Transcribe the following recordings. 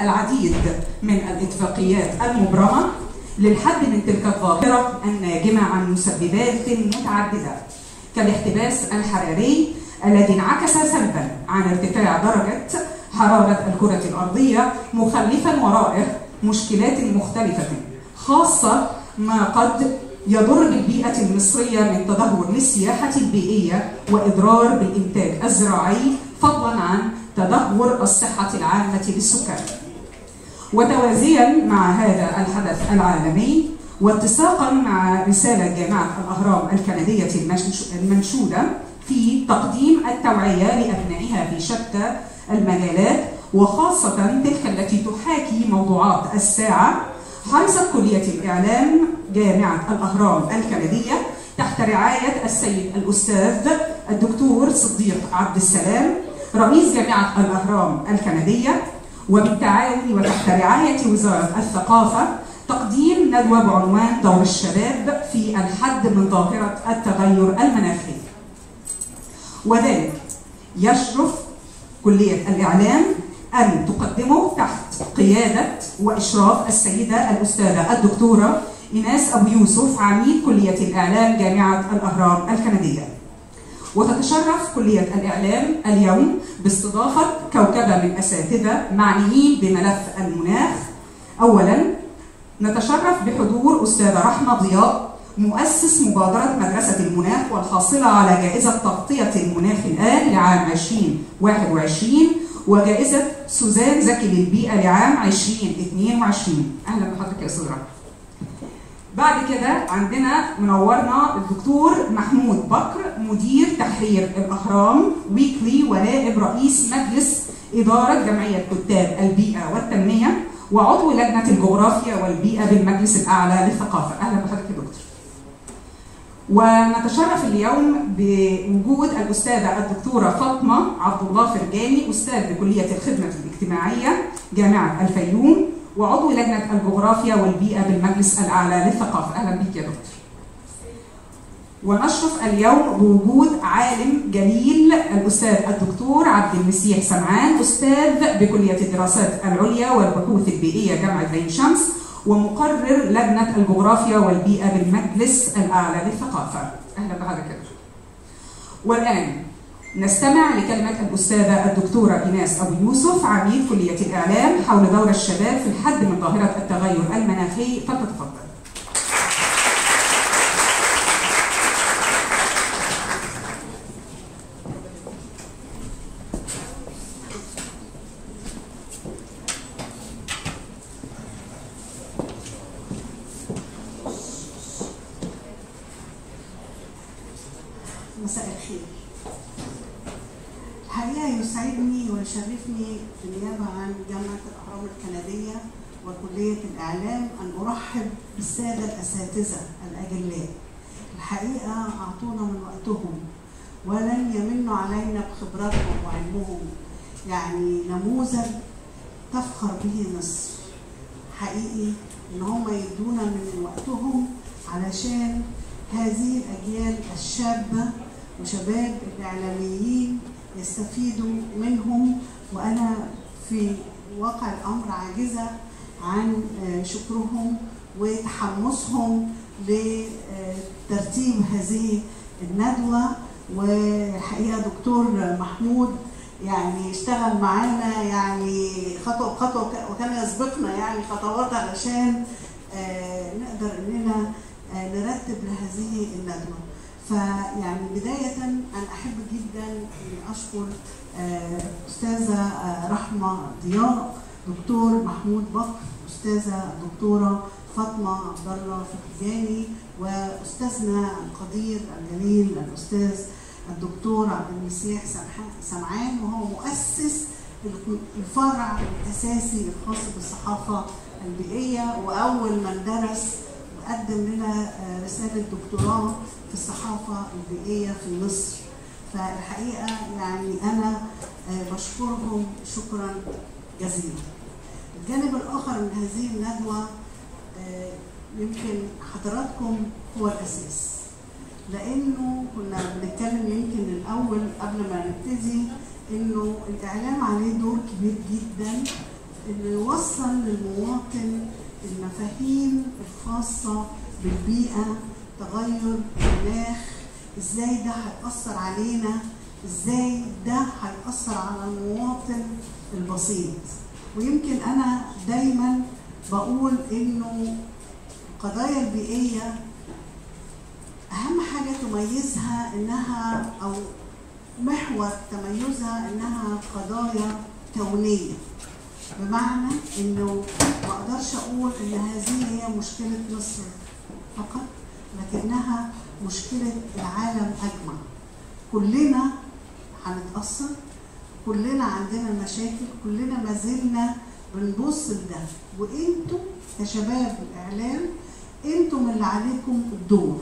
العديد من الاتفاقيات المبرمة للحد من تلك الظاهرة الناجمة عن مسببات متعددة كالاحتباس الحراري الذي انعكس سلبا عن ارتفاع درجة حرارة الكرة الأرضية مخلفا ورائه مشكلات مختلفة خاصة ما قد يضر بالبيئة المصرية من تدهور للسياحة البيئية وإضرار بالإنتاج الزراعي فضلا عن تدهور الصحة العامة للسكان. وتوازيا مع هذا الحدث العالمي واتساقا مع رسالة جامعة الأهرام الكندية المنشودة في تقديم التوعية لأبنائها في شتى المجالات وخاصة تلك التي تحاكي موضوعات الساعة حرصت كلية الإعلام جامعة الأهرام الكندية تحت رعاية السيد الأستاذ الدكتور صديق عبد السلام رئيس جامعة الأهرام الكندية وبالتعاون وتحت رعاية وزارة الثقافة تقديم ندوة بعنوان دور الشباب في الحد من ظاهرة التغير المناخي وذلك يشرف كلية الإعلام أن تقدمه تحت قيادة وإشراف السيدة الأستاذة الدكتورة إيناس أبو يوسف عميد كلية الإعلام جامعة الأهرام الكندية وتتشرف كلية الإعلام اليوم باستضافة كوكبة من أساتذة معنيين بملف المناخ أولا نتشرف بحضور أستاذة رحمة ضياء مؤسس مبادرة مدرسة المناخ والحاصلة على جائزة تغطية المناخ الآن لعام 2021 وجائزة سوزان زكي للبيئة لعام 2022 أهلا بحضرتك يا أستاذ رحمة بعد كده عندنا منورنا الدكتور محمود بكر مدير تحرير الأهرام ويكلي ونائب رئيس مجلس إدارة جمعية كتاب البيئة والتنمية وعضو لجنة الجغرافيا والبيئة بالمجلس الأعلى للثقافة أهلا بحضرتك يا دكتور ونتشرف اليوم بوجود الأستاذة الدكتورة فاطمة عبد الله فرجاني أستاذ بكلية الخدمة الاجتماعية جامعة الفيوم وعضو لجنة الجغرافيا والبيئة بالمجلس الأعلى للثقافة أهلا بك يا دكتور ونشرف اليوم بوجود عالم جليل الأستاذ الدكتور عبد المسيح سمعان أستاذ بكلية الدراسات العليا والبحوث البيئية جامعة عين شمس ومقرر لجنة الجغرافيا والبيئة بالمجلس الأعلى للثقافة أهلا بحضرتك يا دكتور والآن نستمع لكلمة الأستاذة الدكتورة إيناس أبو يوسف عميد كلية الإعلام حول دور الشباب في الحد من ظاهرة التغير المناخي فلتتفضل. مساء الخير الحقيقة يسعدني ويشرفني بالنيابة عن جامعة الأهرام الكندية وكلية الإعلام أن أرحب بالسادة الأساتذة الأجلاء الحقيقة أعطونا من وقتهم ولن يمنوا علينا بخبراتهم وعلمهم يعني نموذج تفخر به مصر حقيقي ان هم يدونا من وقتهم علشان هذه الاجيال الشابه وشباب الاعلاميين يستفيدوا منهم وانا في واقع الامر عاجزه عن شكرهم وتحمسهم لترتيب هذه الندوه والحقيقه دكتور محمود يعني اشتغل معانا يعني خطوه بخطوه وكان يسبقنا يعني خطوات علشان آه نقدر اننا آه نرتب لهذه الندوه. فيعني بدايه انا احب جدا اني اشكر آه استاذه رحمه ضياء دكتور محمود بكر استاذه الدكتوره فاطمه عبد الله فرجاني واستاذنا القدير الجليل الاستاذ الدكتور عبد المسيح سمعان وهو مؤسس الفرع الاساسي الخاص بالصحافه البيئيه واول من درس وقدم لنا رساله دكتوراه في الصحافه البيئيه في مصر فالحقيقه يعني انا بشكرهم شكرا جزيلا. الجانب الاخر من هذه الندوه يمكن حضراتكم هو الاساس. لانه كنا بنتكلم يمكن الاول قبل ما نبتدي انه الاعلام عليه دور كبير جدا انه يوصل للمواطن المفاهيم الخاصه بالبيئه تغير المناخ ازاي ده هيأثر علينا ازاي ده هيأثر على المواطن البسيط ويمكن انا دايما بقول انه القضايا البيئيه اهم حاجه تميزها انها او محور تميزها انها قضايا كونيه بمعنى انه ما اقدرش اقول ان هذه هي مشكله مصر فقط لكنها مشكله العالم اجمع كلنا هنتاثر كلنا عندنا مشاكل كلنا ما زلنا بنبص لده وانتوا كشباب الاعلام انتم اللي عليكم الدور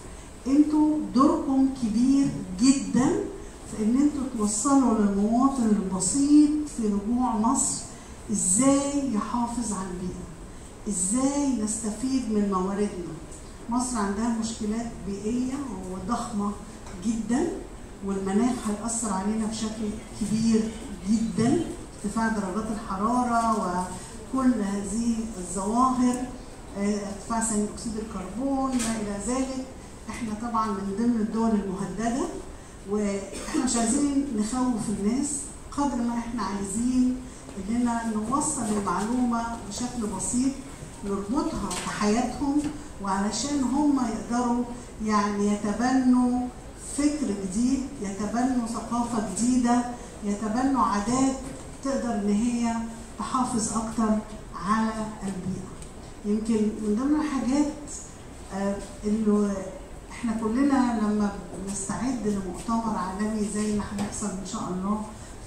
انتوا دوركم كبير جدا في ان انتوا توصلوا للمواطن البسيط في رجوع مصر ازاي يحافظ على البيئه ازاي نستفيد من مواردنا مصر عندها مشكلات بيئيه وضخمه جدا والمناخ هيأثر علينا بشكل كبير جدا ارتفاع درجات الحراره وكل هذه الظواهر ارتفاع ثاني اكسيد الكربون ما الى ذلك احنا طبعا من ضمن الدول المهدده واحنا مش عايزين نخوف الناس قدر ما احنا عايزين اننا نوصل المعلومه بشكل بسيط نربطها بحياتهم وعلشان هم يقدروا يعني يتبنوا فكر جديد يتبنوا ثقافه جديده يتبنوا عادات تقدر ان هي تحافظ اكتر على البيئه يمكن من ضمن الحاجات آه انه احنا كلنا لما بنستعد لمؤتمر عالمي زي اللي هيحصل ان شاء الله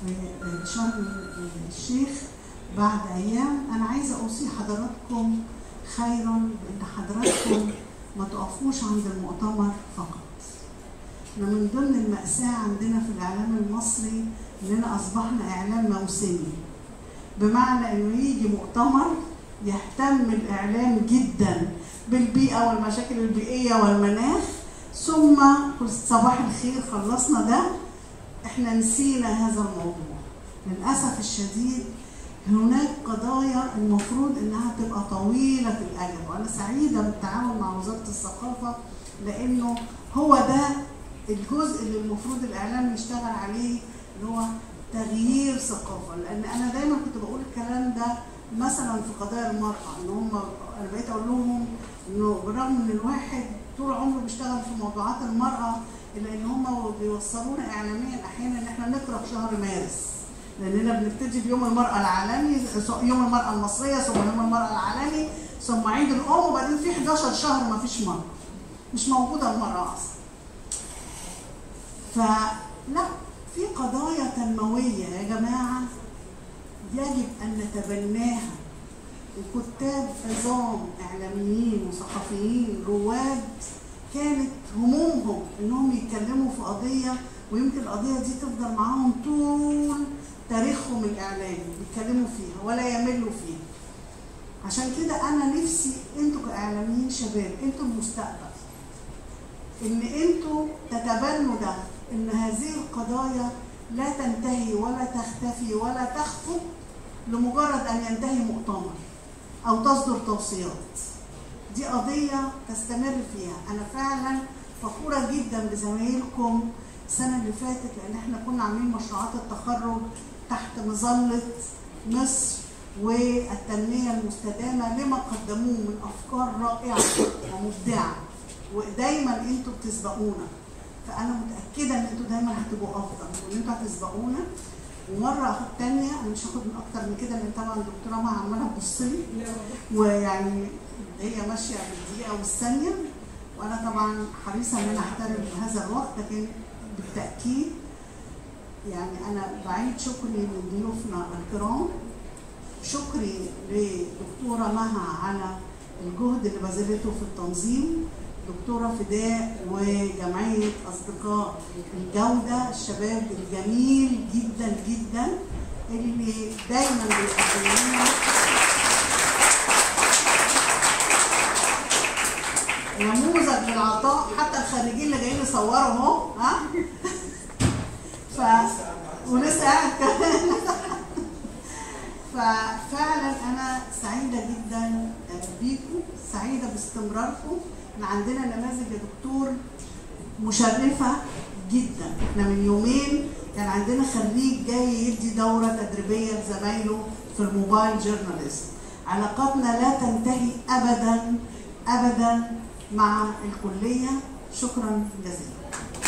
في شرم الشيخ بعد ايام انا عايزه اوصي حضراتكم خيرا بان حضراتكم ما تقفوش عند المؤتمر فقط احنا من ضمن المأساة عندنا في الإعلام المصري إننا أصبحنا إعلام موسمي بمعنى إنه يجي مؤتمر يهتم الإعلام جدا بالبيئة والمشاكل البيئية والمناخ ثم صباح الخير خلصنا ده احنا نسينا هذا الموضوع للأسف الشديد هناك قضايا المفروض انها تبقى طويلة الأجل وأنا سعيدة بالتعاون مع وزارة الثقافة لأنه هو ده الجزء اللي المفروض الإعلام يشتغل عليه اللي هو تغيير ثقافة لأن أنا دايما كنت بقول الكلام ده مثلا في قضايا المرأة ان هم انا بقيت اقول لهم انه بالرغم ان الواحد طول عمره بيشتغل في موضوعات المرأة الا ان هم بيوصلونا اعلاميا احيانا ان احنا نكره شهر مارس لاننا بنبتدي بيوم المرأة العالمي يوم المرأة المصرية ثم يوم المرأة العالمي ثم عيد الام وبعدين في 11 شهر ما فيش مرأة مش موجودة المرأة اصلا فلا في قضايا تنموية يا جماعة يجب أن نتبناها وكتاب عظام إعلاميين وصحفيين رواد كانت همومهم إنهم يتكلموا في قضية ويمكن القضية دي تفضل معاهم طول تاريخهم الإعلامي بيتكلموا فيها ولا يملوا فيها عشان كده أنا نفسي أنتوا كإعلاميين شباب أنتوا المستقبل إن أنتوا تتبنوا ده إن هذه القضايا لا تنتهي ولا تختفي ولا تخفو لمجرد ان ينتهي مؤتمر او تصدر توصيات دي قضيه تستمر فيها انا فعلا فخوره جدا بزمايلكم السنه اللي فاتت لان احنا كنا عاملين مشروعات التخرج تحت مظله مصر والتنميه المستدامه لما قدموه من افكار رائعه ومبدعه ودايما انتوا بتسبقونا فانا متاكده ان انتوا دايما هتبقوا افضل وان انتوا هتسبقونا ومره تانية انا مش هاخد من اكتر من كده لان طبعا الدكتوره ما عماله تبص لي ويعني هي ماشيه بالدقيقه والثانيه وانا طبعا حريصه ان انا احترم هذا الوقت لكن بالتاكيد يعني انا بعيد شكري لضيوفنا الكرام شكري لدكتوره مها على الجهد اللي بذلته في التنظيم دكتورة فداء وجمعية أصدقاء الجودة الشباب الجميل جدا جدا اللي دايما بيقدم لنا نموذج للعطاء حتى الخريجين اللي جايين يصوروا اهو ها ف ولسه قاعد كمان ف ففعلا انا سعيده جدا بيكم سعيده باستمراركم ان عندنا نماذج يا دكتور مشرفه جدا احنا من يومين كان عندنا خريج جاي يدي دوره تدريبيه لزمايله في الموبايل جورناليزم علاقاتنا لا تنتهي ابدا ابدا مع الكليه شكرا جزيلا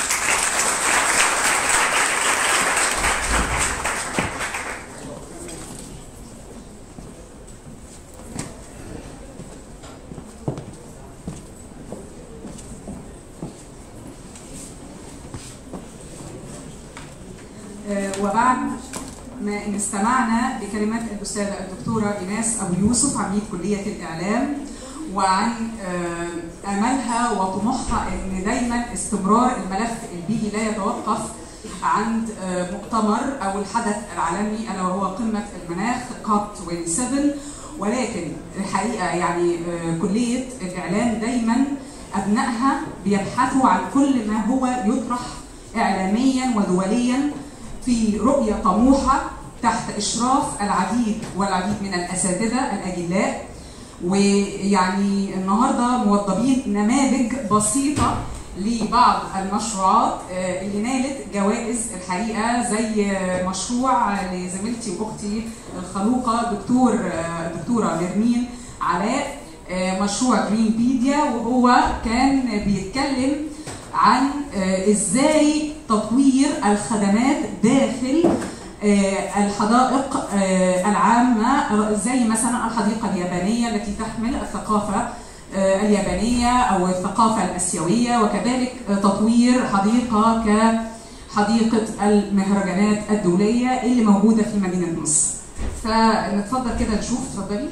آه، وبعد ما ان استمعنا لكلمات الاستاذه الدكتوره ايناس ابو يوسف عميد كليه الاعلام وعن آه، املها وطموحها ان دايما استمرار الملف البيئي لا يتوقف عند آه، مؤتمر او الحدث العالمي الا وهو قمه المناخ كوب 27 ولكن الحقيقه يعني آه، كليه الاعلام دايما ابنائها بيبحثوا عن كل ما هو يطرح اعلاميا ودوليا في رؤيه طموحه تحت اشراف العديد والعديد من الاساتذه الاجلاء ويعني النهارده موضبين نماذج بسيطه لبعض المشروعات آه، اللي نالت جوائز الحقيقه زي مشروع لزميلتي واختي الخلوقه دكتور آه، دكتوره نرمين علاء آه، مشروع جرين بيديا وهو كان بيتكلم عن آه، ازاي تطوير الخدمات داخل آه، الحدائق آه، العامة آه، زي مثلا الحديقة اليابانية التي تحمل الثقافة آه، اليابانية أو الثقافة الآسيوية وكذلك آه، تطوير حديقة كحديقة المهرجانات الدولية اللي موجودة في مدينة مصر فنتفضل كده نشوف اتفضلي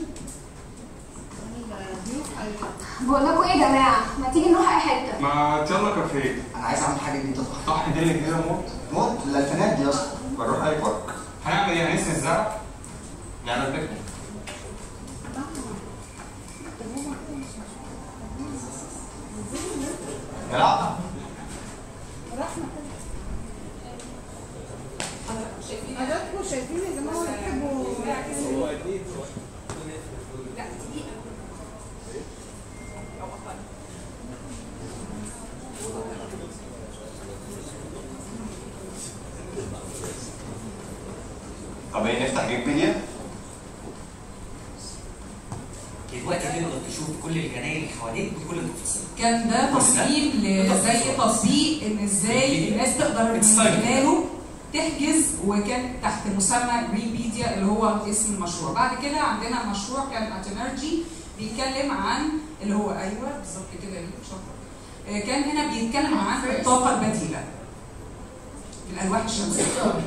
بقول لكم ايه يا جماعه ما تيجي نروح اي حته ما يلا كافيه انا عايز اعمل حاجه جديده صح الدنيا جديده موت موت للفنان دي يا اسطى بروح اي بارك هنعمل ايه هنسقي الزرع نعمل بيكنيك لا حضراتكم شايفين يا جماعه بتحبوا طب ايه نفتح ويكيبيديا دلوقتي تقدر تشوف كل الجناين اللي حواليك بكل التفاصيل كان ده تصميم لزي تطبيق ان ازاي الناس تقدر من It's fun. خلاله تحجز وكان تحت مسمى جرين بيديا اللي هو اسم المشروع بعد كده عندنا مشروع كان اتنرجي بيتكلم عن اللي هو ايوه بالظبط كده يا ريت، شاطر آه، كان هنا بيتكلم عن الطاقه البديله الالواح الشمسيه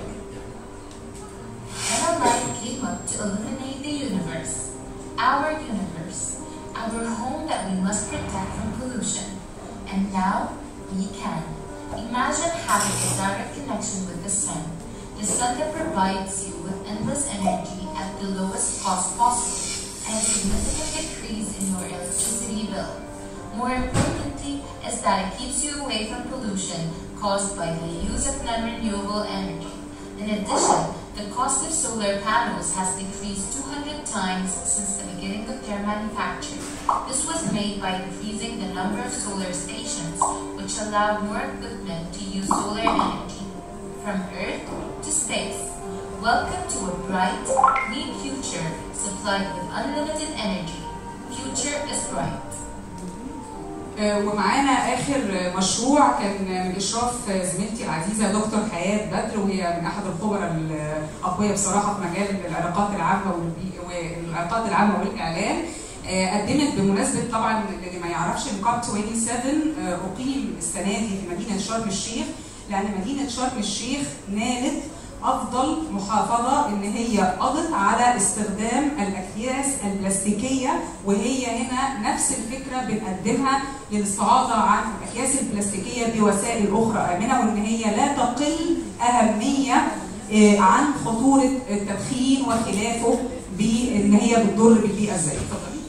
Analyte came up to illuminate the universe, our universe, our home that we must protect from pollution. And now we can. Imagine having a direct connection with the sun, the sun that provides you with endless energy at the lowest cost possible and a significant decrease in your electricity bill. More importantly is that it keeps you away from pollution caused by the use of non-renewable energy. In addition, the cost of solar panels has decreased 200 times since the beginning of their manufacture. This was made by increasing the number of solar stations, which allowed more equipment to use solar energy. From Earth to space. Welcome to a bright, clean future supplied with unlimited energy. Future is bright. آه، ومعانا اخر آه، مشروع كان من اشراف آه، زميلتي العزيزه دكتور حياه بدر وهي من احد الخبراء الاقوياء بصراحه في مجال العلاقات العامه والبي- والعلاقات العامه والاعلام آه، قدمت بمناسبه طبعا اللي ما يعرفش ان كاب 27 آه، اقيم السنه دي في مدينه شرم الشيخ لان مدينه شرم الشيخ نالت افضل محافظه ان هي قضت على استخدام الاكياس البلاستيكيه وهي هنا نفس الفكره بنقدمها للاستعاضه عن الاكياس البلاستيكيه بوسائل اخرى امنه وان هي لا تقل اهميه آه، عن خطوره التدخين وخلافه بان هي بتضر بالبيئه ازاي اتفضلي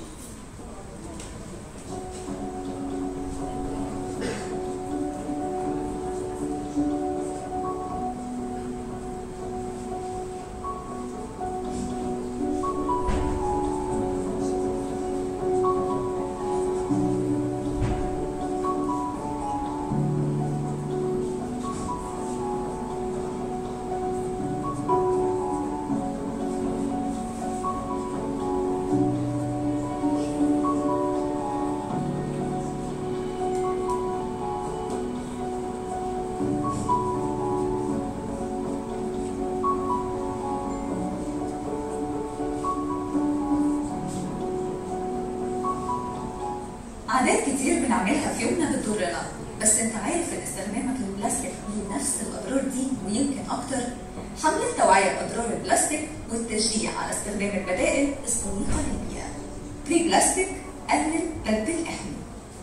عادات كتير بنعملها في يومنا بتضرنا بس انت عارف ان استخدامك للبلاستيك ليه نفس الاضرار دي ويمكن اكتر حملة توعية بأضرار البلاستيك والتشجيع على استخدام البدائل الصديقة للبيئة بري بلاستيك قلل بدل احمي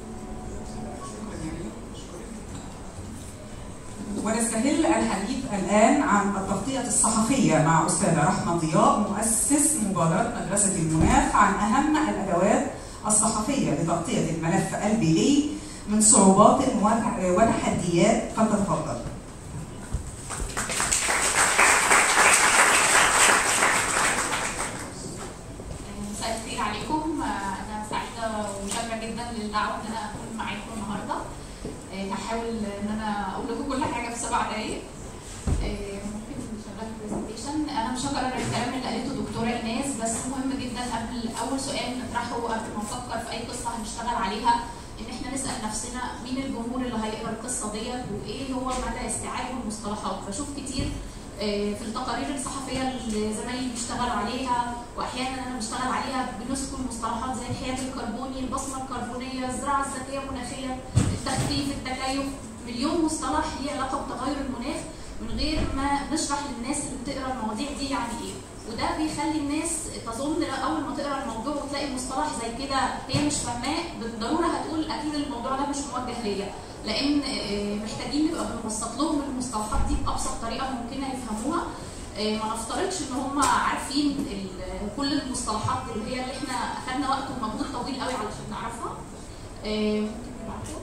ونستهل الحديث الآن عن التغطية الصحفية مع أستاذة رحمة ضياء مؤسس مبادرة مدرسة المناخ عن أهم الأدوات الصحفية لتغطية الملف البيئي من صعوبات وتح- وتحديات فلتتفضل. مساء الخير عليكم آه، انا سعيده وشاكره جدا للدعوه ان انا اكون معاكم النهارده آه، هحاول ان انا اقول لكم كل حاجه في سبع دقائق آه، ممكن نشغل برزنتيشن انا مش هكرر الكلام اللي قالته دكتوره ايناس بس مهم جدا قبل اول سؤال نطرحه قبل ما نفكر في اي قصه هنشتغل عليها ان احنا نسال نفسنا مين الجمهور اللي هيقرا القصه ديت وايه هو مدى استيعابه المصطلحات بشوف كتير آه، في التقارير الصحفيه اللي زمايلي بيشتغلوا عليها واحيانا انا بشتغل عليها بنذكر مصطلحات زي الحياد الكربوني، البصمه الكربونيه، الزراعه الذكيه المناخيه، التخفيف، التكيف، مليون مصطلح ليه علاقه بتغير المناخ من غير ما نشرح للناس اللي بتقرا المواضيع دي يعني ايه. وده بيخلي الناس تظن اول ما تقرا الموضوع وتلاقي مصطلح زي كده هي مش فاهماه بالضروره هتقول اكيد الموضوع ده مش موجه ليا لان آه، محتاجين نبقى بنبسط لهم المصطلحات دي بابسط طريقه ممكنه يفهموها آه، ما نفترضش ان هم عارفين ال- كل المصطلحات اللي هي اللي احنا اخذنا وقت ومجهود طويل قوي علشان نعرفها آه، ممكن نبعته.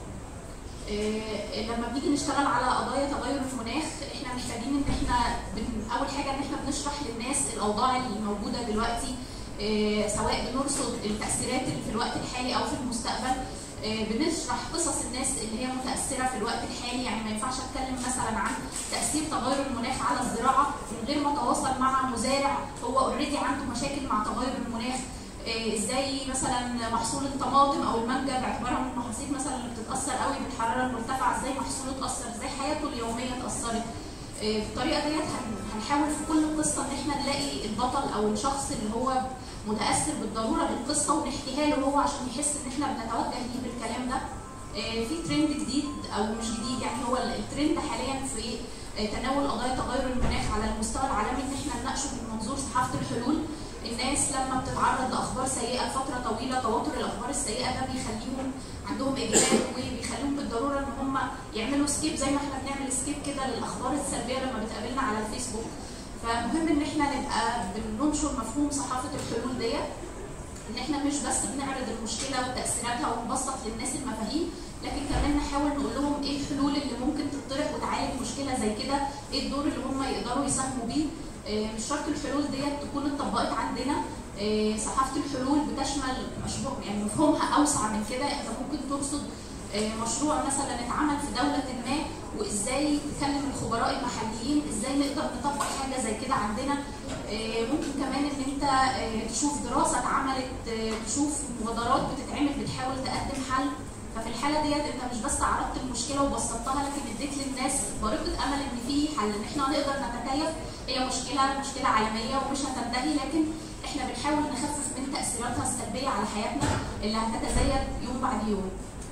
آه، لما بنيجي نشتغل على قضايا تغير المناخ احنا محتاجين ان احنا بن... اول حاجه ان احنا بنشرح للناس الاوضاع اللي موجوده دلوقتي آه، سواء بنرصد التاثيرات اللي في الوقت الحالي او في المستقبل آه، بنشرح قصص الناس اللي هي متاثره في الوقت الحالي يعني ما ينفعش اتكلم مثلا عن تاثير تغير المناخ على الزراعه من غير ما اتواصل مع مزارع هو اوريدي عنده مشاكل مع تغير المناخ آه، ازاي مثلا محصول الطماطم او المانجا باعتبارها من المحاصيل مثلا اللي بتتاثر قوي بالحراره المرتفعه ازاي محصوله اتاثر ازاي حياته اليوميه اتاثرت آه، بالطريقه ديت هن- هنحاول في كل قصه ان احنا نلاقي البطل او الشخص اللي هو متاثر بالضروره بالقصه ونحكيها له هو عشان يحس ان احنا بنتوجه ليه بالكلام ده آه، في ترند جديد او مش جديد يعني هو الترند حاليا في آه، تناول قضايا تغير المناخ على المستوى العالمي ان احنا نناقشه من منظور صحافه الحلول الناس لما بتتعرض لاخبار سيئه لفتره طويله تواتر الاخبار السيئه ده بيخليهم عندهم اجبار وبيخليهم بالضروره ان هم يعملوا سكيب زي ما احنا بنعمل سكيب كده للاخبار السلبيه لما بتقابلنا على الفيسبوك فمهم ان احنا نبقى بننشر مفهوم صحافه الحلول ديت ان احنا مش بس بنعرض المشكله وتاثيراتها ونبسط للناس المفاهيم لكن كمان نحاول نقول لهم ايه الحلول اللي ممكن تطرح وتعالج مشكله زي كده ايه الدور اللي هم يقدروا يساهموا بيه آه، مش شرط الحلول ديت تكون اتطبقت عندنا آه، صحافه الحلول بتشمل مشروع يعني مفهومها اوسع من كده انت ممكن ترصد آه، مشروع مثلا اتعمل في دوله ما وازاي تكلم الخبراء المحليين ازاي نقدر نطبق حاجه زي كده عندنا آه، ممكن كمان ان انت آه، تشوف دراسه اتعملت آه، تشوف مبادرات بتتعمل بتحاول تقدم حل ففي الحاله ديت انت مش بس عرضت المشكله وبسطتها لكن اديت للناس بارقه امل ان في حل ان احنا هنقدر نتكيف هي مشكله مشكله عالميه ومش هتنتهي لكن احنا بنحاول نخفف من تاثيراتها السلبيه على حياتنا اللي هتتزايد يوم بعد يوم.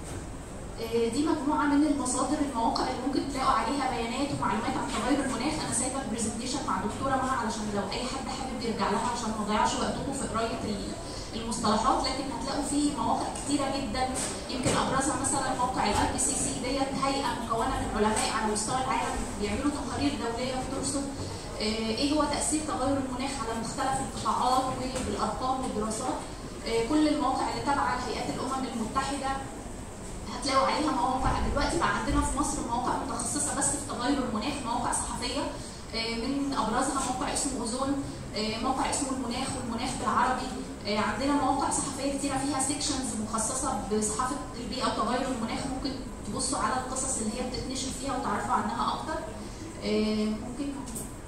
آه، دي مجموعه من المصادر المواقع اللي ممكن تلاقوا عليها بيانات ومعلومات عن تغير المناخ انا سايبه البرزنتيشن مع دكتوره مها علشان لو اي حد حابب يرجع لها عشان ما نضيعش وقتكم في قرايه ال- المصطلحات لكن هتلاقوا في مواقع كتيره جدا يمكن ابرزها مثلا موقع الاي بي سي سي ديت هيئه مكونه من علماء على مستوى العالم بيعملوا تقارير دوليه بترصد آه، ايه هو تاثير تغير المناخ على مختلف القطاعات وبالارقام والدراسات آه، كل المواقع اللي تابعه لهيئات الامم المتحده هتلاقوا عليها مواقع دلوقتي بقى عندنا في مصر مواقع متخصصه بس في تغير المناخ مواقع صحفيه آه، من ابرزها موقع اسمه اوزون آه، موقع اسمه المناخ والمناخ بالعربي آه، عندنا مواقع صحفيه كتيره فيها سيكشنز مخصصه بصحافه البيئه وتغير المناخ ممكن تبصوا على القصص اللي هي بتتنشر فيها وتعرفوا عنها اكتر آه، ممكن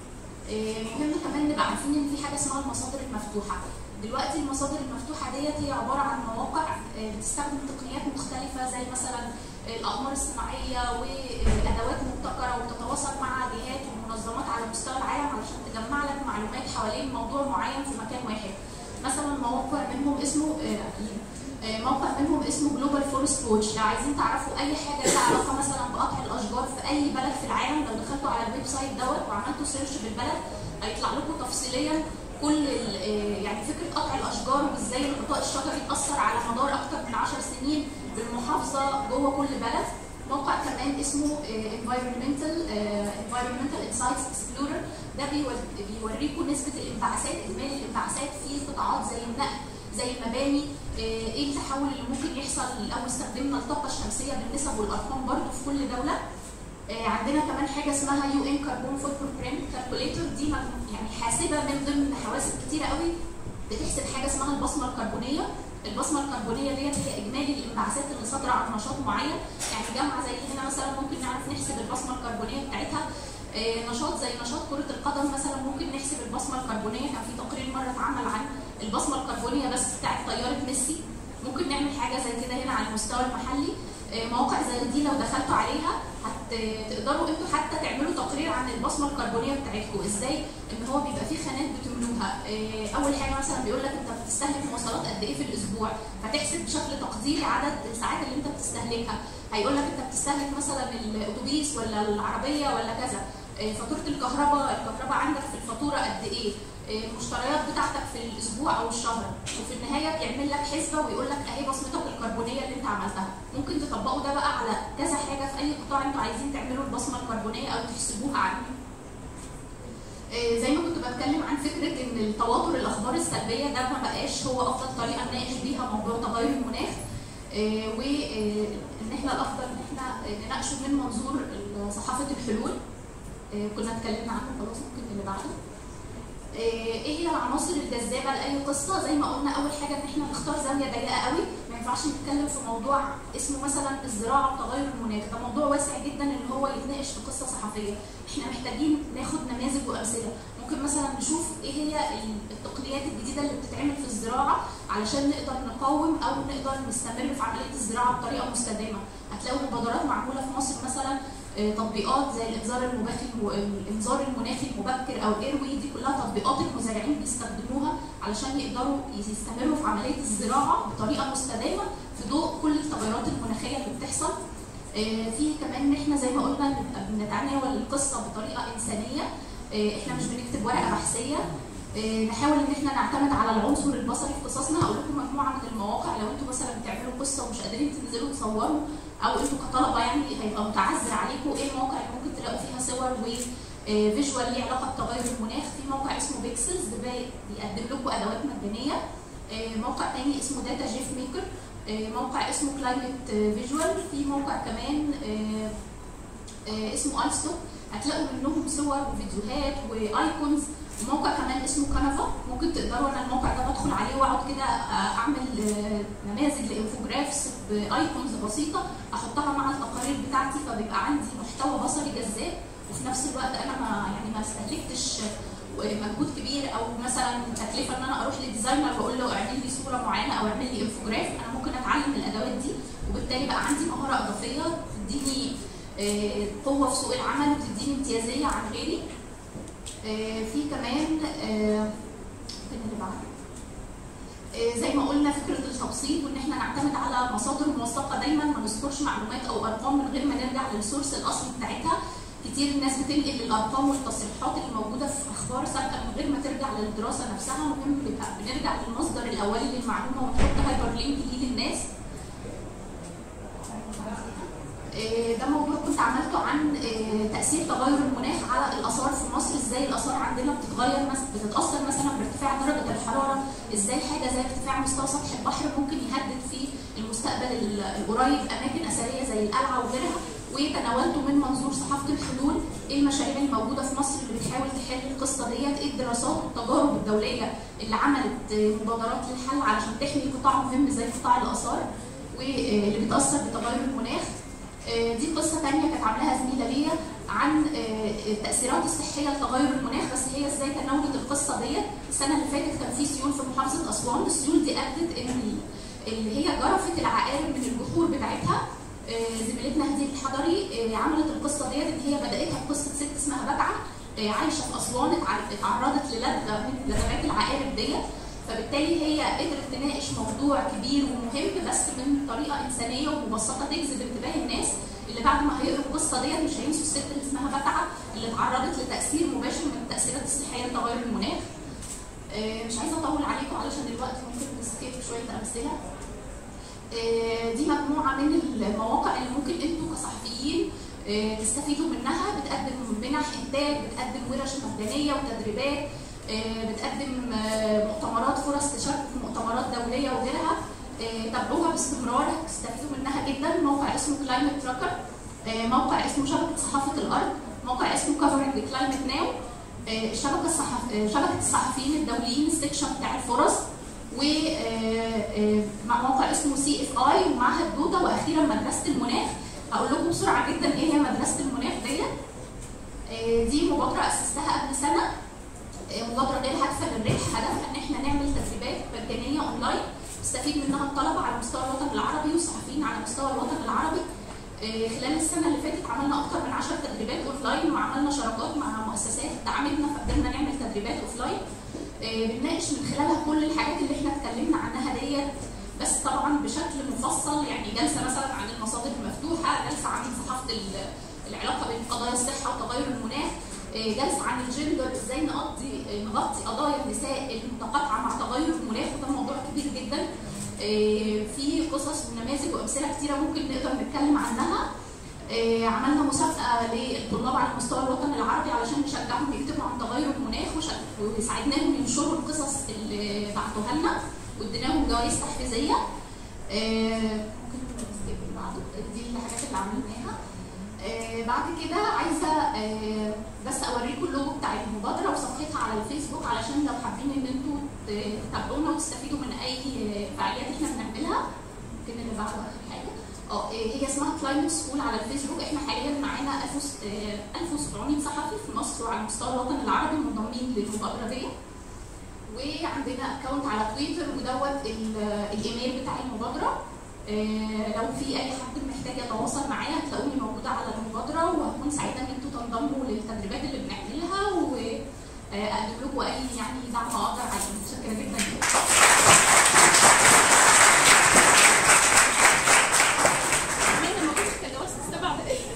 آه، مهم كمان نبقى عارفين ان في حاجه اسمها المصادر المفتوحه دلوقتي المصادر المفتوحه ديت هي عباره عن مواقع آه، بتستخدم تقنيات مختلفه زي مثلا الاقمار الصناعيه وادوات مبتكره وبتتواصل مع جهات ومنظمات على مستوى العالم علشان تجمع لك معلومات حوالين موضوع معين في مكان واحد مثلا موقع منهم اسمه آه، آه، موقع منهم اسمه جلوبال فورست ووتش لو عايزين تعرفوا اي حاجه لها علاقه مثلا بقطع الاشجار في اي بلد في العالم لو دخلتوا على الويب سايت دوت وعملتوا سيرش بالبلد هيطلع لكم تفصيليا كل ال- آه، يعني فكره قطع الاشجار وازاي الغطاء الشجري اتاثر على مدار اكتر من 10 سنين بالمحافظه جوه كل بلد موقع كمان اسمه آه، environmental آه، environmental insights explorer ده بيور- بيوريكم نسبه الانبعاثات اجمالي الانبعاثات في قطاعات زي النقل زي المباني آه، ايه التحول اللي ممكن يحصل لو استخدمنا الطاقه الشمسيه بالنسب والارقام برضه في كل دوله آه، عندنا كمان حاجه اسمها يو ان كربون فوت برنت كالكوليتور دي مج- يعني حاسبه من ضمن حواسب كتيره قوي بتحسب حاجه اسمها البصمه الكربونيه البصمه الكربونيه ديت هي اجمالي الانبعاثات اللي صادره عن نشاط معين يعني جامعه زي هنا مثلا ممكن نعرف نحسب البصمه الكربونيه بتاعتها آه، نشاط زي نشاط كره القدم مثلا ممكن نحسب البصمه الكربونيه كان في تقرير مره اتعمل عن البصمه الكربونيه بس بتاعت طياره ميسي ممكن نعمل حاجه زي كده هنا على المستوى المحلي آه، مواقع زي دي لو دخلتوا عليها هتقدروا انتوا حتى تعملوا تقرير عن البصمه الكربونيه بتاعتكم ازاي ان هو بيبقى فيه خانات بتملوها آه، اول حاجه مثلا بيقول لك انت بتستهلك مواصلات قد ايه في الاسبوع فتحسب بشكل تقديري عدد الساعات اللي انت بتستهلكها هيقول لك انت بتستهلك مثلا الاتوبيس ولا العربيه ولا كذا آه، فاتوره الكهرباء الكهرباء عندك في الفاتوره قد ايه آه، المشتريات بتاعتك في الاسبوع او الشهر وفي النهايه بيعمل لك حسبه ويقول لك اهي بصمتك الكربونيه اللي انت عملتها ممكن تطبقوا ده بقى على كذا حاجه في اي قطاع انتوا عايزين تعملوا البصمه الكربونيه او تحسبوها عنه آه، زي ما كنت بتكلم عن فكره ان التواتر الاخبار السلبيه ده ما بقاش هو افضل طريقه نناقش بيها موضوع تغير المناخ آه، وان احنا الافضل ان احنا نناقشه من منظور صحافه الحلول آه، كنا اتكلمنا عنه خلاص ممكن اللي بعده آه، ايه هي العناصر الجذابه لاي قصه زي ما قلنا اول حاجه ان احنا نختار زاويه ضيقه قوي ما ينفعش نتكلم في موضوع اسمه مثلا الزراعه وتغير المناخ ده موضوع واسع جدا ان هو يتناقش في قصه صحفيه احنا محتاجين ناخد نماذج وامثله ممكن مثلا نشوف ايه هي التقنيات الجديده اللي بتتعمل في الزراعه علشان نقدر نقاوم او نقدر نستمر في عمليه الزراعه بطريقه مستدامه هتلاقوا مبادرات معموله في مصر مثلا آه، تطبيقات زي الانذار المباخي الانذار المناخي المبكر او الايروي دي كلها تطبيقات المزارعين بيستخدموها علشان يقدروا يستمروا في عمليه الزراعه بطريقه مستدامه في ضوء كل التغيرات المناخيه اللي بتحصل آه، في كمان ان احنا زي ما قلنا نبقى بنتناول القصه بطريقه انسانيه آه، احنا مش بنكتب ورقه بحثيه آه، نحاول ان احنا نعتمد على العنصر البصري في قصصنا هقول لكم مجموعه من المواقع لو انتوا مثلا بتعملوا قصه ومش قادرين تنزلوا تصوروا او انتوا كطلبه يعني هيبقى متعذر عليكم ايه المواقع اللي ممكن تلاقوا فيها صور و فيجوال ليه علاقه بتغير المناخ في موقع اسمه بيكسلز ده بي- بيقدم لكم ادوات مجانيه آه، موقع تاني اسمه داتا جيف ميكر آه، موقع اسمه كلايمت فيجوال في موقع كمان آه، آه، اسمه ايستو هتلاقوا منهم صور وفيديوهات وايكونز وموقع كمان اسمه كانفا ممكن تقدروا انا الموقع ده بدخل عليه واقعد كده آه، اعمل آه، نماذج لانفوجرافس بايكونز بسيطه احطها مع التقارير بتاعتي فبيبقى عندي محتوى بصري جذاب وفي نفس الوقت انا ما يعني ما استهلكتش مجهود كبير او مثلا تكلفه ان انا اروح لديزاينر واقول له اعمل لي صوره معينه او اعمل لي انفوجراف انا ممكن اتعلم الادوات دي وبالتالي بقى عندي مهاره اضافيه تديني آه، قوه في سوق العمل وتديني امتيازيه عن غيري آه، في كمان آه، فين اللي بعده آه، زي ما قلنا فكره التبسيط وان احنا نعتمد على مصادر موثقه دايما ما نذكرش معلومات او ارقام من غير ما نرجع للسورس الاصلي بتاعتها كتير الناس بتنقل الارقام والتصريحات اللي موجوده في اخبار سابقه من غير ما ترجع للدراسه نفسها مهم نبقى بنرجع للمصدر الاولي للمعلومه ونحط هايبر لينك ليه للناس آه، ده موضوع كنت عملته عن آه، تاثير تغير المناخ على الاثار في مصر ازاي الاثار عندنا بتتغير مثلا بتتاثر مثلا بارتفاع درجه الحراره ازاي حاجه زي ارتفاع مستوى سطح البحر ممكن يهدد في المستقبل ال- القريب اماكن اثريه زي القلعه وغيرها وتناولته من منظور صحافه الحلول ايه المشاريع الموجوده في مصر اللي بتحاول تحل القصه ديت ايه الدراسات والتجارب الدوليه اللي عملت آه، مبادرات للحل علشان تحمي قطاع مهم زي قطاع الاثار واللي بتاثر بتغير المناخ آه، دي قصه تانية كانت عاملاها زميله ليا عن آه، التاثيرات الصحيه لتغير المناخ بس هي ازاي تناولت القصه ديت السنه اللي فاتت كان في سيول في محافظه اسوان السيول دي ادت ان اللي هي جرفت العقارب من الجحور بتاعتها آه، زميلتنا هديه الحضري آه، عملت القصه ديت ان هي بداتها بقصه ست اسمها بجعه آه، عايشه في اسوان اتع- اتعرضت للدغه من لدغات العقارب ديت فبالتالي هي قدرت تناقش موضوع كبير ومهم بس من طريقه انسانيه ومبسطه تجذب انتباه الناس اللي بعد ما هيقروا القصه ديت مش هينسوا الست اللي اسمها بتعه اللي اتعرضت لتاثير مباشر من التاثيرات الصحيه لتغير المناخ. آه، مش عايزه اطول عليكم علشان الوقت ممكن نسكيب شويه امثله. آه، دي مجموعه من المواقع اللي ممكن انتوا كصحفيين آه، تستفيدوا منها بتقدم منح انتاج بتقدم ورش مجانيه وتدريبات آه، بتقدم آه، مؤتمرات فرص تشارك في مؤتمرات دوليه وغيرها آه، تابعوها باستمرار هتستفيدوا منها جدا موقع اسمه كلايمت تراكر موقع اسمه شبكه صحافه الارض موقع اسمه كفرنج كلايمت ناو الشبكه الصحف... آه، شبكه الصحفيين الدوليين السكشن بتاع الفرص وموقع اسمه سي اف اي ومعهد دوتا واخيرا مدرسه المناخ هقول لكم بسرعه جدا ايه هي مدرسه المناخ ديت آه، دي مبادره اسستها قبل سنه آه، مبادره غير هادفه للربح هدفها ان احنا نعمل تدريبات مجانيه اونلاين يستفيد منها الطلبه على مستوى الوطن العربي والصحفيين على مستوى الوطن العربي آه، خلال السنه اللي فاتت عملنا اكتر من 10 تدريبات اوفلاين وعملنا شراكات مع مؤسسات دعمتنا فقدرنا نعمل تدريبات اوفلاين آه، بنناقش من خلالها كل الحاجات اللي احنا اتكلمنا عنها ديت بس طبعا بشكل مفصل يعني جلسه مثلا عن المصادر المفتوحه جلسه عن صحافه ال- العلاقه بين قضايا الصحه وتغير المناخ آه، جلسه عن الجندر ازاي نقضي آه، نغطي قضايا النساء المتقاطعه مع تغير المناخ وده موضوع كبير جدا آه، في قصص ونماذج وامثله كتيره ممكن نقدر نتكلم عنها آه، عملنا مسابقه للطلاب على مستوى الوطن العربي علشان نشجعهم يكتبوا عن تغير المناخ وش- وساعدناهم ينشروا القصص اللي بعتوها لنا واديناهم جوائز تحفيزيه آه، ممكن نسكيب اللي بعده دي الحاجات اللي عملناها آه، بعد كده عايزه آه، بس اوريكم اللوجو بتاع المبادره وصفحتها على الفيسبوك علشان لو حابين ان انتوا ت- تتابعونا وتستفيدوا من اي فعاليات احنا بنعملها ممكن اللي بعده اخر حاجه اه إيه، هي اسمها كلايمت سكول على الفيسبوك احنا حاليا معانا 1000 آه، 1700 صحفي في مصر وعلى مستوى الوطن العربي منضمين للمبادره دي وعندنا اكونت على تويتر ودوت ال- الايميل بتاع المبادره آه، لو في اي حد محتاج يتواصل معايا هتلاقوني موجوده على المبادره وهكون سعيده ان انتوا تنضموا للتدريبات اللي بنعملها واقدم لكم اي يعني دعم اقدر عليه متشكره جدا كمان ما كنتش تجاوزت السبع دقايق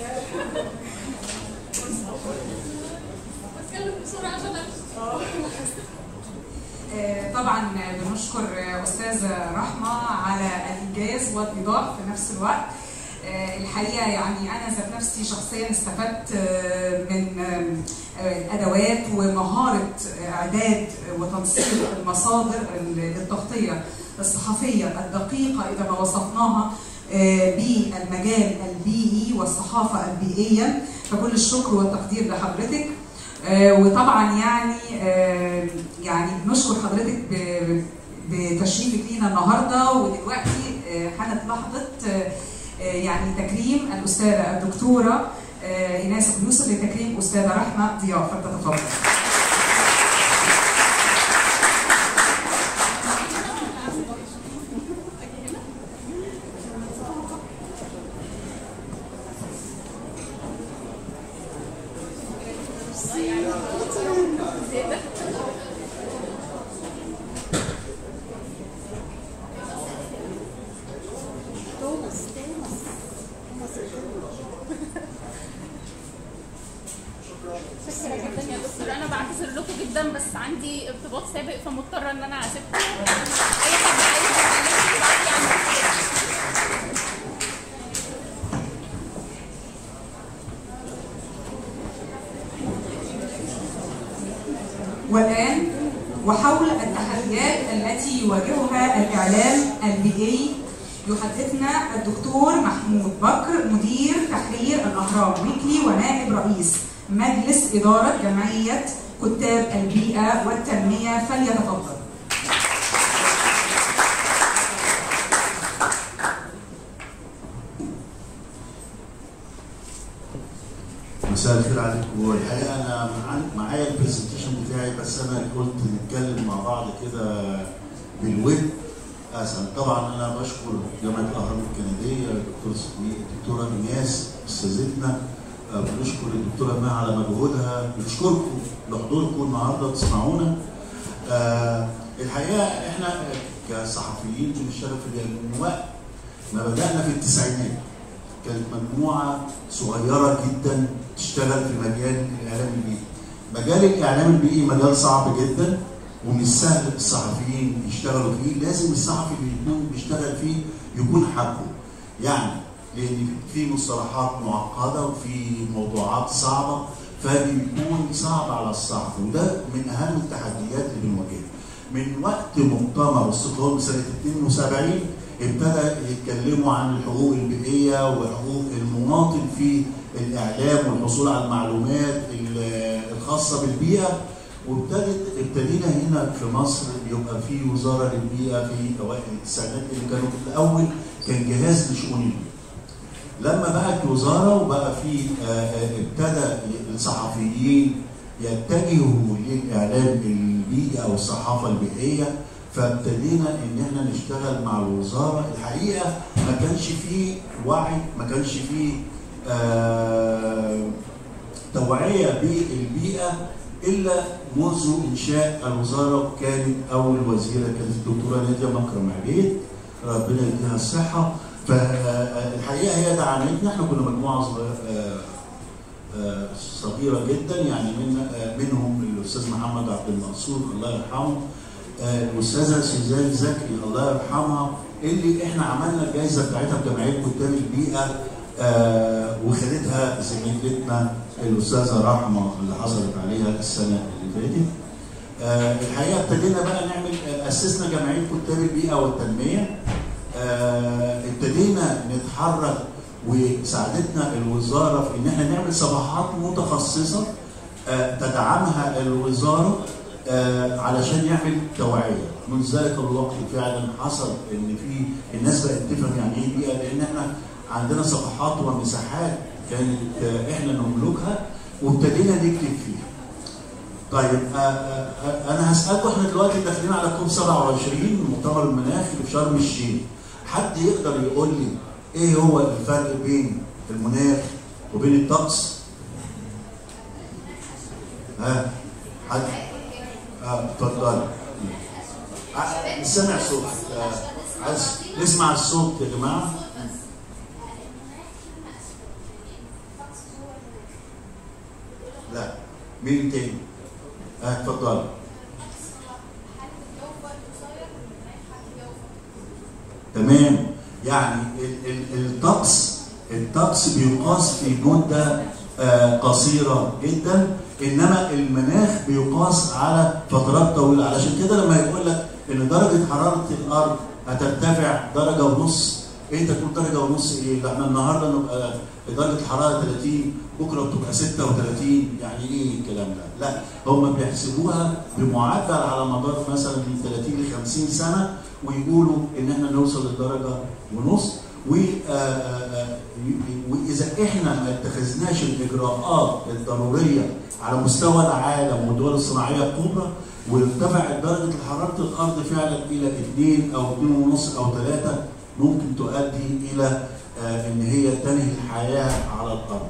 بتكلم بسرعه عشان أمشي. آه، طبعا بنشكر استاذه رحمه على الانجاز والايضاح في نفس الوقت آه، الحقيقه يعني انا ذات نفسي شخصيا استفدت آه، من آم، آه، الادوات ومهاره اعداد وتنسيق المصادر التغطيه الصحفيه الدقيقه اذا ما وصفناها آه، بالمجال البيئي والصحافه البيئيه فكل الشكر والتقدير لحضرتك آه، وطبعا يعني آه، يعني بنشكر حضرتك ب- بتشريفك لينا النهارده ودلوقتي آه، حانت لحظه آه، آه، يعني تكريم الاستاذه الدكتوره آه، ايناس أبو يوسف لتكريم استاذه رحمه ضياء فلتتفضل. شكرا جدا يا دكتور انا بعتذر لكم جدا بس عندي ارتباط سابق فمضطره ان انا اسيبكم اي حد عايز يكلمني يبعت لي على الفيسبوك. والآن وحول التحديات التي يواجهها الإعلام البيئي يحدثنا الدكتور محمود بكر مدير تحرير الأهرام ويكلي ونائب رئيس مجلس إدارة جمعية كتاب البيئة والتنمية فليتفضل مساء مساء الخير عليكم الحقيقه انا مع- معايا البرزنتيشن بتاعي بس انا قلت نتكلم مع بعض كده بالود اسهل طبعا انا بشكر جامعه الاهرام الكنديه الدكتور صديق الدكتوره ايناس استاذتنا آه، بنشكر الدكتوره مها على مجهودها بنشكركم لحضوركم النهارده تسمعونا آه، الحقيقه احنا كصحفيين بنشتغل في من وقت ما بدانا في التسعينات كانت مجموعه صغيره جدا تشتغل في مجال الاعلام البيئي. مجال الاعلام البيئي مجال صعب جدا ومش سهل الصحفيين يشتغلوا فيه، لازم الصحفي اللي يكون بيشتغل فيه يكون حبه. يعني لان في مصطلحات معقده وفي موضوعات صعبه فبيكون صعب على الصحفي وده من اهم التحديات اللي بنواجهها. من وقت مؤتمر ستوكهولم سنه 72 ابتدى يتكلموا عن الحقوق البيئيه وحقوق المواطن في الاعلام والحصول على المعلومات ال- الخاصه بالبيئه وابتدت ابتدينا هنا في مصر يبقى في وزاره للبيئه في اوائل التسعينات اللي كانوا في الاول كان جهاز لشؤون البيئه. لما بقت وزاره وبقى في آه، آه، ابتدى الصحفيين يتجهوا للاعلام البيئي او الصحافه البيئيه فابتدينا ان احنا نشتغل مع الوزاره الحقيقه ما كانش فيه وعي ما كانش فيه آه توعيه بالبيئه الا منذ انشاء الوزاره كانت اول وزيره كانت الدكتوره ناديه مكرم عبيد ربنا يديها الصحه فالحقيقه هي دعمتنا احنا كنا مجموعه صغيره آه، آه، صغيره جدا يعني من آه، منهم الاستاذ محمد عبد المنصور الله يرحمه آه، الاستاذه سوزان زكي الله يرحمها اللي احنا عملنا الجائزه بتاعتها بجمعيه كتاب البيئه آه، وخدتها زميلتنا الاستاذه رحمه اللي حصلت عليها السنه اللي فاتت. آه، الحقيقه ابتدينا بقى نعمل آه، اسسنا جمعيه كتاب البيئه والتنميه. آه، ابتدينا نتحرك وساعدتنا الوزاره في ان احنا نعمل صفحات متخصصه آه، تدعمها الوزاره آه، علشان يعمل توعيه منذ ذلك الوقت فعلا حصل ان في الناس بقت تفهم يعني ايه بيئه لان احنا عندنا صفحات ومساحات كانت آه، احنا نملكها وابتدينا نكتب فيها. طيب آه، آه، آه، انا هسالكم احنا دلوقتي داخلين على كوب 27 مؤتمر المناخ اللي في شرم الشيخ. حد يقدر يقول لي ايه هو الفرق بين المناخ وبين الطقس؟ ها حد اه اتفضل آه، مش سامع صوت آه، عايز نسمع الصوت يا جماعه لا مين تاني؟ اه اتفضل تمام يعني ال- ال- الطقس الطقس بيقاس في مده آه، قصيره جدا انما المناخ بيقاس على فترات طويله علشان كده لما يقول لك ان درجه حراره الارض هترتفع درجه ونص انت تقول درجه ونص ايه؟ لا احنا النهارده نبقى درجه الحراره 30 بكره بتبقى 36 يعني ايه الكلام ده؟ لا هم بيحسبوها بمعدل على مدار مثلا من 30 ل 50 سنه ويقولوا ان احنا نوصل لدرجه ونص و آه، آه، آه، واذا احنا ما اتخذناش الاجراءات الضروريه على مستوى العالم والدول الصناعيه الكبرى وارتفعت درجه حراره الارض فعلا الى 2 او 2.5 او 3 ممكن تؤدي الى آه، ان هي تنهي الحياه على الارض.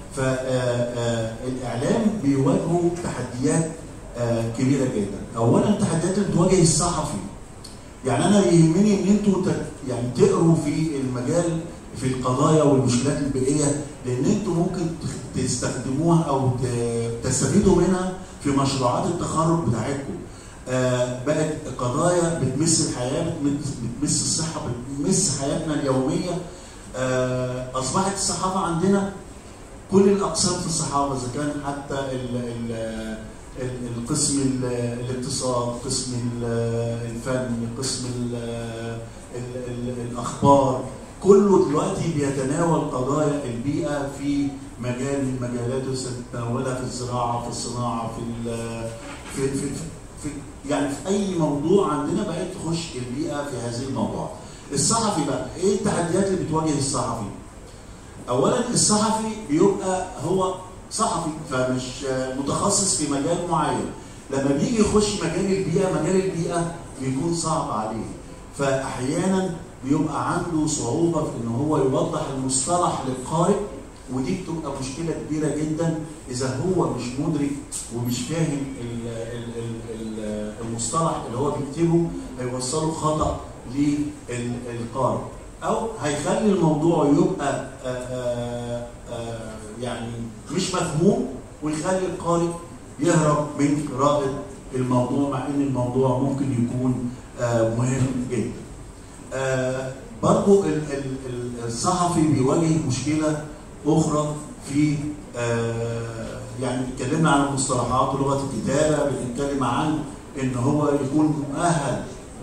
فالاعلام بيواجهوا تحديات آه، كبيره جدا. اولا التحديات اللي بتواجه الصحفي. يعني انا يهمني ان انتوا ت- يعني تقروا في المجال في القضايا والمشكلات البيئيه لان انتوا ممكن تخ- تستخدموها او ت- تستفيدوا منها في مشروعات التخرج بتاعتكم. آه، بقت قضايا بتمس الحياه بتمس, بتمس الصحه بتمس حياتنا اليوميه آه، اصبحت الصحافه عندنا كل الاقسام في الصحافه اذا كان حتى ال ال ال- القسم ال- الاقتصاد قسم ال- الفن قسم ال ال ال الاخبار كله دلوقتي بيتناول قضايا البيئه في مجال من المجالات اللي سنتناولها في الزراعه في الصناعه في ال- في في, في يعني في اي موضوع عندنا بقت تخش البيئه في هذه الموضوع. الصحفي بقى ايه التحديات اللي بتواجه الصحفي؟ اولا الصحفي بيبقى هو صحفي فمش آه، متخصص في مجال معين لما بيجي يخش مجال البيئه مجال البيئه بيكون صعب عليه فاحيانا بيبقى عنده صعوبه في ان هو يوضح المصطلح للقارئ ودي بتبقى مشكله كبيره جدا اذا هو مش مدرك ومش فاهم ال- ال- ال- ال- المصطلح اللي هو بيكتبه هيوصله خطا للقارئ او هيخلي الموضوع يبقى آه، آه، آه، يعني مش مفهوم ويخلي القارئ يهرب من قراءه الموضوع مع ان الموضوع ممكن يكون آه، مهم جدا. آه، برضو ال- ال- ال- الصحفي بيواجه مشكله اخرى في آه، يعني اتكلمنا عن المصطلحات ولغه الكتابه بنتكلم عن ان هو يكون مؤهل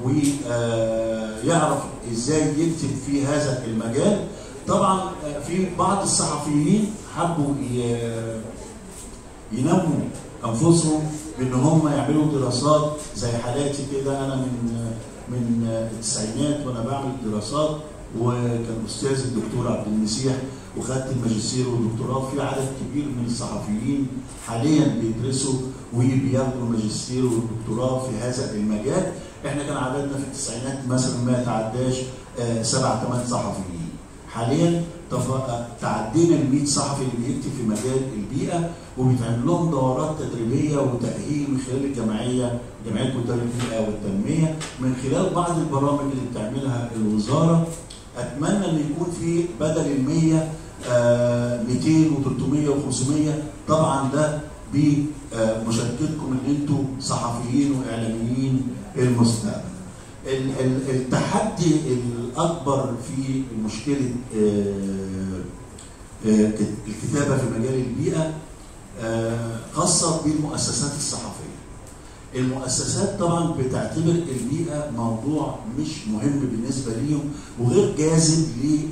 ويعرف ازاي يكتب في هذا المجال طبعا آه، في بعض الصحفيين حبوا ي- ينموا انفسهم بان هم يعملوا دراسات زي حالاتي كده انا من من التسعينات وانا بعمل دراسات وكان استاذ الدكتور عبد المسيح وخدت الماجستير والدكتوراه في عدد كبير من الصحفيين حاليا بيدرسوا وبياخدوا الماجستير والدكتوراه في هذا المجال احنا كان عددنا في التسعينات مثلا ما يتعداش آه، سبع ثمان صحفيين حاليا تف- تعدينا ال 100 صحفي اللي بيكتب في مجال البيئه وبيتعمل لهم دورات تدريبيه وتاهيل من خلال الجمعيه جمعيه كتاب البيئه والتنميه من خلال بعض البرامج اللي بتعملها الوزاره اتمنى ان يكون في بدل ال 100 آه، 200 و300 و500 طبعا ده بمشاركتكم ان انتم صحفيين واعلاميين المستقبل. ال- ال- التحدي الاكبر في مشكله آه، آه، الكتابه في مجال البيئه آه، خاصه بالمؤسسات الصحفيه. المؤسسات طبعا بتعتبر البيئه موضوع مش مهم بالنسبه ليهم وغير جاذب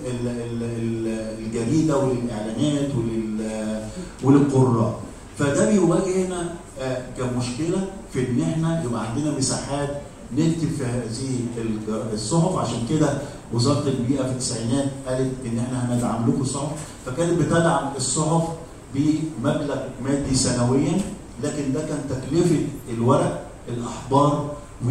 للجريده وللاعلانات ولل- وللقراء. فده بيواجهنا آه، كمشكله في ان احنا يبقى عندنا مساحات نكتب في هذه الج- الصحف عشان كده وزاره البيئه في التسعينات قالت ان احنا هندعم لكم صحف فكانت بتدعم الصحف بمبلغ مادي سنويا لكن ده كان تكلفه الورق الاحبار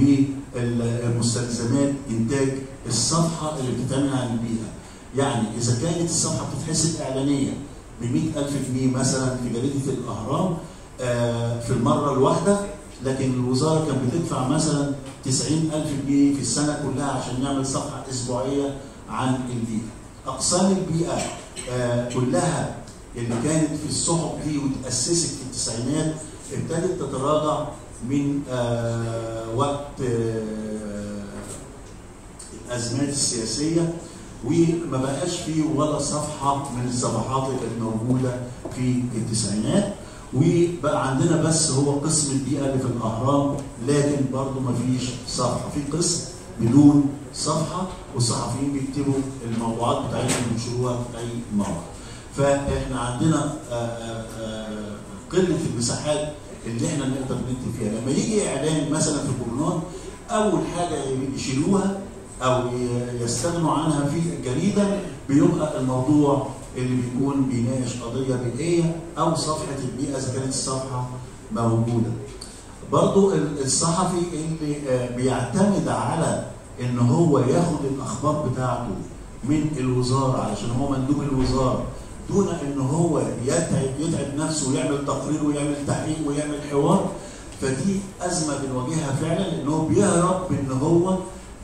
والمستلزمات انتاج الصفحه اللي بتتعمل عن البيئه. يعني اذا كانت الصفحه بتتحسب اعلانيا ب 100000 جنيه مثلا في جريده الاهرام آه، في المره الواحده لكن الوزاره كانت بتدفع مثلا 90000 جنيه في السنه كلها عشان نعمل صفحه اسبوعيه عن البيئه. اقسام البيئه آه، كلها اللي كانت في الصحف دي وتاسست في التسعينات ابتدت تتراجع من آه، وقت آه، الازمات السياسيه وما بقاش فيه ولا صفحه من الصفحات اللي كانت موجوده في التسعينات وبقى عندنا بس هو قسم البيئه اللي في الاهرام لكن برضه ما فيش صفحه في قسم بدون صفحه والصحفيين بيكتبوا الموضوعات بتاعتهم وينشروها في اي موقع فاحنا عندنا آه، آه، آه، قله المساحات اللي احنا نقدر نكتب فيها لما يجي اعلان مثلا في الجورنال اول حاجه يشيلوها او ي- يستغنوا عنها في الجريده بيبقى الموضوع اللي بيكون بيناقش قضيه بيئيه او صفحه البيئه اذا كانت الصفحه موجوده. برضو ال- الصحفي اللي آه، بيعتمد على ان هو ياخد الاخبار بتاعته من الوزاره علشان هو مندوب الوزاره دون ان هو يتعب يتعب نفسه ويعمل تقرير ويعمل تحقيق ويعمل حوار فدي ازمه بنواجهها فعلا لان هو بيهرب بان هو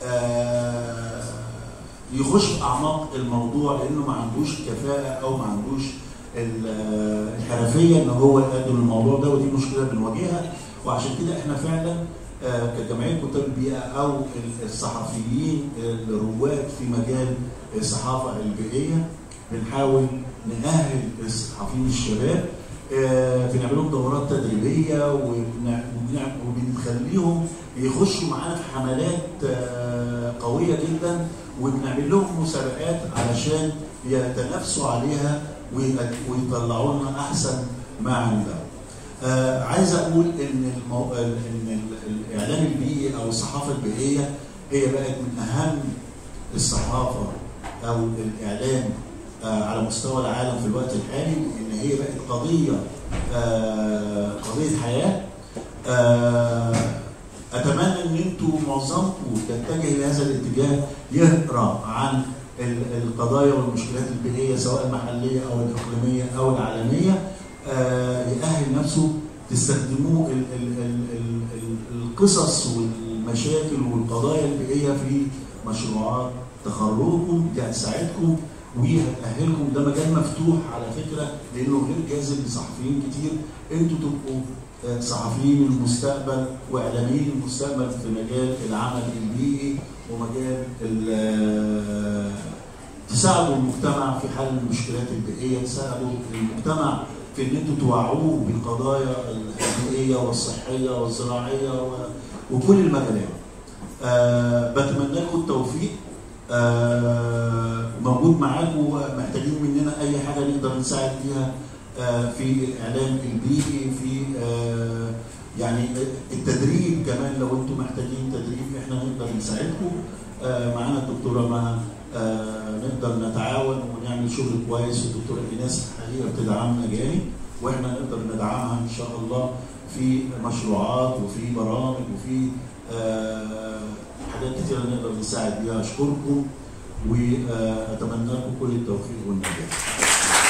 آه، يخش في اعماق الموضوع لانه ما عندوش كفاءه او ما عندوش ال- آه، الحرفيه ان هو يقدم الموضوع ده ودي مشكله بنواجهها وعشان كده احنا فعلا آه، كجمعيه كتاب البيئه او ال- الصحفيين الرواد في مجال الصحافه البيئيه بنحاول نأهل الصحفيين الشباب آه، بنعمل لهم دورات تدريبيه وبنع- وبنع- وبنخليهم يخشوا معانا في حملات آه، قويه جدا وبنعمل لهم مسابقات علشان يتنافسوا عليها ويت- ويطلعوا لنا احسن ما عندهم. آه عايز اقول ان المو... ان ال- الاعلام البيئي او الصحافه البيئيه هي بقت من اهم الصحافه او الاعلام آه، على مستوى العالم في الوقت الحالي ان هي بقت قضيه آه، قضيه حياه آه، اتمنى ان انتم معظمكم تتجه لهذا الاتجاه يقرا عن ال- القضايا والمشكلات البيئيه سواء المحليه او الاقليميه او العالميه آه، يأهل نفسه تستخدموه ال- ال- ال- ال- ال- القصص والمشاكل والقضايا البيئيه في مشروعات تخرجكم دي هتساعدكم وهتأهلكم ده مجال مفتوح على فكره لانه غير جاذب لصحفيين كتير انتوا تبقوا آه، صحفيين المستقبل واعلاميين المستقبل في مجال العمل البيئي ومجال ال- آه، تساعدوا المجتمع في حل المشكلات البيئيه، تساعدوا المجتمع في ان انتوا توعوه بالقضايا البيئيه والصحيه والزراعيه و- وكل المجالات. أه بتمنى لكم التوفيق أه موجود معاكم محتاجين مننا اي حاجه نقدر نساعد بيها أه في الاعلام البيئي في أه يعني التدريب كمان لو انتم محتاجين تدريب احنا نقدر نساعدكم أه معانا الدكتوره مها آه، نقدر نتعاون ونعمل شغل كويس والدكتوره ايناس الحقيقه بتدعمنا جامد واحنا نقدر ندعمها ان شاء الله في مشروعات وفي برامج وفي آه، حاجات كتيره نقدر نساعد بيها اشكركم واتمنى لكم كل التوفيق والنجاح.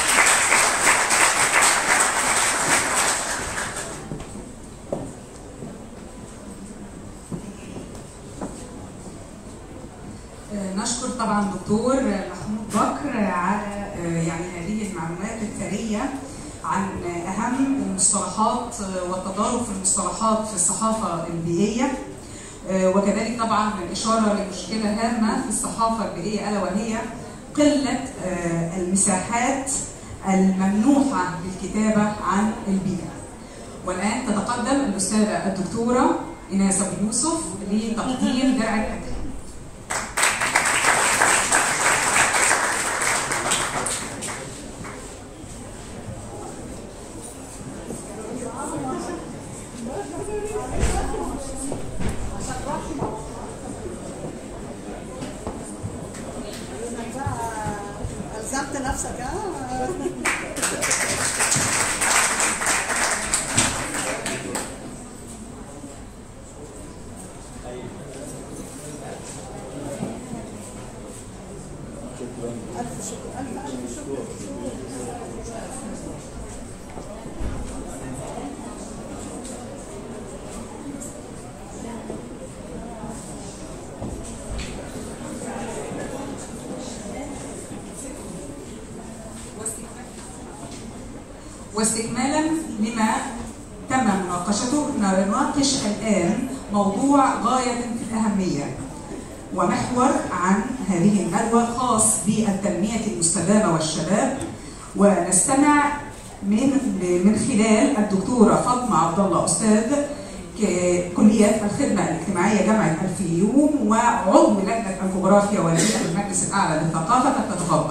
آه، نشكر طبعا دكتور محمود بكر على آه، يعني هذه المعلومات الثريه عن آه، اهم المصطلحات آه، والتضارب في المصطلحات في الصحافه البيئيه آه، وكذلك طبعا الاشاره لمشكله هامه في الصحافه البيئيه الا وهي قله آه، المساحات الممنوحه للكتابه عن البيئه. والان تتقدم الاستاذه الدكتوره ايناس ابو يوسف لتقديم درع التكريم. ألزمت نفسك اه ألف شكر ألف ألف شكر واستكمالا لما تم مناقشته نناقش الآن موضوع غاية في الأهمية ومحور عن هذه الندوة خاص بالتنمية المستدامة والشباب ونستمع من من خلال الدكتورة فاطمة عبد الله أستاذ ك- كلية الخدمة الاجتماعية جامعة الفيوم وعضو لجنة الجغرافيا والبيئة بالمجلس الأعلى للثقافة فلتتفضل.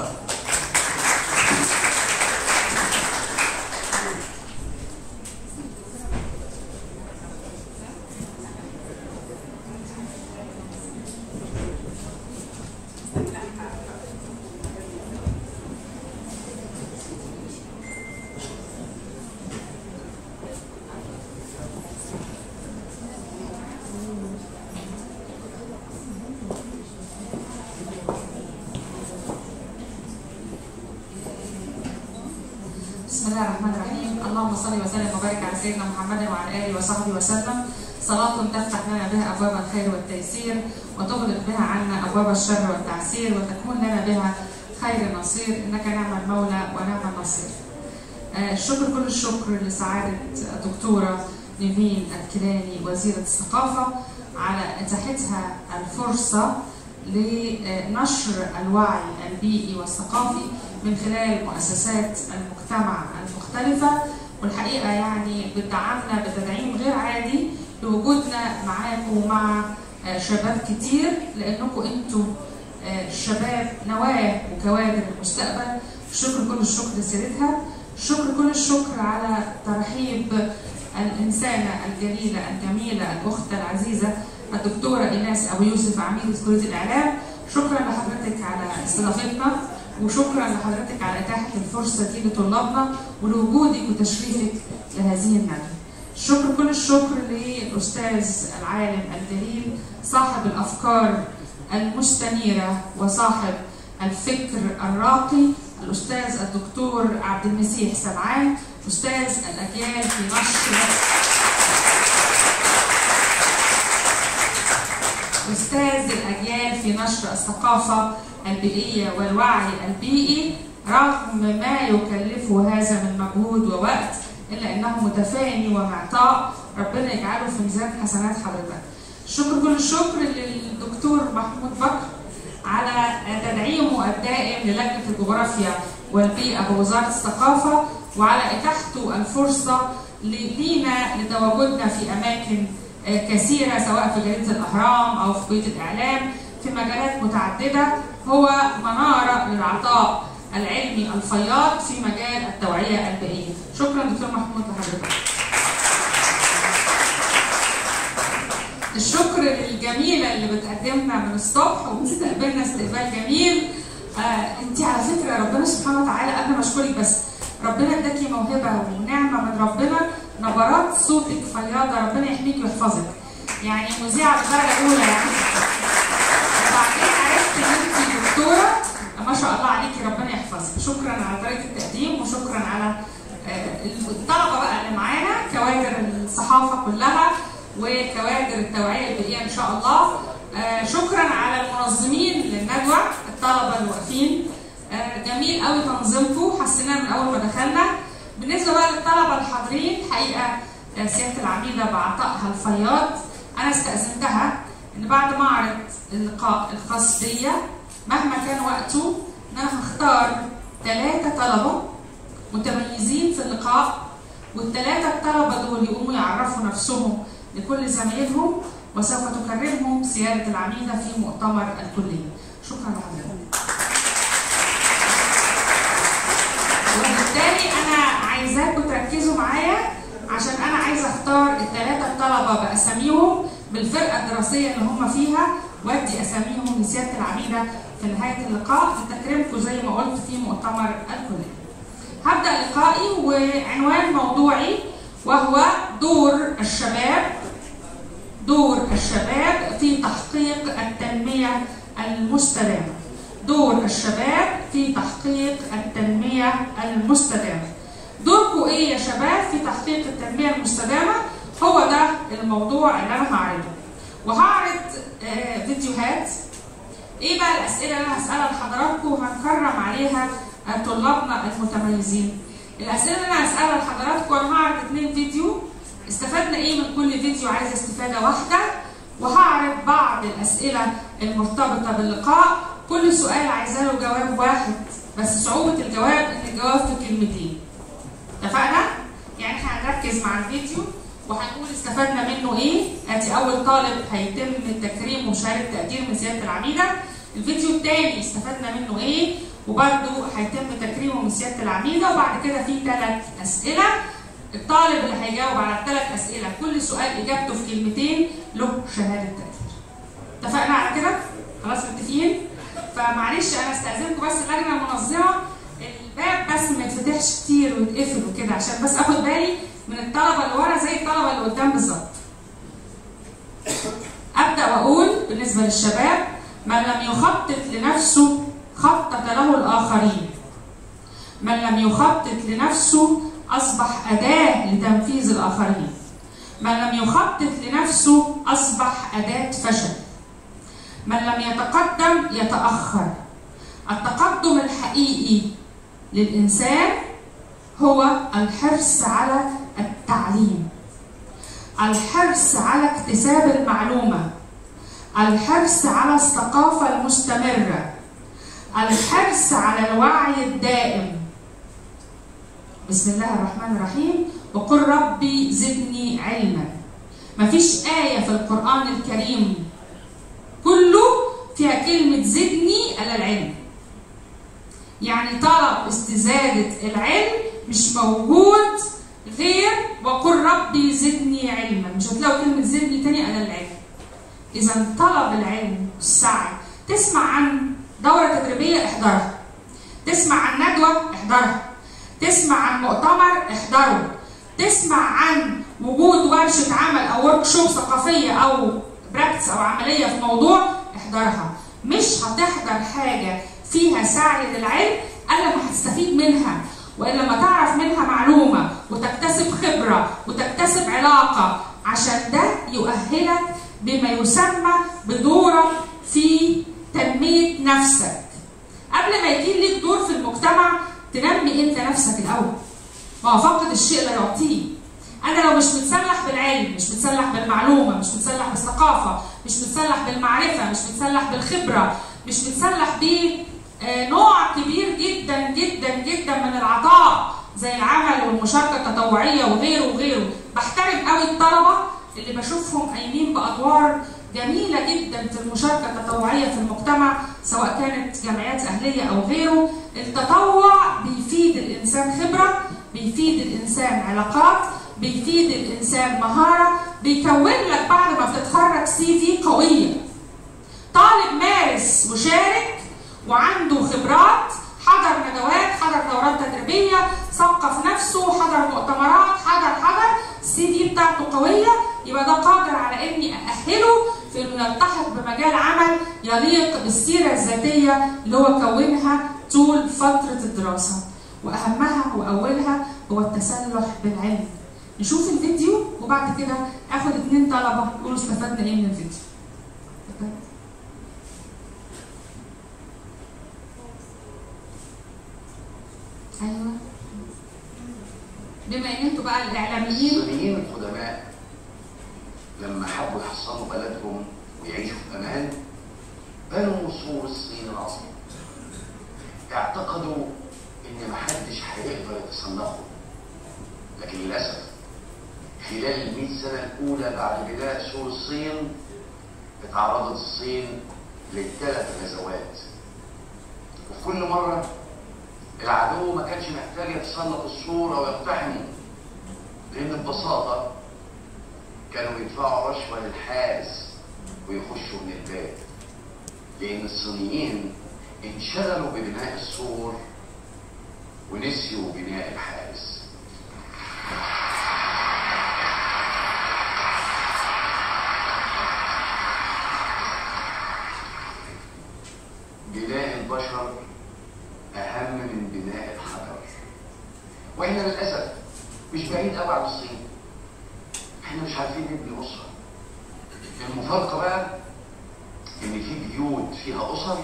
بسم الله الرحمن الرحيم اللهم صل وسلم وبارك على سيدنا محمد وعلى اله وصحبه وسلم صلاة تفتح لنا بها ابواب الخير والتيسير وتغلق بها عنا ابواب الشر والتعسير وتكون لنا بها خير نصير انك نعم المولى ونعم النصير. آه، الشكر كل الشكر لسعادة الدكتورة نيفين الكيلاني وزيرة الثقافة على إتاحتها الفرصة لنشر الوعي البيئي والثقافي من خلال مؤسسات المجتمع المختلفة والحقيقة يعني بتدعمنا بتدعيم غير عادي لوجودنا معاكم ومع آه، شباب كتير لأنكم أنتم آه، شباب نواة وكوادر المستقبل شكر كل الشكر لسيرتها شكر كل الشكر على ترحيب الإنسانة الجليلة الجميلة الأخت العزيزة الدكتورة إيناس أبو يوسف عميدة كلية الإعلام شكرا لحضرتك على استضافتنا وشكرا لحضرتك على اتاحه الفرصه دي لطلابنا ولوجودك وتشريفك لهذه الندوه. الشكر كل الشكر للاستاذ العالم الجليل صاحب الافكار المستنيره وصاحب الفكر الراقي الاستاذ الدكتور عبد المسيح سمعان استاذ الاجيال في نشر أستاذ الأجيال في نشر الثقافة البيئية والوعي البيئي رغم ما يكلفه هذا من مجهود ووقت إلا أنه متفاني ومعطاء ربنا يجعله في ميزان حسنات حضرتك. شكر كل الشكر للدكتور محمود بكر على تدعيمه الدائم للجنة الجغرافيا والبيئة بوزارة الثقافة وعلى إتاحته الفرصة لينا لتواجدنا في أماكن كثيرة سواء في جريدة الأهرام أو في كلية الإعلام في مجالات متعددة هو منارة للعطاء العلمي الفياض في مجال التوعية البيئية شكرا دكتور محمود لحضرتك الشكر للجميلة اللي بتقدمنا من الصبح وبتستقبلنا استقبال جميل آه انت على فكرة ربنا سبحانه وتعالى قبل ما اشكرك بس ربنا اداكي موهبة ونعمة من ربنا نبرات صوتك فياضة ربنا يحميك ويحفظك يعني مذيعة بدرجة أولى يعني وبعدين عرفت إن أنت دكتورة ما شاء الله عليكي ربنا يحفظك شكرا على طريقة التقديم وشكرا على الطلبة بقى اللي معانا كوادر الصحافة كلها وكوادر التوعية البيئية إن شاء الله شكرا على المنظمين للندوة الطلبة اللي واقفين جميل قوي تنظيمكم حسيناه من أول ما دخلنا بالنسبه بقى للطلبه الحاضرين حقيقه سياده العميده بعطائها الفياض انا استاذنتها ان بعد ما اعرض اللقاء الخاص بيا مهما كان وقته ان انا هختار ثلاثه طلبه متميزين في اللقاء والثلاثه الطلبه دول يقوموا يعرفوا نفسهم لكل زمايلهم وسوف تكرمهم سياده العميده في مؤتمر الكليه شكرا لحضرتك وبالتالي انا عايزاكم تركزوا معايا عشان انا عايزه اختار الثلاثه الطلبه باساميهم بالفرقه الدراسيه اللي هم فيها وادي اساميهم لسياده العميده في نهايه اللقاء لتكريمكم زي ما قلت في مؤتمر الكليه. هبدا لقائي وعنوان موضوعي وهو دور الشباب دور الشباب في تحقيق التنميه المستدامه. دور الشباب في تحقيق التنمية المستدامة دوركم ايه يا شباب في تحقيق التنمية المستدامة هو ده الموضوع اللي انا هعرضه وهعرض آه فيديوهات ايه بقى الاسئلة اللي انا هسألها لحضراتكم وهنكرم عليها آه طلابنا المتميزين الاسئلة اللي انا هسألها لحضراتكم انا هعرض اتنين فيديو استفدنا ايه من كل فيديو عايزة استفادة واحدة وهعرض بعض الاسئلة المرتبطة باللقاء كل سؤال عايزاه له جواب واحد بس صعوبة الجواب ان الجواب في كلمتين. اتفقنا؟ يعني احنا هنركز مع الفيديو وهنقول استفدنا منه ايه؟ ادي اول طالب هيتم تكريمه بشهادة تقدير من سيادة العميدة. الفيديو الثاني استفدنا منه ايه؟ وبرده هيتم تكريمه من سيادة العميدة وبعد كده في ثلاث اسئلة. الطالب اللي هيجاوب على الثلاث اسئلة كل سؤال اجابته في كلمتين له شهادة تقدير. اتفقنا على كده؟ خلاص متفقين؟ فمعلش انا استاذنكم بس اللجنه المنظمه الباب بس ما يتفتحش كتير ويتقفل وكده عشان بس اخد بالي من الطلبه اللي ورا زي الطلبه اللي قدام بالظبط. ابدا واقول بالنسبه للشباب من لم يخطط لنفسه خطط له الاخرين. من لم يخطط لنفسه اصبح اداه لتنفيذ الاخرين. من لم يخطط لنفسه اصبح اداه فشل. من لم يتقدم يتأخر التقدم الحقيقي للإنسان هو الحرص على التعليم الحرص على اكتساب المعلومة الحرص على الثقافة المستمرة الحرص على الوعي الدائم بسم الله الرحمن الرحيم وقل ربي زدني علما مفيش آية في القرآن الكريم كله فيها كلمة زدني على العلم يعني طلب استزادة العلم مش موجود غير وقل ربي زدني علما مش هتلاقوا كلمة زدني تاني على العلم إذا طلب العلم والسعي تسمع عن دورة تدريبية احضرها تسمع عن ندوه احضرها تسمع عن مؤتمر احضره تسمع عن وجود ورشه عمل او ورك شوب ثقافيه او براكتس او عمليه في موضوع احضرها مش هتحضر حاجه فيها سعي للعلم الا ما هتستفيد منها والا ما تعرف منها معلومه وتكتسب خبره وتكتسب علاقه عشان ده يؤهلك بما يسمى بدورك في تنميه نفسك قبل ما يجي لك دور في المجتمع تنمي انت نفسك الاول ما هو فقد الشيء لا يعطيه انا لو مش متسلح بالعلم مش متسلح بالمعلومه مش متسلح بالثقافه مش متسلح بالمعرفه مش متسلح بالخبره مش متسلح ب آه، نوع كبير جدا جدا جدا من العطاء زي العمل والمشاركه التطوعيه وغيره وغيره بحترم قوي الطلبه اللي بشوفهم قايمين بادوار جميله جدا في المشاركه التطوعيه في المجتمع سواء كانت جمعيات اهليه او غيره التطوع بيفيد الانسان خبره بيفيد الانسان علاقات بيفيد الانسان مهاره بيكون لك بعد ما بتتخرج سي في قويه طالب مارس وشارك وعنده خبرات حضر ندوات حضر دورات تدريبيه ثقف نفسه حضر مؤتمرات حضر حضر السي في بتاعته قويه يبقى ده قادر على اني ااهله في انه يلتحق بمجال عمل يليق بالسيره الذاتيه اللي هو كونها طول فتره الدراسه واهمها واولها هو التسلح بالعلم نشوف الفيديو وبعد كده اخد اتنين طلبه يقولوا استفدنا ايه من الفيديو اتفضل. ايوه بما ان انتوا بقى الاعلاميين الصينيين القدماء لما حبوا يحصنوا بلدهم ويعيشوا في امان بنوا سور الصين العظيم اعتقدوا ان محدش هيقدر يتصنفه لكن للاسف خلال المئة سنة الأولى بعد بناء سور الصين اتعرضت الصين لثلاث غزوات وفي كل مرة العدو ما كانش محتاج يتسلق السور أو يقتحمه لأن ببساطة كانوا يدفعوا رشوة للحارس ويخشوا من الباب لأن الصينيين انشغلوا ببناء السور ونسيوا بناء الحارس بناء البشر أهم من بناء الحجر وإحنا للأسف مش بعيد قوي عن الصين إحنا مش عارفين نبني أسرة المفارقة بقى إن في بيوت فيها أسر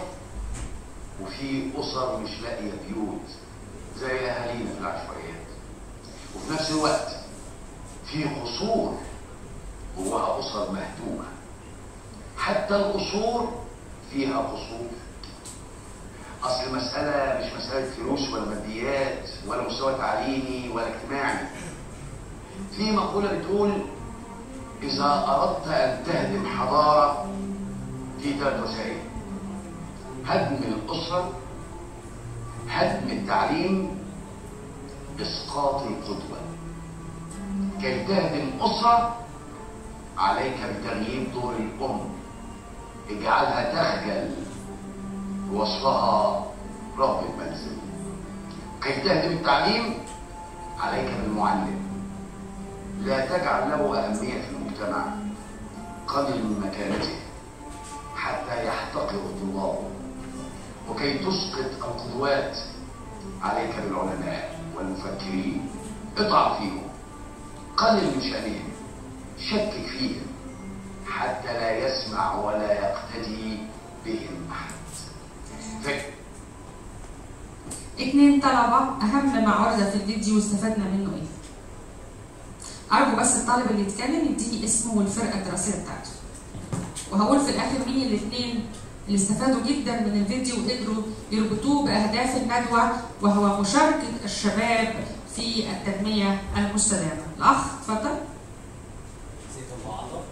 وفي أسر مش لاقية بيوت زي أهالينا في العشوائيات وفي نفس الوقت في قصور جواها أسر مهدومة حتى القصور فيها قصور اصل المساله مش مساله فلوس ولا ماديات ولا مستوى تعليمي ولا اجتماعي في مقوله بتقول اذا اردت ان تهدم حضاره في ثلاث وسائل هدم الاسره هدم التعليم اسقاط القدوه كي تهدم اسره عليك بتغيير دور الام اجعلها تخجل وصلها رب المنزل كي تهدم التعليم عليك بالمعلم لا تجعل له أهمية في المجتمع قلل من مكانته حتى يحتقر طلابه وكي تسقط القدوات عليك بالعلماء والمفكرين اطعن فيهم قلل من شأنهم شكك فيهم حتى لا يسمع ولا يقتدي بهم أحد فكر اتنين طلبة أهم ما عرض في الفيديو واستفدنا منه إيه؟ أرجو بس الطالب اللي يتكلم يديني اسمه والفرقة الدراسية بتاعته. وهقول في الآخر مين الاتنين اللي استفادوا جدا من الفيديو وقدروا يربطوه بأهداف الندوة وهو مشاركة الشباب في التنمية المستدامة. الأخ اتفضل. زي الله عطا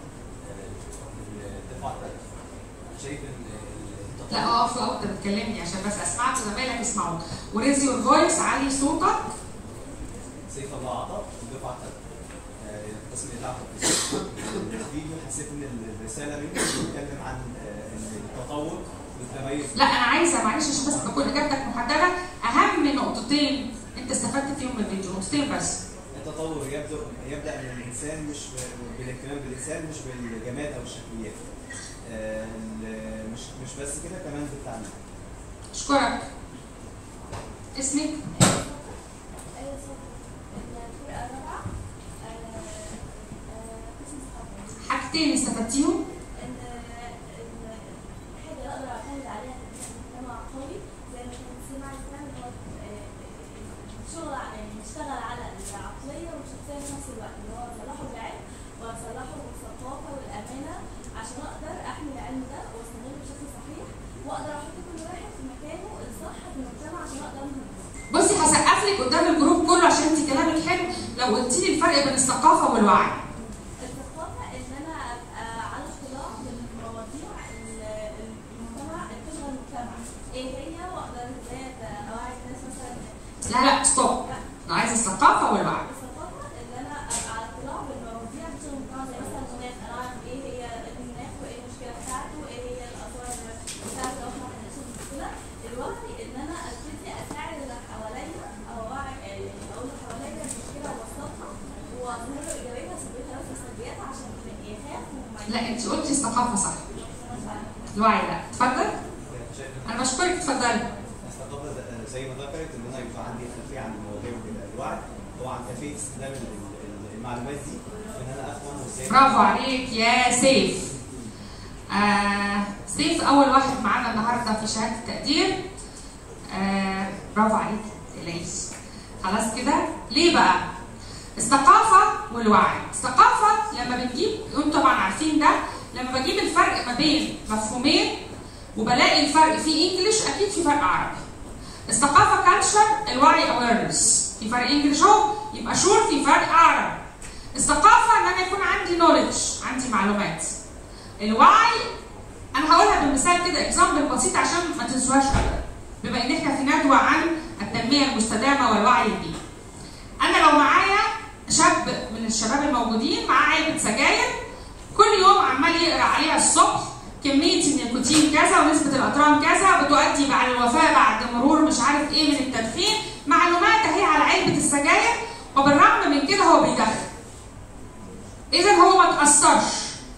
الدفاع الثالث شايف ان لا اقف اقف انت بتكلمني عشان بس اسمعك وزمايلك يسمعوا. وريز يور فويس علي صوتك. سيف الله عطا الدفعه الثالثه القسم بتاعه الفيديو حسيت ان الرساله منه بتتكلم عن آه، ان التطور والتميز لا انا عايزه معلش عشان بس تكون اجابتك محدده نقطتين انت استفدت فيهم من الفيديو نقطتين بس التطور يبدأ يبدأ من الإنسان مش بالاهتمام بالإنسان مش بالجماد أو الشكليات. آه، ال- مش مش بس كده كمان بالتعليم. اشكرك اسمك حاجتين استفدتيهم حاجة أقدر أعتمد عليها في المجتمع قوي زي ما كان سمع الكلام اللي هو آه، شغل ع- يعني نشتغل على العقلية والشخصية في نفس الوقت اللي هو أصلحه بالعلم وأصلحه بالثقافة والأمانة عشان أقدر أحمي العلم ده وأستغله بشكل صحيح وأقدر أحط كل واحد في مكانه الصح في المجتمع عشان أقدر أنهض بصي هسقف لك قدام الجروب كله عشان انت كلامك حلو لو قلتي لي الفرق بين الثقافه والوعي الثقافة إن أنا أبقى على اطلاع بالمواضيع ال- المجتمع اللي بتشغل المجتمع إيه هي وأقدر إزاي أوعي الناس مثلا لا لا ستوب انا عايزه الثقافه والوعي الثقافة إن أنا أبقى على اطلاع بالمواضيع اللي بتشغل المجتمع زي مثلا المناخ أنا أعرف إيه هي المناخ وإيه المشكلة بتاعته إيه هي الآثار بتاعته لو إحنا عندنا المشكلة الوعي إن أنا أبتدي أساعد اللي حواليا أو أوعي يعني أقول اللي حواليا المشكلة وأوصلها وأظهر له إيجابياتها وسلبياتها بس سلبياتها عشان يخاف وما لا انت قلتي الثقافه صح الوعي لا اتفضل انا بشكرك اتفضلي الثقافة زي- زي ما ذكرت إن أنا يبقى عندي خلفية عن المواضيع وكده. الوعي هو عن كيفية استخدام ال- ال- المعلومات دي في إن أنا أفهم وإزاي برافو عليك يا سيف آه سيف اول واحد معانا النهارده في شهاده التقدير آه برافو عليك تقلقيش خلاص كده ليه بقى الثقافه والوعي الثقافه لما بنجيب انتم طبعا عارفين ده لما بجيب الفرق ما بين مفهومين وبلاقي الفرق في انجلش اكيد في فرق عربي الثقافه كالتشر الوعي اويرنس في فرق انجلش اهو يبقى شور في فرق عربي الثقافه ان انا يكون عندي نولج عندي معلومات الوعي انا هقولها بمثال كده اكزامبل بسيط عشان ما تنسوهاش ابدا بما ان احنا في ندوه عن التنميه المستدامه والوعي البيئي انا لو معايا شاب من الشباب الموجودين معاه علبه سجاير كل يوم عمال يقرا عليها الصبح كميه النيكوتين كذا ونسبه الاطران كذا بتؤدي على الوفاه بعد مرور مش عارف ايه من التدخين معلومات اهي على علبه السجاير وبالرغم من كده هو بيدخن اذا هو ما تاثرش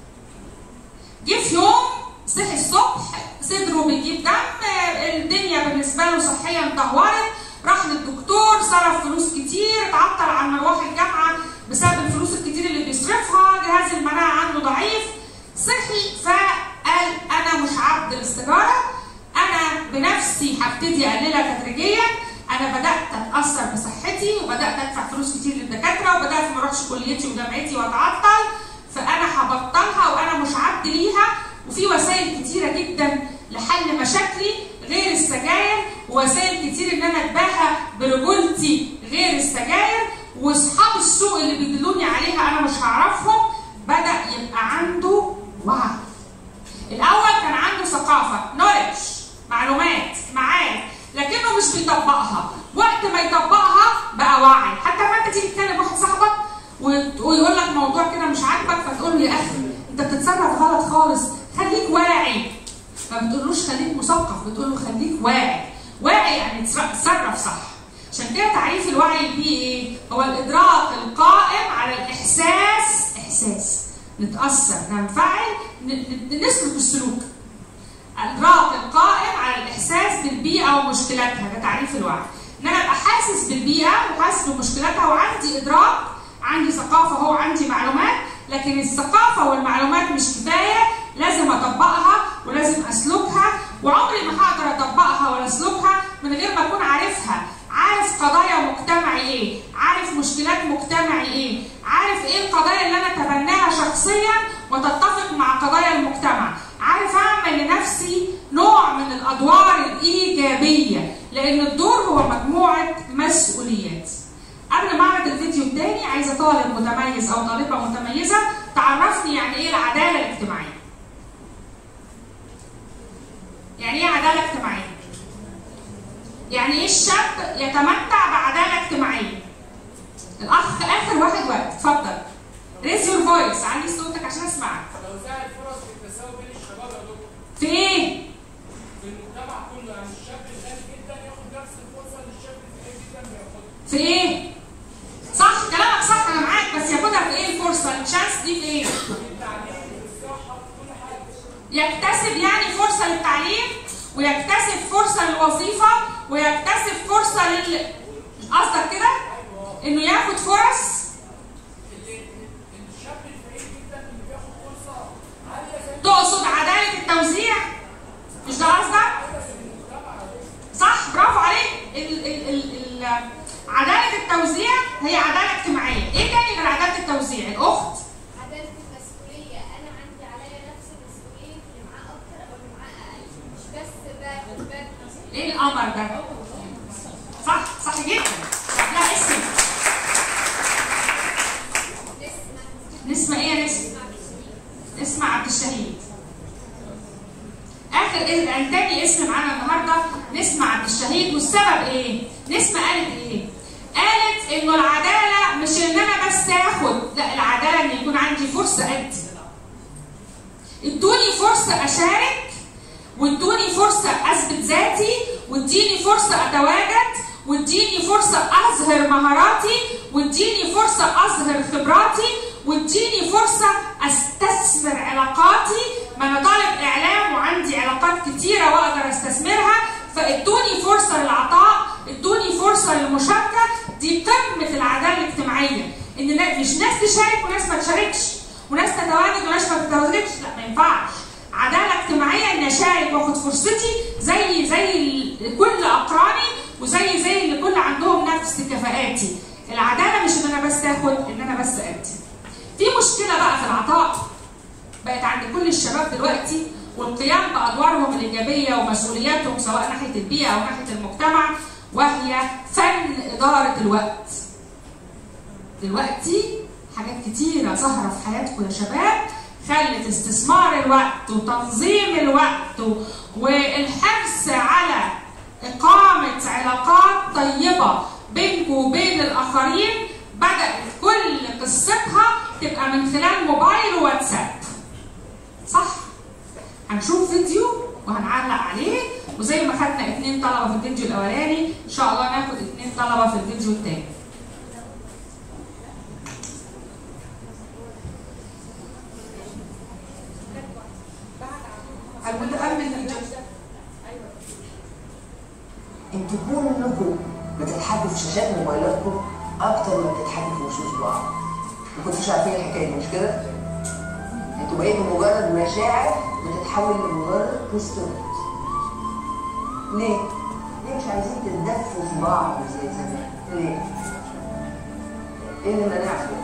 جه في يوم صحي الصبح صدره بيجيب دم الدنيا بالنسبه له صحيا اتدهورت راح للدكتور صرف فلوس كتير اتعطل عن مروح الجامعه بسبب الفلوس الكتير اللي بيصرفها جهاز المناعه عنده ضعيف صحي فقال انا مش عبد السيجاره انا بنفسي هبتدي اقللها تدريجيا انا بدات اتاثر بصحتي وبدات ادفع فلوس كتير للدكاتره وبدات ما اروحش كليتي وجامعتي واتعطل فانا هبطلها وانا مش عبد ليها وفي وسائل كتيره جدا لحل مشاكلي غير السجاير ووسائل كتير ان انا اتباهى برجولتي غير السجاير واصحاب السوق اللي بيدلوني عليها انا مش هعرفهم بدا يبقى عنده وعي الاول كان عنده ثقافه نولج معلومات معارف لكنه مش بيطبقها وقت ما يطبقها بقى وعي حتى ما انت تيجي تكلم واحد صاحبك وت- ويقول لك موضوع كده مش عاجبك فتقول له يا اخي انت بتتصرف غلط خالص خليك واعي ما بتقولوش خليك مثقف بتقول له خليك واعي واعي يعني تصر- تصرف صح عشان كده تعريف الوعي البيئي ايه؟ هو الادراك القائم على الاحساس احساس نتاثر ننفعل ن- ن- نسلك السلوك الادراك القائم على الاحساس بالبيئه ومشكلاتها ده تعريف الوعي ان انا ابقى حاسس بالبيئه وحاسس بمشكلاتها وعندي ادراك عندي ثقافه هو عندي معلومات لكن الثقافه والمعلومات مش كفايه لازم اطبقها ولازم اسلكها وعمري ما هقدر اطبقها ولا اسلكها من غير ما اكون عارفها عارف قضايا مجتمعي ايه عارف مشكلات مجتمعي ايه عارف ايه القضايا اللي انا اتبناها شخصيا وتتفق مع قضايا المجتمع عارف اعمل لنفسي نوع من الادوار الايجابيه لان الدور هو مجموعه مسؤوليات قبل ما اعرض الفيديو الثاني عايزه طالب متميز او طالبه متميزه تعرفني يعني ايه العداله الاجتماعيه يعني ايه عداله اجتماعيه يعني ايه الشاب يتمتع بعداله اجتماعيه الاخ اخر واحد وقت اتفضل ريز يور فويس علي صوتك عشان اسمعك توزيع الفرص بالتساوي بين الشباب يا دكتور في ايه في المجتمع المجتمع كله يعني الشاب الغني جدا ياخد نفس الفرصه اللي الشاب الفقير جدا بياخدها في ايه؟ صح كلامك صح انا معاك بس ياخدها في ايه الفرصه؟ الشانس دي في ايه؟ يكتسب يعني فرصه للتعليم ويكتسب فرصه للوظيفه ويكتسب فرصه لل قصدك كده؟ انه ياخد فرص الشاب الفقير جدا اللي بياخد فرصه عاليه زي تقصد عداله التوزيع؟ مش ده قصدك؟ صح برافو عليك ال ال ال ال عداله التوزيع هي عداله اجتماعيه، ايه تاني غير عداله التوزيع؟ الاخت عدالة المسؤولية أنا عندي عليا نفس مسؤولية اللي معاه أكتر أو اللي معاه أقل مش بس باخد باخد ايه القمر ده؟ صح صح جدا لا اسم نسمة ايه يا نسمة؟ نسمة عبد الشهيد اخر اسم عن تاني اسم معانا النهارده نسمة عبد الشهيد والسبب ايه؟ نسمة قالت ايه؟ قالت انه العدالة مش ان انا بس اخد لا العدالة ان يكون عندي فرصة ادي ادوني فرصة اشارك وادوني فرصة اثبت ذاتي واديني فرصة اتواجد واديني فرصة اظهر مهاراتي واديني فرصة اظهر خبراتي واديني فرصة استثمر علاقاتي ما انا طالب اعلام وعندي علاقات كتيرة واقدر استثمرها فادوني فرصة للعطاء ادوني فرصة للمشاركة دي قمة العدالة الاجتماعية ان نا- مش ناس تشارك وناس ما تشاركش وناس تتواجد وناس ما تتواجدش لا ما ينفعش عدالة اجتماعية ان اشارك واخد فرصتي زي زي ال- كل اقراني وزي زي اللي كل عندهم نفس كفاءاتي العدالة مش ان انا بس اخد ان انا بس ادي في مشكلة بقى في العطاء بقت عند كل الشباب دلوقتي والقيام بادوارهم الايجابيه ومسؤولياتهم سواء ناحيه البيئه او ناحيه المجتمع وهي فن اداره الوقت. دلوقتي حاجات كتيره ظاهره في حياتكم يا شباب خلت استثمار الوقت وتنظيم الوقت و- والحرص على اقامه علاقات طيبه بينكم وبين الاخرين بدات كل قصتها تبقى من خلال موبايل وواتساب. صح؟ هنشوف فيديو وهنعلق عليه وزي ما خدنا اتنين طلبه في الفيديو الاولاني ان شاء الله ناخد اتنين طلبه في الفيديو التاني. المتأمل في الجزء انتوا تكونوا انكم بتتحكوا في شاشات موبايلاتكم اكتر ما بتتحكوا في وشوش بعض ما كنتوش عارفين الحكايه دي مش كده؟ انتوا بقيتوا مجرد مشاعر بتتحول لمجرد بوسترات ليه؟ ليه مش عايزين تتدفوا في بعض زي زمان؟ ليه؟ ايه اللي منعكم؟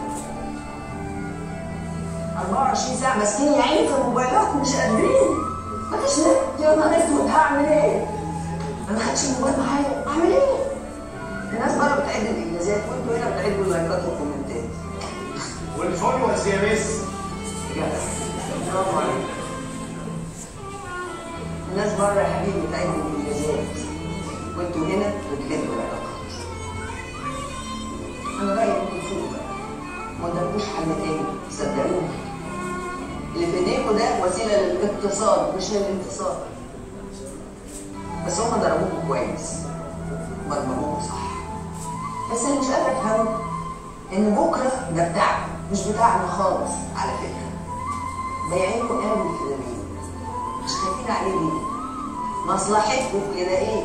24 ساعة ماسكين يا عيني في الموبايلات مش قادرين مفيش نت يا نهار اسود هعمل ايه؟ انا ما خدتش الموبايل معايا اعمل ايه؟ الناس بره بتعد الانجازات وانتوا هنا بتعدوا اللايكات والكومنتات والفولورز يا ميس جدع برافو عليك الناس بره يا حبيبي بتعدوا الانجازات وانتوا هنا بتهدوا العلاقات انا رايي انكم تفوقوا بقى ما قدامكوش حل تاني صدقوني اللي في ايديكوا ده وسيله للاقتصاد مش للانتصار بس هم ضربوكوا كويس برمجوكوا صح بس انا مش قادر افهم ان بكره ده بتاعكم مش بتاعنا خالص على فكره بايعينكم قوي كده ليه؟ مش خايفين عليه ليه؟ مصلحتكم في كده ايه؟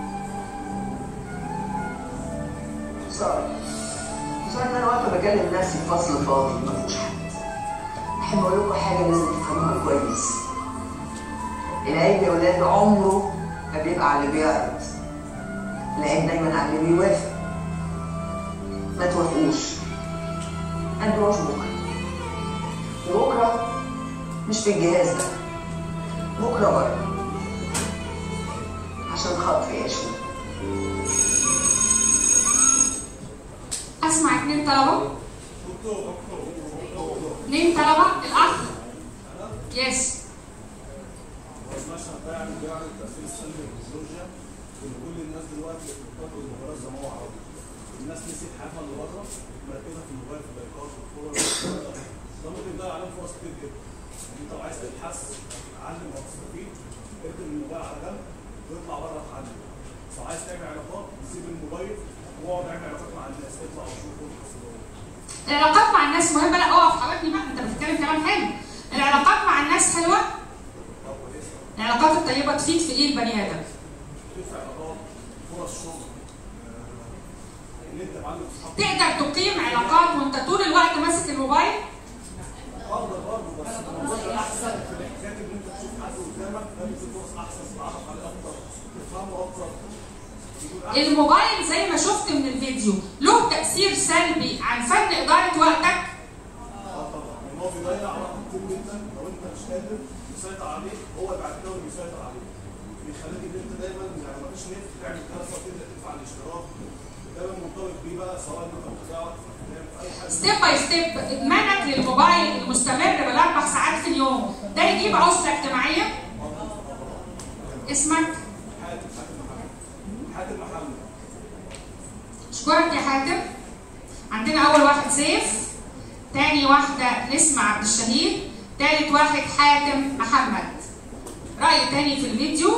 خساره خساره ان انا واقفه بكلم نفسي في فصل فاضي ما فيهوش حد احب اقول لكم حاجه لازم تفهموها كويس العيب يا ولاد عمره ما بيبقى على اللي بيعرض العيب دايما على اللي بيوافق ما توافقوش ما تدوش بكره وبكره مش في الجهاز ده بكره بره عشان خاطري يا شو اسمع اتنين طلبه اتنين طلبه الاخ يس المشهد ده يعني بيعرض تأثير السلبي للتكنولوجيا ان كل الناس دلوقتي بتطبق المباراة زي ما هو عاوز. الناس نسيت حياتها اللي بره مركزة في الموبايل في اللايكات والفولورز ده ممكن يضيع عليهم فرص كتير جدا. يعني انت لو عايز تبحث تتعلم او تستفيد اركن الموبايل على جنب موبايل واقعد اعمل علاقات مع الناس اطلع وشوفهم العلاقات مع الناس مهمه لا اقف حضرتك بقى انت بتتكلم كلام حلو العلاقات مع الناس حلوه العلاقات الطيبه تفيد في ايه البني ادم تدفع علاقات فرص شغل آه، ان انت معلم اصحاب تقدر تقيم علاقات وانت طول الوقت ماسك الموبايل اقدر برضه بس الموضوع ده احسن في الحكايات ان انت تشوف حد قدامك ده بيدي فرص احسن تتعرف عليه اكتر تفهمه اكتر يكون أحسن. الموبايل زي ما شفت من الفيديو له تاثير سلبي عن فن اداره وقتك اه طبعا ان هو بيضيع وقت كتير جدا لو انت مش قادر تسيطر عليه هو بعد كده اللي بيسيطر عليه بيخليك ان انت دايما يعني مفيش نت تعمل دراسه تبدا تدفع الاشتراك دايما مرتبط بيه بقى سواء انت بتضيع وقت في الافلام في اي حاجه ستيب باي ستيب ادمانك للموبايل المستمر بالاربع ساعات في اليوم ده يجيب عزله اجتماعيه اسمك حاتم حاتم محمد حاتم محمد اشكرك يا حاتم عندنا اول واحد سيف تاني واحده نسمة عبد الشهيد تالت واحد حاتم محمد راي تاني في الفيديو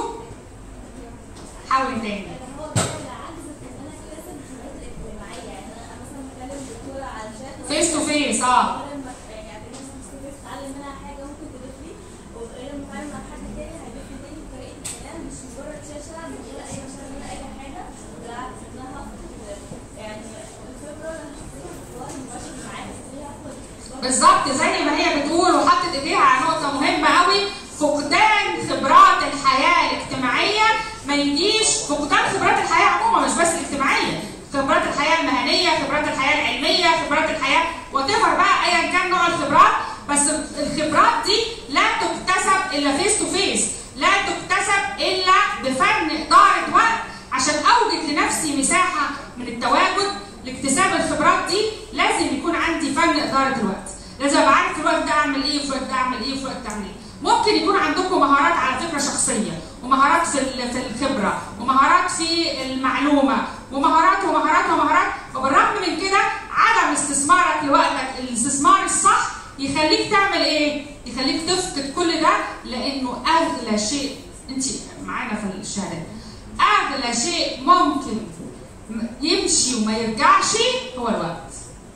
حاول تاني هو كده العجز في ان انا اكتسب الخبرات الاجتماعيه يعني انا مثلا بكلم دكتوره على الشات Face to face، اه. لما يعني مثلا face to face اتعلم منها حاجه ممكن تضيف لي ولما اتعامل مع حد تاني هيضيف لي تاني بطريقه الكلام مش مجرد شاشه من غير اي مشاعر من غير اي حاجه بالعكس انها يعني الخبره اللي انا حسيتها في الحوار المباشر معاها هي اخد بالظبط زي ما هي بتقول وحطت ايديها على نقطه مهمه قوي فقدان خبرات الحياه الاجتماعيه ما يجيش فقدان خبرات الحياه عموما مش بس الاجتماعيه خبرات الحياه المهنيه خبرات الحياه العلميه خبرات الحياه وات بقى ايا كان نوع الخبرات بس الخبرات دي لا تكتسب الا فيس تو فيس لا تكتسب الا بفن اداره وقت عشان اوجد لنفسي مساحه من التواجد لاكتساب الخبرات دي لازم يكون عندي فن اداره الوقت لازم ابقى عارف في الوقت ده اعمل ايه وفي الوقت ده اعمل ايه وفي الوقت ده اعمل ايه ممكن يكون عندكم مهارات على فكره شخصيه ومهارات في ال- في الخبره ومهارات في المعلومه ومهارات ومهارات ومهارات وبالرغم من كده عدم استثمارك لوقتك الاستثمار الصح يخليك تعمل ايه؟ يخليك تفقد كل ده لانه اغلى شيء انت معانا في الشهاده اغلى شيء ممكن يمشي وما يرجعش هو الوقت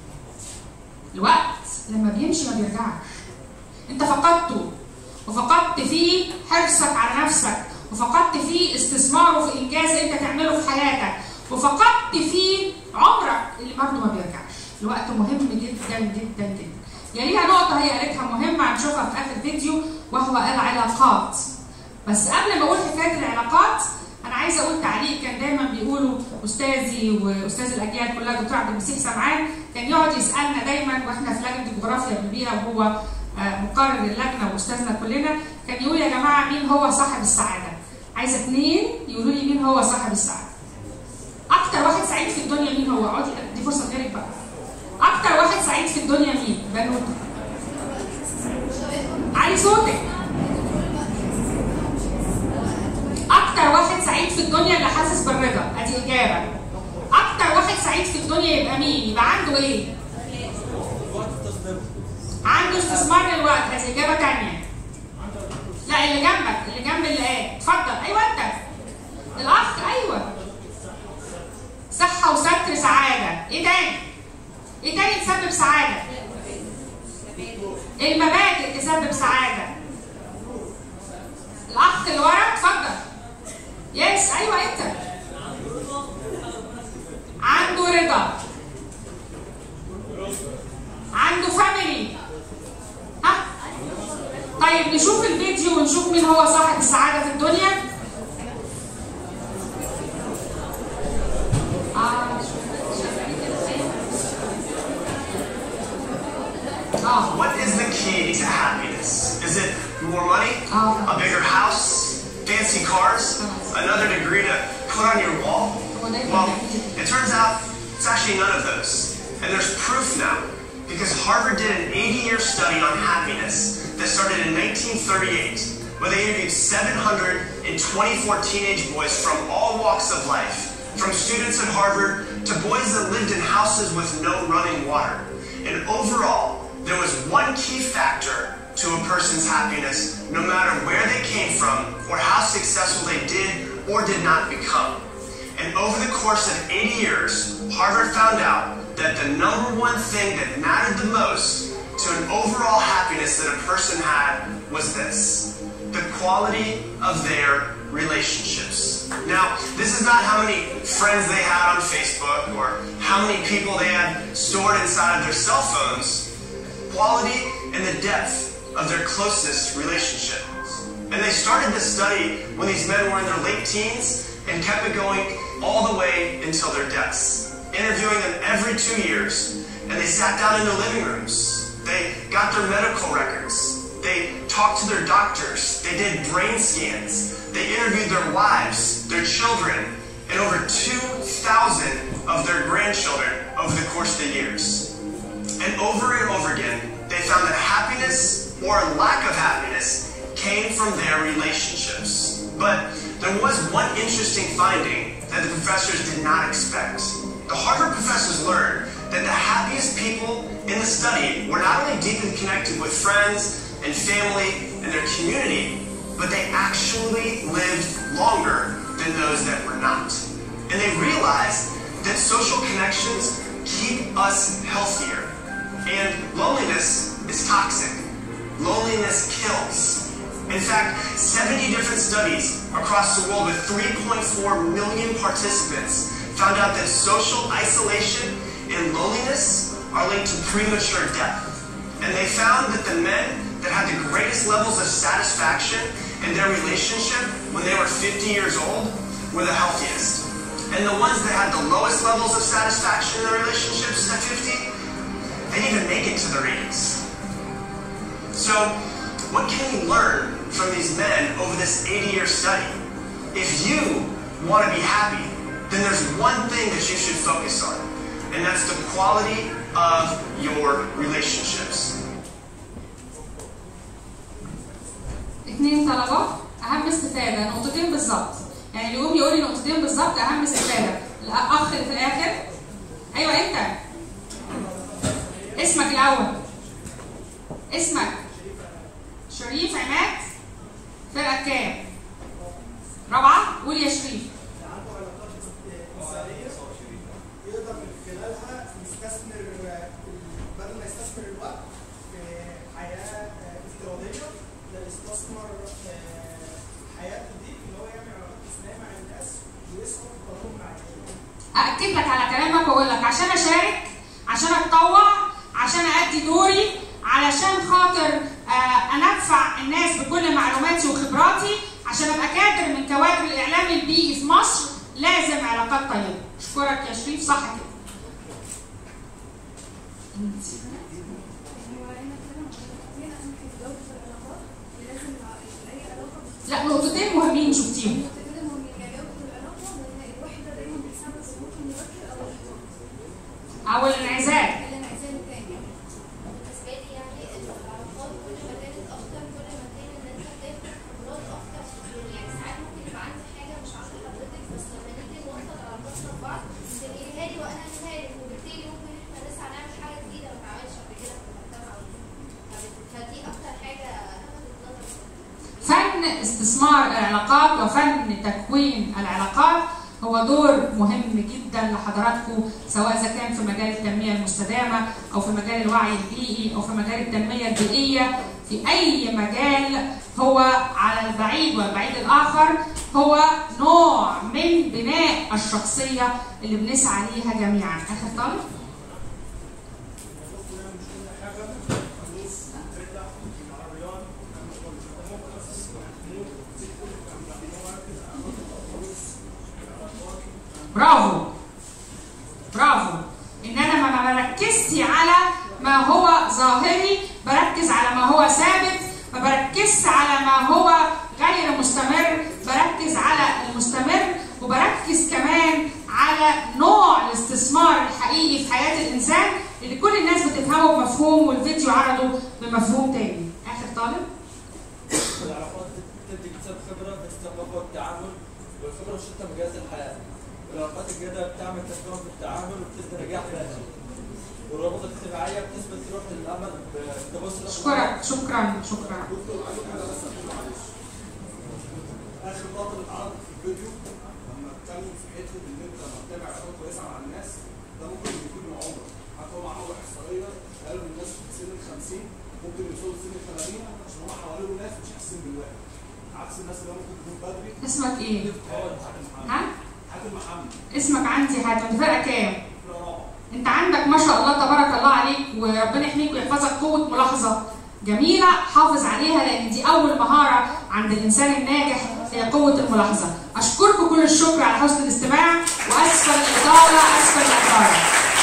الوقت لما بيمشي ما بيرجعش انت فقدته وفقدت فيه حرصك على نفسك وفقدت فيه استثماره في انجاز انت تعمله في حياتك وفقدت فيه عمرك اللي برضه ما بيرجعش الوقت مهم جدا جدا جدا يليها نقطة هي قالتها مهمة هنشوفها في آخر فيديو وهو العلاقات بس قبل ما أقول حكاية العلاقات أنا عايزة أقول تعليق كان دايما بيقولوا أستاذي وأستاذ الأجيال كلها دكتور عبد المسيح سمعان كان يقعد يسألنا دايما وإحنا في لجنة الجغرافيا بالبيئة وهو آه، مقرر اللجنة وأستاذنا كلنا كان يقول يا جماعة مين هو صاحب السعادة؟ عايزة اثنين يقولوا لي مين هو صاحب السعادة. أكتر واحد سعيد في الدنيا مين هو؟ اقعدي دي فرصة غيرك بقى. أكتر واحد سعيد في الدنيا مين؟ بنوتة. علي صوتك. أكتر واحد سعيد في الدنيا اللي حاسس بالرضا، أدي إجابة. أكتر واحد سعيد في الدنيا يبقى مين؟ يبقى عنده إيه؟ عنده استثمار للوقت، هذه إجابة تانية. لا اللي جنبك، اللي جنب اللي قال، اتفضل، أيوه أنت. الأخ أيوه. صحة وستر سعادة، إيه تاني؟ إيه تاني تسبب سعادة؟ المبادئ تسبب سعادة. الأخ اللي ورا اتفضل. يس أيوه أنت. عنده رضا. عنده فاميلي. ها؟ طيب نشوف الفيديو ونشوف مين هو صاحب السعادة في الدنيا. آه. آه. What is the key to happiness? Is it more money? A bigger house? Fancy cars? Another degree to put on your wall? Well, it turns out it's actually none of those. And there's proof now. Because Harvard did an 80 year study on happiness that started in 1938, where they interviewed 724 teenage boys from all walks of life, from students at Harvard to boys that lived in houses with no running water. And overall, there was one key factor to a person's happiness, no matter where they came from or how successful they did or did not become. And over the course of 80 years, Harvard found out that the number one thing that mattered the most to an overall happiness that a person had was this the quality of their relationships. Now, this is not how many friends they had on Facebook or how many people they had stored inside of their cell phones. Quality and the depth of their closest relationships. And they started this study when these men were in their late teens and kept it going all the way until their deaths. Interviewing them every two years, and they sat down in their living rooms. They got their medical records. They talked to their doctors. They did brain scans. They interviewed their wives, their children, and over 2,000 of their grandchildren over the course of the years. And over and over again, they found that happiness or lack of happiness came from their relationships. But there was one interesting finding that the professors did not expect. The Harvard professors learned that the happiest people in the study were not only deeply connected with friends and family and their community, but they actually lived longer than those that were not. And they realized that social connections keep us healthier. And loneliness is toxic. Loneliness kills. In fact, 70 different studies across the world with 3.4 million participants found out that social isolation and loneliness are linked to premature death. And they found that the men that had the greatest levels of satisfaction in their relationship when they were 50 years old were the healthiest. And the ones that had the lowest levels of satisfaction in their relationships at 50, they didn't even make it to their 80s. So, what can we learn from these men over this 80-year study? If you want to be happy, then there's one thing that you should focus on, and that's the quality of your relationships. اثنين طلبة أهم استفادة نقطتين بالظبط يعني اللي يقوم يقول لي نقطتين بالظبط أهم استفادة الأخ اللي في الآخر أيوه أنت اسمك الأول اسمك شريف عماد فرقة كام؟ رابعة قول يا شريف يقدر من خلالها يستثمر بدل ما يستثمر الوقت في حياه افتراضيه ده يستثمر حياته دي اللي هو يعمل علاقات اجتماعيه مع الناس ويسقط في قانون مع أأكد لك على كلامك وأقول لك عشان أشارك عشان أتطوع عشان أدي دوري علشان خاطر آه، أنفع الناس بكل معلوماتي وخبراتي عشان أبقى كادر من كوادر الإعلام البيئي في مصر لازم علاقات طيبة أشكرك يا شريف صح كده لا نقطتين مهمين شفتيهم أو الانعزال فن استثمار العلاقات وفن تكوين العلاقات هو دور مهم جدا لحضراتكم سواء اذا كان في مجال التنميه المستدامه او في مجال الوعي البيئي او في مجال التنميه البيئيه في اي مجال هو على البعيد والبعيد الاخر هو نوع من بناء الشخصيه اللي بنسعى ليها جميعا اخر طالب برافو برافو ان انا ما بركزش على ما هو ظاهري بركز على ما هو ثابت ما بركزش على ما هو غير مستمر بركز على المستمر وبركز كمان على نوع الاستثمار الحقيقي في حياه الانسان اللي كل الناس بتفهمه بمفهوم والفيديو عرضه بمفهوم تاني اخر طالب العلاقات بتدي اكتساب خبره في الاستخدام والتعامل والخبره مش انت مجاز الحياه والعلاقات الجيده بتعمل تفاهم في التعامل وبتدي نجاح فعلي والروابط الاجتماعيه بتثبت روح الامل بتبص شكرا شكرا شكرا اخر نقطه اتعرضت في الفيديو لما اتكلم يعني في حته ان انت لما بتتابع علاقات كويسه مع الناس ده ممكن يكون من عمرك حتى هم عملوا احصائيه قالوا ان الناس في سن ال 50 ممكن يوصلوا سن ال 80 عشان هم حواليهم ناس مش حاسين بالوقت عكس الناس اللي ممكن تكون بدري اسمك ايه؟ ها؟ حاتم محمد اسمك عندي حاتم انت فرقه كام؟ في رابعه انت عندك ما شاء الله تبارك الله عليك وربنا يحميك ويحفظك قوه ملاحظه جميله حافظ عليها لان دي اول مهاره عند الانسان الناجح هي قوه الملاحظه اشكركم كل الشكر على حسن الاستماع واسفل الاطاله اسفل الاطاله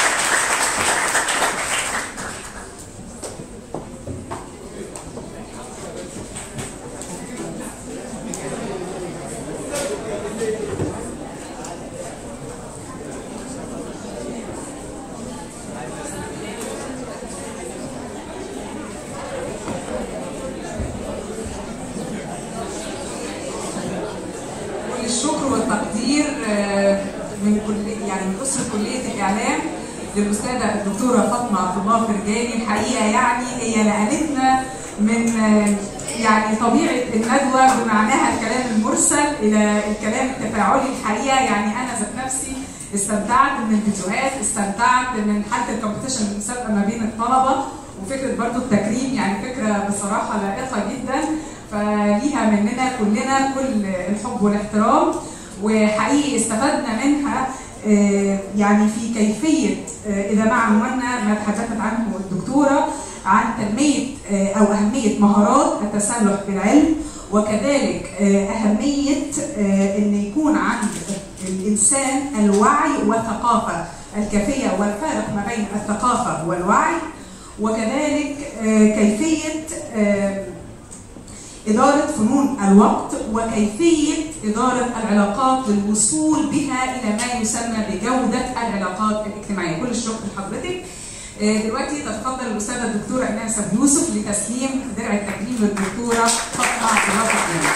كل الشكر والتقدير آه، من كل يعني من اسره كليه الاعلام للاستاذه الدكتوره فاطمه عبد الله فرجاني الحقيقه يعني هي نقلتنا من آه، يعني طبيعه الندوه بمعناها الكلام المرسل الى الكلام التفاعلي الحقيقه يعني انا ذات نفسي استمتعت من الفيديوهات استمتعت من حاله الكومبيتيشن المسابقه ما بين الطلبه وفكره برضو التكريم يعني فكره بصراحه لائقه جدا فليها مننا كلنا كل الحب والاحترام وحقيقي استفدنا منها آه، يعني في كيفيه آه، اذا مع عنواننا ما تحدثت عنه الدكتوره عن تنميه آه، او اهميه مهارات التسلح بالعلم وكذلك آه، اهميه آه، ان يكون عند الانسان الوعي والثقافه الكافيه والفارق ما بين الثقافه والوعي وكذلك آه، كيفيه آه، إدارة فنون الوقت وكيفية إدارة العلاقات للوصول بها إلى ما يسمى بجودة العلاقات الاجتماعية كل الشكر لحضرتك آه، دلوقتي تتفضل الأستاذة الدكتورة إيمان سيد يوسف لتسليم درع التكريم للدكتورة فاطمة عبد الله فقير.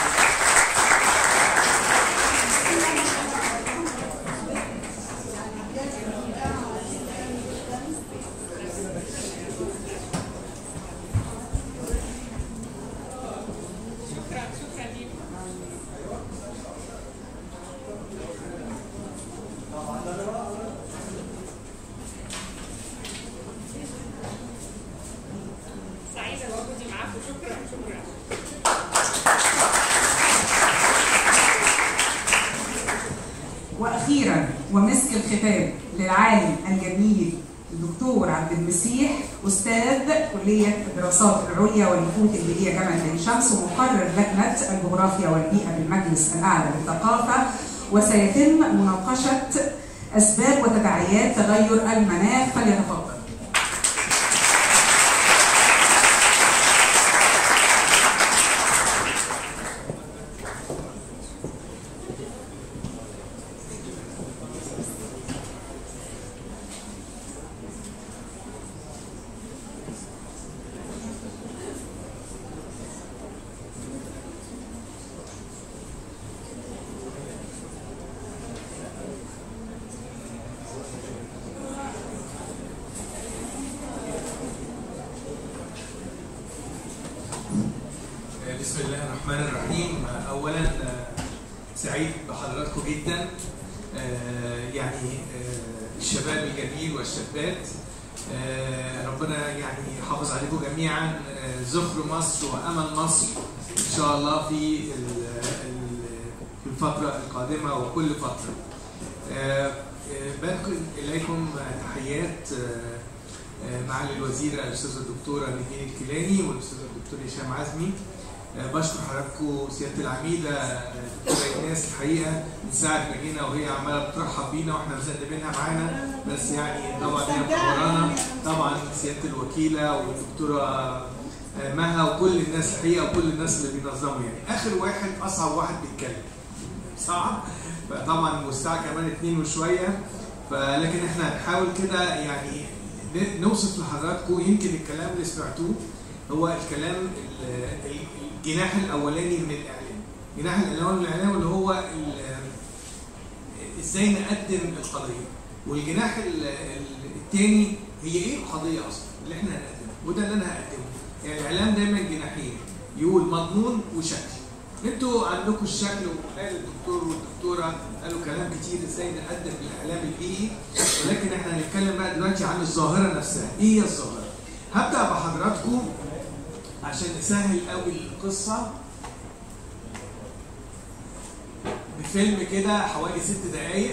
سعيده بوجودي معاكم شكرا شكرا واخيرا ومسك الختام للعالم الجميل الدكتور عبد المسيح استاذ كليه الدراسات العليا والنفوذ البيئيه جامعه عين شمس ومقرر لجنه الجغرافيا والبيئه بالمجلس الاعلى للثقافه وسيتم مناقشه اسباب وتداعيات تغير المناخ فليتفضل بسم الله الرحمن الرحيم اولا آه، سعيد بحضراتكم جدا آه، يعني آه، الشباب الجميل والشابات آه، ربنا يعني يحافظ عليكم جميعا آه، زخر مصر وامل مصر ان شاء الله في ال- ال- في الفتره القادمه وكل فتره آه، آه، بنقل اليكم تحيات آه، آه، معالي الوزيره الاستاذه الدكتوره نيفين الكيلاني والاستاذ الدكتور هشام عزمي آه، بشكر حضراتكم سياده العميده آه، دكتوره ايناس الحقيقه من ساعه ما جينا وهي عماله بترحب بينا واحنا مذنبينها معانا بس يعني طبعا هي مكبرانا طبعا سياده الوكيله والدكتوره آه، مها وكل الناس الحقيقه وكل الناس اللي بينظموا يعني اخر واحد اصعب واحد بيتكلم صعب فطبعا مستوى كمان اتنين وشويه فلكن احنا هنحاول كده يعني ن- نوصف لحضراتكم يمكن الكلام اللي سمعتوه هو الكلام ال- ال- الجناح الاولاني من الاعلام الجناح الاولاني من الاعلام اللي هو ال- ازاي نقدم القضيه والجناح ال- ال- التاني هي ايه القضيه اصلا اللي احنا هنقدمها وده اللي انا هقدمه يعني الاعلام دايما جناحين يقول مضمون وشكل انتوا عندكم الشكل وقال الدكتور والدكتوره قالوا كلام كتير ازاي نقدم الاعلام البيئي ولكن احنا هنتكلم بقى دلوقتي عن الظاهره نفسها ايه هي الظاهره هبدا بحضراتكم عشان نسهل قوي القصه بفيلم كده حوالي ست دقايق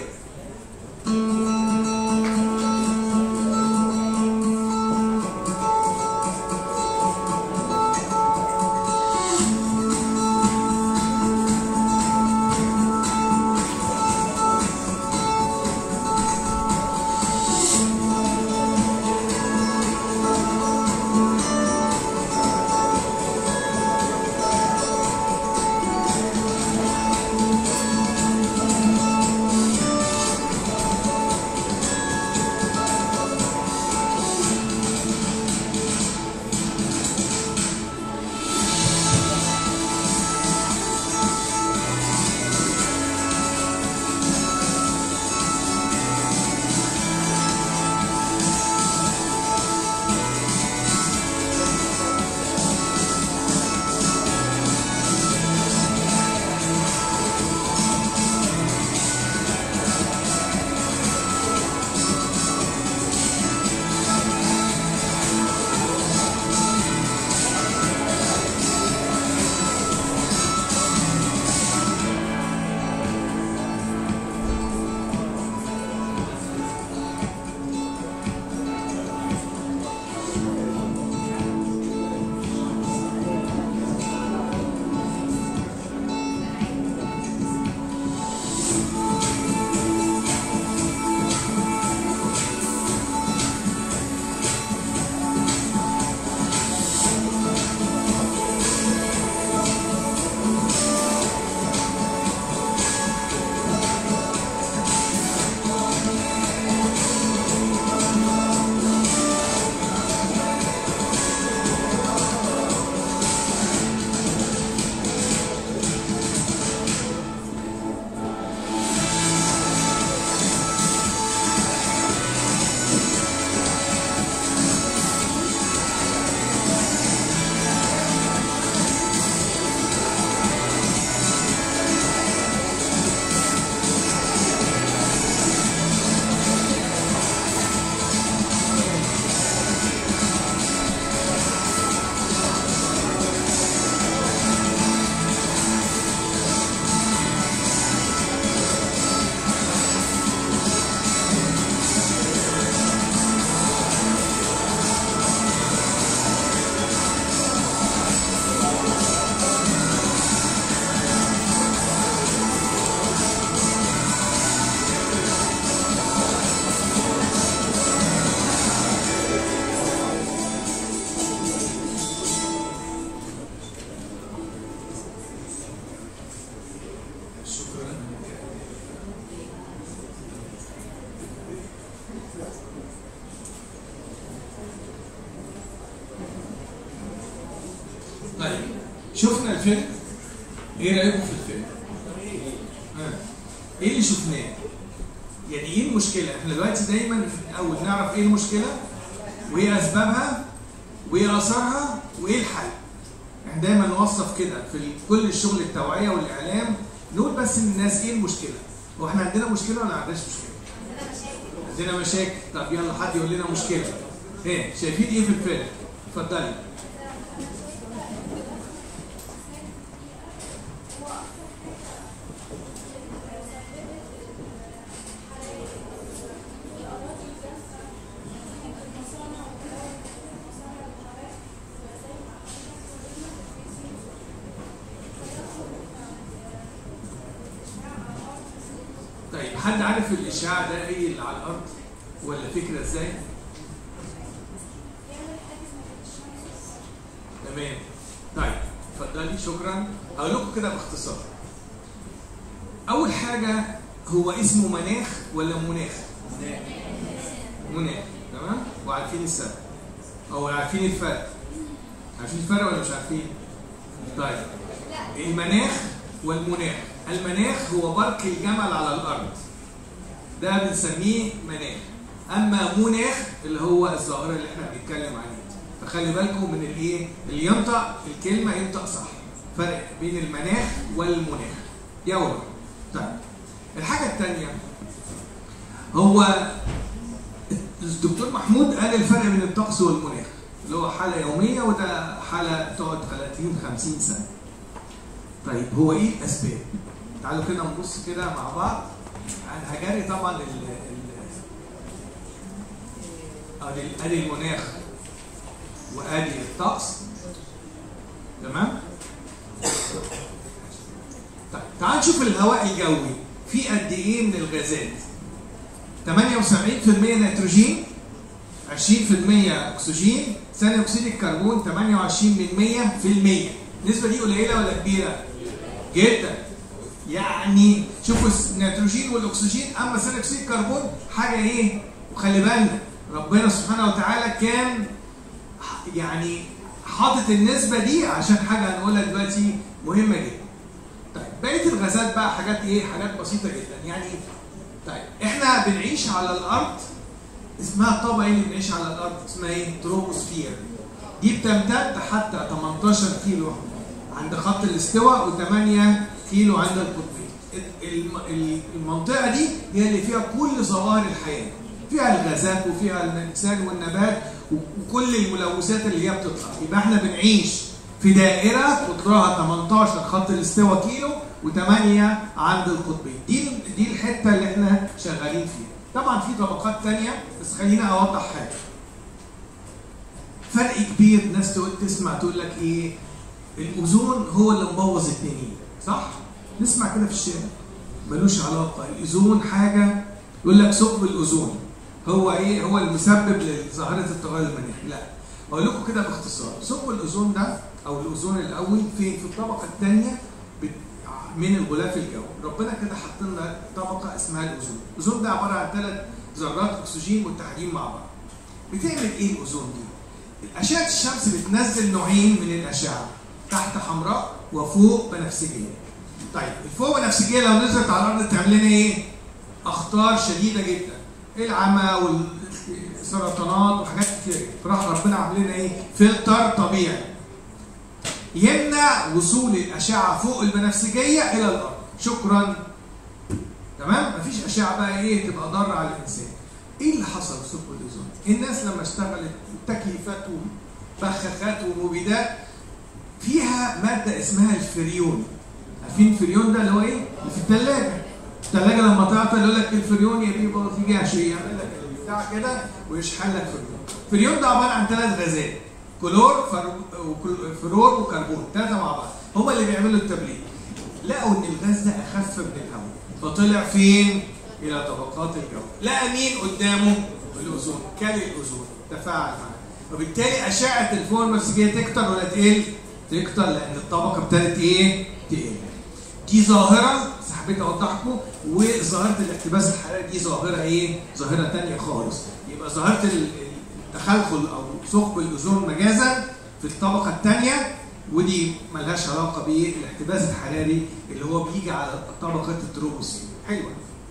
طيب شفنا الفيلم ايه رايكم في الفيلم؟ ها. ايه اللي شفناه؟ يعني ايه المشكله؟ احنا دلوقتي دايما في الاول نعرف ايه المشكله وايه اسبابها وايه اثارها وايه الحل. احنا دايما نوصف كده في كل الشغل التوعيه والاعلام نقول بس للناس ايه المشكله؟ هو احنا عندنا مشكله ولا ما عندناش مشكله؟ عندنا مشاكل طب يلا حد يقول لنا مشكله ايه شايفين ايه في الفيلم؟ اتفضلي طيب حد عارف الاشعاع ده ايه اللي على الارض ولا فكره ازاي؟ تمام طيب اتفضلي شكرا هقول لكم كده باختصار اول حاجه هو اسمه مناخ ولا مناخ؟ مناخ تمام وعارفين السبب او عارفين الفرق عارفين الفرق ولا مش عارفين؟ طيب المناخ والمناخ المناخ هو برك الجمل على الارض ده بنسميه مناخ اما مناخ اللي هو الظاهره اللي احنا بنتكلم عليها فخلي بالكم من الايه اللي ينطق الكلمه ينطق صح فرق بين المناخ والمناخ يا ولد طيب الحاجه الثانيه هو الدكتور محمود قال الفرق بين الطقس والمناخ اللي هو حاله يوميه وده حاله تقعد 30 50 سنه طيب هو ايه الاسباب تعالوا كده نبص كده مع بعض انا هجري طبعا ال ال ادي ادي المناخ وادي الطقس تمام طيب تعال نشوف الهواء الجوي في قد ايه من الغازات 78% نيتروجين 20% اكسجين ثاني اكسيد الكربون 28 من 100 في المية النسبة دي قليلة ولا كبيرة؟ جدا يعني شوفوا النيتروجين والاكسجين اما ثاني اكسيد الكربون حاجة ايه؟ وخلي بالنا ربنا سبحانه وتعالى كان يعني حاطط النسبة دي عشان حاجة هنقولها دلوقتي مهمة جدا. طيب بقية الغازات بقى حاجات ايه؟ حاجات بسيطة جدا يعني طيب احنا بنعيش على الارض اسمها الطبقة ايه اللي بنعيش على الارض؟ اسمها ايه؟ تروبوسفير. دي بتمتد حتى 18 كيلو عند خط الاستواء و8 كيلو عند القطبين. المنطقة دي هي اللي فيها كل ظواهر الحياة. فيها الغازات وفيها الانسان والنبات وكل الملوثات اللي هي بتطلع يبقى احنا بنعيش في دائره قطرها 18 خط الاستواء كيلو و8 عند القطبين دي دي الحته اللي احنا شغالين فيها طبعا في طبقات ثانيه بس خلينا اوضح حاجه فرق كبير ناس تقول تسمع تقول لك ايه الاوزون هو اللي مبوظ الدنيا صح نسمع كده في الشارع ملوش علاقه الاوزون حاجه يقول لك ثقب الاوزون هو ايه هو المسبب لظاهره التغير المناخي لا اقول لكم كده باختصار ثقب الاوزون ده او الاوزون الاول فين في الطبقه الثانيه من الغلاف الجوي ربنا كده حط لنا طبقه اسمها الاوزون الاوزون ده عباره عن ثلاث ذرات اكسجين متحدين مع بعض بتعمل ايه الاوزون دي اشعه الشمس بتنزل نوعين من الاشعه تحت حمراء وفوق بنفسجيه طيب الفوق بنفسجيه لو نزلت على الارض تعمل لنا ايه اخطار شديده جدا العمى والسرطانات وحاجات كتير فراح ربنا عامل لنا ايه فلتر طبيعي يمنع وصول الاشعه فوق البنفسجيه الى الارض شكرا تمام مفيش اشعه بقى ايه تبقى ضاره على الانسان ايه اللي حصل في ثقب الاوزون الناس لما اشتغلت تكييفات وبخاخات ومبيدات فيها ماده اسمها الفريون عارفين الفريون ده اللي هو ايه اللي في الثلاجه الثلاجه لما تعطل يقول لك الفريون يا بيه باظ يجي عشان يعمل لك البتاع كده ويشحن لك فريون الفريون ده عباره عن ثلاث غازات كلور فرور وكربون ثلاثه مع بعض هم اللي بيعملوا التبليد لقوا ان الغاز ده اخف من الهواء فطلع فين الى طبقات الجو لقى مين قدامه الاوزون كل الاوزون تفاعل معاه وبالتالي اشعه الفوق البنفسجيه تكتر ولا تقل تكتر لان الطبقه ابتدت ايه تقل دي ظاهره بس حبيت اوضح لكم وظاهره الاحتباس الحراري دي ظاهره ايه ظاهره ثانيه خالص يبقى ظاهره التخلخل او ثقب الاوزون مجازا في الطبقه الثانيه ودي ملهاش علاقه بالاحتباس الحراري اللي هو بيجي على طبقه التروبوسفير حلوه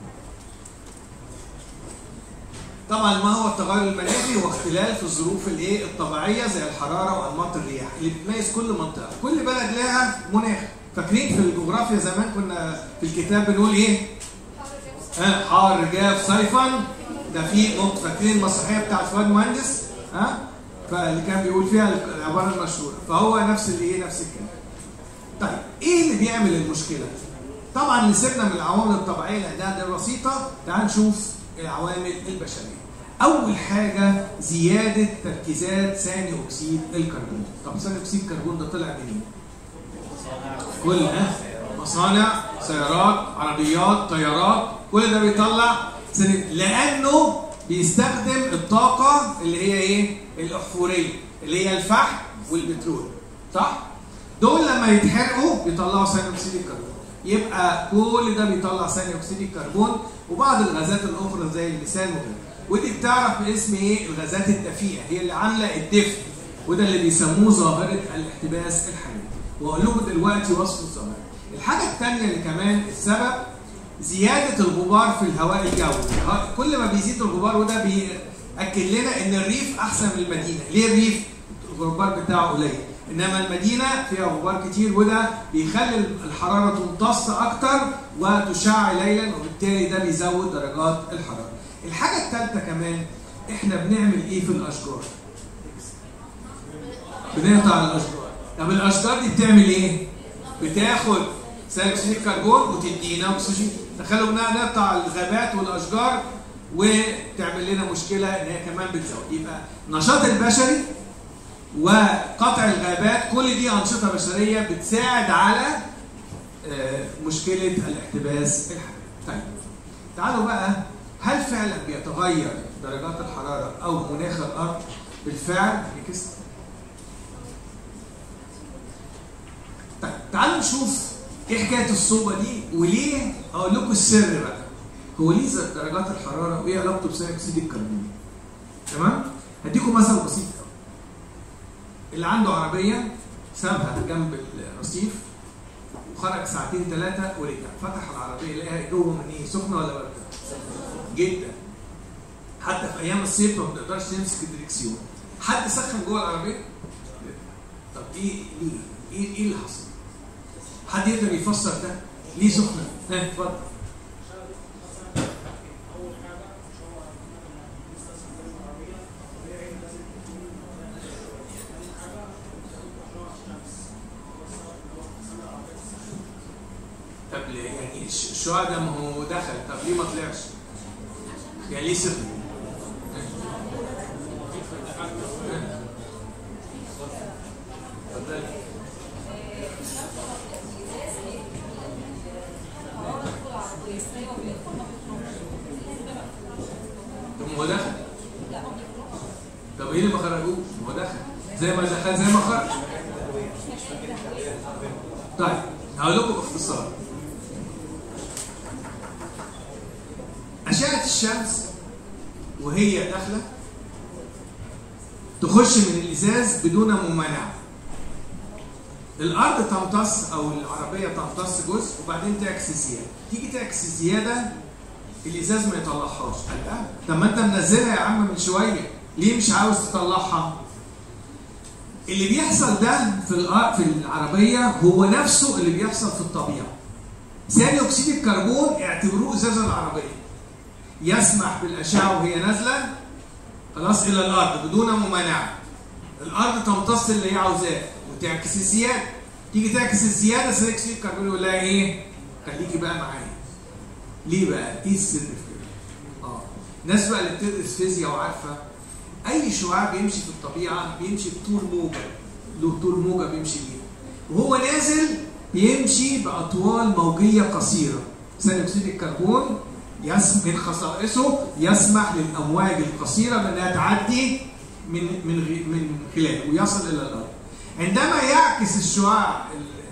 طبعا ما هو التغير المناخي هو اختلاف الظروف الايه الطبيعيه زي الحراره وانماط الرياح اللي بتميز كل منطقه كل بلد لها مناخ فاكرين في الجغرافيا زمان كنا في الكتاب بنقول ايه ها حار جاف صيفا ده في نقط فاكرين المسرحيه بتاعت فؤاد مهندس ها فاللي كان بيقول فيها العباره المشهوره فهو نفس اللي ايه نفس الكلام طيب ايه اللي بيعمل المشكله طبعا نسيبنا من العوامل الطبيعيه لانها دي بسيطه تعال نشوف العوامل البشريه اول حاجه زياده تركيزات ثاني اكسيد الكربون طب ثاني اكسيد الكربون ده طلع منين كل ها مصانع سيارات عربيات طيارات كل ده بيطلع ثاني لانه بيستخدم الطاقه اللي هي ايه الاحفوريه اللي هي الفحم والبترول صح دول لما يتحرقوا بيطلعوا ثاني اكسيد الكربون يبقى كل ده بيطلع ثاني اكسيد الكربون وبعض الغازات الاخرى زي الميثان وكده ودي بتعرف باسم ايه الغازات الدفيئه هي اللي عامله الدفء وده اللي بيسموه ظاهره الاحتباس الحراري واقول لكم دلوقتي وصف الظاهره الحاجه الثانيه اللي كمان السبب زياده الغبار في الهواء الجوي كل ما بيزيد الغبار وده بيأكد لنا ان الريف احسن من المدينه ليه الريف الغبار بتاعه قليل انما المدينه فيها غبار كتير وده بيخلي الحراره تمتص اكتر وتشع ليلا وبالتالي ده بيزود درجات الحراره. الحاجه الثالثه كمان احنا بنعمل ايه في الاشجار؟ بنقطع الاشجار. طب الاشجار دي بتعمل ايه؟ بتاخد ثاني اكسيد الكربون وتدينا اكسجين. تخيلوا انها نقطع الغابات والاشجار وتعمل لنا مشكله ان هي كمان بتزود يبقى النشاط البشري وقطع الغابات كل دي انشطه بشريه بتساعد على آه، مشكله الاحتباس الحراري. طيب تعالوا بقى هل فعلا بيتغير درجات الحراره او مناخ الارض؟ بالفعل نكس طيب تعالوا نشوف ايه حكايه الصوبه دي وليه اقول لكم السر بقى هو ليه زاد درجات الحراره وايه علاقته بثاني اكسيد الكربون تمام هديكم مثل بسيط قوي اللي عنده عربيه سابها جنب الرصيف وخرج ساعتين ثلاثه ورجع فتح العربيه لقاها جوه من ايه سخنه ولا بارده جدا حتى في ايام الصيف ما بنقدرش نمسك الدريكسيون حد سخن جوه العربيه طب ايه ليه ايه ايه اللي حصل حد يقدر يفسر ده ليه سخنه ها اتفضل طب ليه يعني الش- الشعاع ده ما هو دخل طب ليه ما طلعش؟ يعني ليه صفر؟ اتفضلي. طب ما هو دخل طب ايه اللي ما خرجوش؟ ما هو دخل زي ما دخل زي ما خرج طيب هقول لكم باختصار أشعة الشمس وهي داخلة تخش من الإزاز بدون ممانعة الأرض تمتص أو العربية تمتص جزء وبعدين تعكس زيادة تيجي تعكس زيادة الإزاز ما يطلعهاش لا طب ما أنت منزلها يا عم من شوية ليه مش عاوز تطلعها؟ اللي بيحصل ده في الأ- في العربيه هو نفسه اللي بيحصل في الطبيعه. ثاني اكسيد الكربون اعتبروه ازاز العربيه. يسمح بالاشعه وهي نازله خلاص الى الارض بدون ممانعه. الارض تمتص اللي هي عاوزاه وتعكس الزياده. تيجي تعكس الزياده ثاني اكسيد الكربون يقول لها ايه؟ خليكي بقى معايا. ليه بقى؟ ايه السر في كده؟ اه الناس بقى اللي بتدرس فيزياء وعارفه اي شعاع بيمشي في الطبيعه بيمشي بطول موجه له طول موجه بيمشي بيها وهو نازل بيمشي باطوال موجيه قصيره ثاني اكسيد الكربون يس من خصائصه يسمح للامواج القصيره بانها تعدي من من غ- من خلاله ويصل الى الارض عندما يعكس الشعاع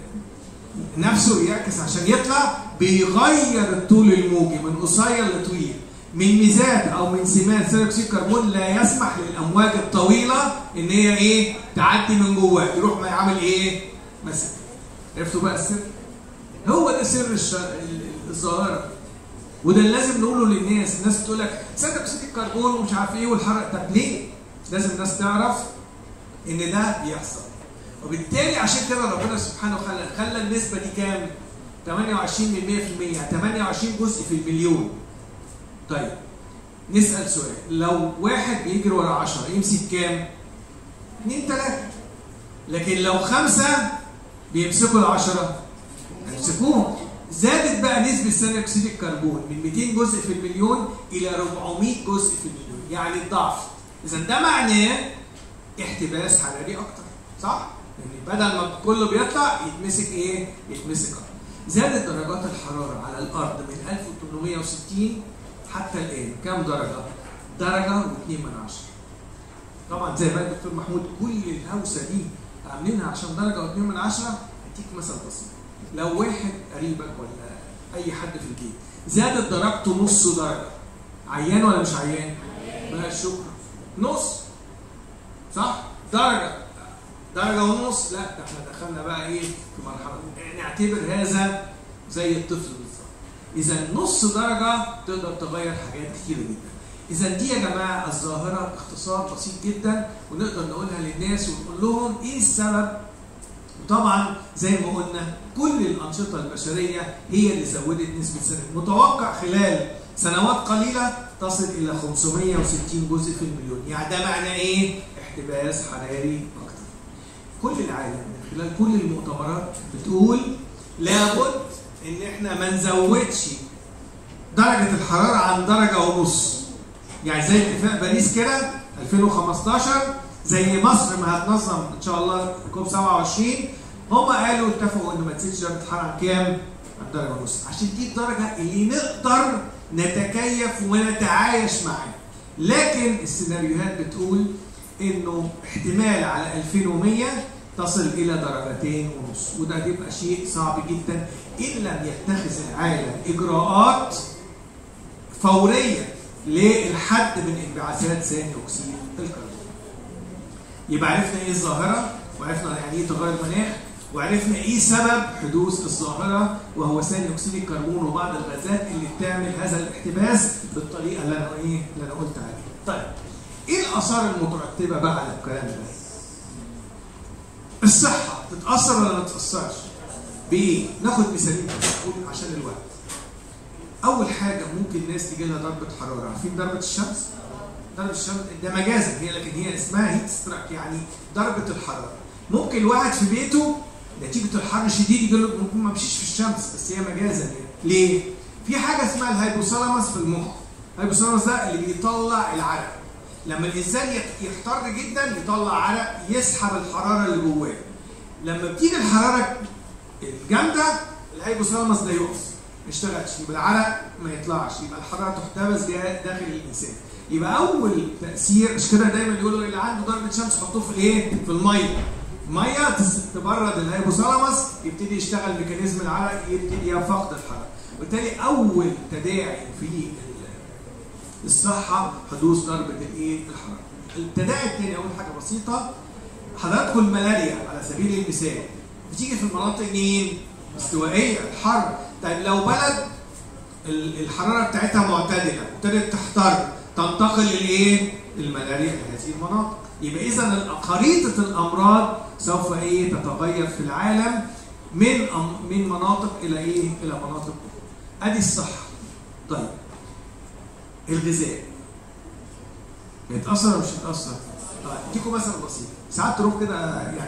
ال- نفسه يعكس عشان يطلع بيغير الطول الموجي من قصير لطويل من ميزات او من سمات ثاني اكسيد الكربون لا يسمح للامواج الطويله ان هي ايه تعدي من جواه يروح ما يعمل ايه مثلا عرفتوا بقى السر هو ده سر الش... ال- الظاهره وده اللي لازم نقوله للناس الناس بتقول لك ثاني اكسيد الكربون ومش عارف ايه والحرق طب ليه لازم الناس تعرف ان ده بيحصل وبالتالي عشان كده ربنا سبحانه وتعالى خلى النسبه دي كام 28 من 100% 28 جزء في المليون طيب نسأل سؤال لو واحد بيجري ورا 10 يمسك كام؟ 2 3 لكن لو خمسة بيمسكوا العشرة يمسكوهم زادت بقى نسبة ثاني أكسيد الكربون من 200 جزء في المليون إلى 400 جزء في المليون يعني الضعف إذا ده معناه احتباس حراري أكتر صح؟ يعني بدل ما كله بيطلع يتمسك إيه؟ يتمسك أكتر زادت درجات الحرارة على الأرض من 1860 حتى الآن كم درجة؟ درجة واثنين من عشرة. طبعا زي ما قال الدكتور محمود كل الهوسة دي عاملينها عشان درجة واثنين من عشرة هديك مثل بسيط. لو واحد قريبك ولا أي حد في البيت زادت درجته نص درجة عيان ولا مش عيان؟ بقى الشكر نص صح؟ درجة درجة ونص لا ده احنا دخلنا بقى ايه في مرحلة نعتبر هذا زي الطفل بالظبط. إذا نص درجة تقدر تغير حاجات كتيرة جدا. اذا دي يا جماعه الظاهره باختصار بسيط جدا ونقدر نقولها للناس ونقول لهم ايه السبب وطبعا زي ما قلنا كل الانشطه البشريه هي اللي زودت نسبه السرقه متوقع خلال سنوات قليله تصل الى 560 جزء في المليون يعني ده معنى ايه احتباس حراري اكتر كل العالم من خلال كل المؤتمرات بتقول لابد ان احنا ما نزودش درجه الحراره عن درجه ونص يعني زي اتفاق باريس كده 2015 زي مصر ما هتنظم ان شاء الله كوب 27 هم قالوا اتفقوا ان ما تزيدش درجه الحراره عن كام؟ عن درجه ونص عشان دي الدرجه اللي نقدر نتكيف ونتعايش معاها لكن السيناريوهات بتقول انه احتمال على 2100 تصل الى درجتين ونص وده هيبقى شيء صعب جدا ان لم يتخذ العالم اجراءات فوريه للحد من انبعاثات ثاني اكسيد الكربون. يبقى عرفنا ايه الظاهره وعرفنا يعني ايه تغير المناخ وعرفنا ايه سبب حدوث الظاهره وهو ثاني اكسيد الكربون وبعض الغازات اللي بتعمل هذا الاحتباس بالطريقه اللي انا ايه اللي انا قلت عليها. طيب ايه الاثار المترتبه بقى على الكلام ده؟ الصحه تتاثر ولا ما تتاثرش؟ بايه؟ ناخد مثالين بس اقول عشان الوقت. اول حاجه ممكن الناس تيجي لها ضربه حراره عارفين ضربه الشمس ضربه الشمس ده مجازا هي لكن هي اسمها هيت ستراك يعني ضربه الحراره ممكن الواحد في بيته نتيجه الحر الشديد يجي له ممكن ما يمشيش في الشمس بس هي مجازا يعني ليه في حاجه اسمها الهايبوثالاموس في المخ الهايبوثالاموس ده اللي بيطلع العرق لما الانسان يحتر جدا يطلع عرق يسحب الحراره اللي جواه لما بتيجي الحراره الجامده الهايبوثالاموس ده يقف ما يشتغلش يبقى العرق ما يطلعش يبقى الحراره تحتبس داخل الانسان يبقى اول تاثير مش كده دايما يقولوا اللي عنده ضربه شمس حطوه في الايه؟ في الميه الميه تبرد الهيبوثالاموس يبتدي يشتغل ميكانيزم العرق يبتدي فقد الحراره وبالتالي اول تداعي في الصحه حدوث ضربه الايه؟ الحراره. التداعي الثاني اول حاجه بسيطه حضراتكم الملاريا على سبيل المثال بتيجي في المناطق مين؟ استوائيه الحر طيب لو بلد الحراره بتاعتها معتدله ابتدت تحتر تنتقل لايه؟ الملاريا لهذه المناطق يبقى اذا خريطه الامراض سوف ايه تتغير في العالم من أم من مناطق الى ايه؟ الى مناطق ادي الصحه. طيب الغذاء يتاثر ولا مش يتاثر؟ طيب اديكم مثل بسيط ساعات تروح كده يعني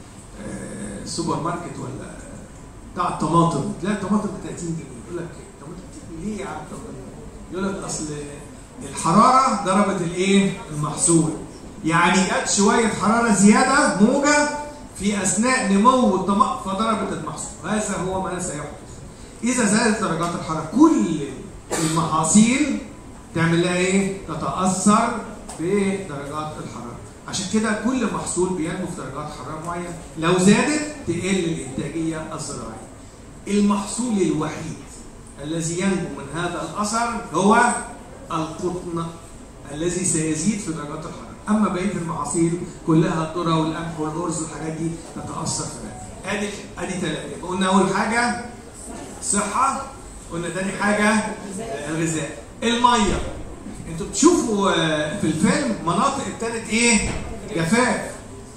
آه سوبر ماركت ولا بتاع الطماطم تلاقي الطماطم ب 30 جنيه يقول لك الطماطم ليه يا عم يقول لك اصل الحراره ضربت الايه؟ المحصول يعني جت شويه حراره زياده موجه في اثناء نمو الطماطم فضربت المحصول هذا هو ما سيحدث اذا زادت درجات الحراره كل المحاصيل تعمل لها ايه؟ تتاثر بدرجات الحراره عشان كده كل محصول بينمو في درجات حراره معينه لو زادت تقل الانتاجيه الزراعيه المحصول الوحيد الذي ينمو من هذا الاثر هو القطن الذي سيزيد في درجات الحراره اما بقيه المحاصيل كلها الذره والقمح والارز والحاجات دي تتاثر في ذلك ادي ادي ثلاثه قلنا اول حاجه صحه قلنا تاني حاجه الغذاء الميه انتوا بتشوفوا في الفيلم مناطق ابتدت ايه جفاف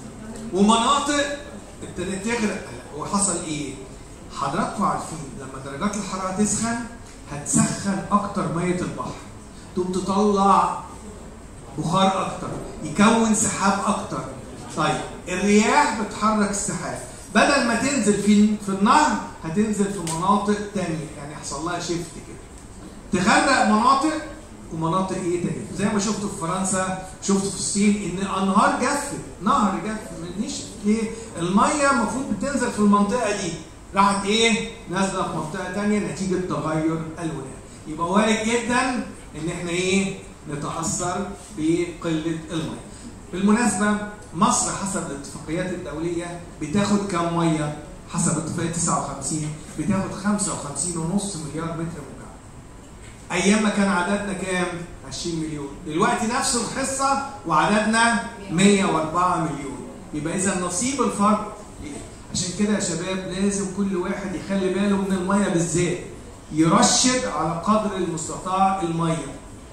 ومناطق ابتدت تغرق هو حصل ايه حضراتكم عارفين لما درجات الحراره تسخن هتسخن اكتر ميه البحر تقوم تطلع بخار اكتر يكون سحاب اكتر طيب الرياح بتحرك السحاب بدل ما تنزل في في النهر هتنزل في مناطق تانية يعني يحصل لها شيفت كده تغرق مناطق ومناطق ايه تانية زي ما شفتوا في فرنسا شفتوا في الصين ان انهار جفت نهر جف نشف ليه الميه المفروض بتنزل في المنطقه دي راحت ايه نازله في منطقه تانية نتيجه تغير المناخ يبقى وارد جدا ان احنا ايه نتاثر بقله الميه بالمناسبه مصر حسب الاتفاقيات الدوليه بتاخد كام ميه حسب اتفاقيه 59 بتاخد 55.5 مليار متر مكعب ايام ما كان عددنا كام 20 مليون دلوقتي نفس الحصه وعددنا 104 مليون يبقى اذا نصيب الفرد عشان كده يا شباب لازم كل واحد يخلي باله من الميه بالذات يرشد على قدر المستطاع الميه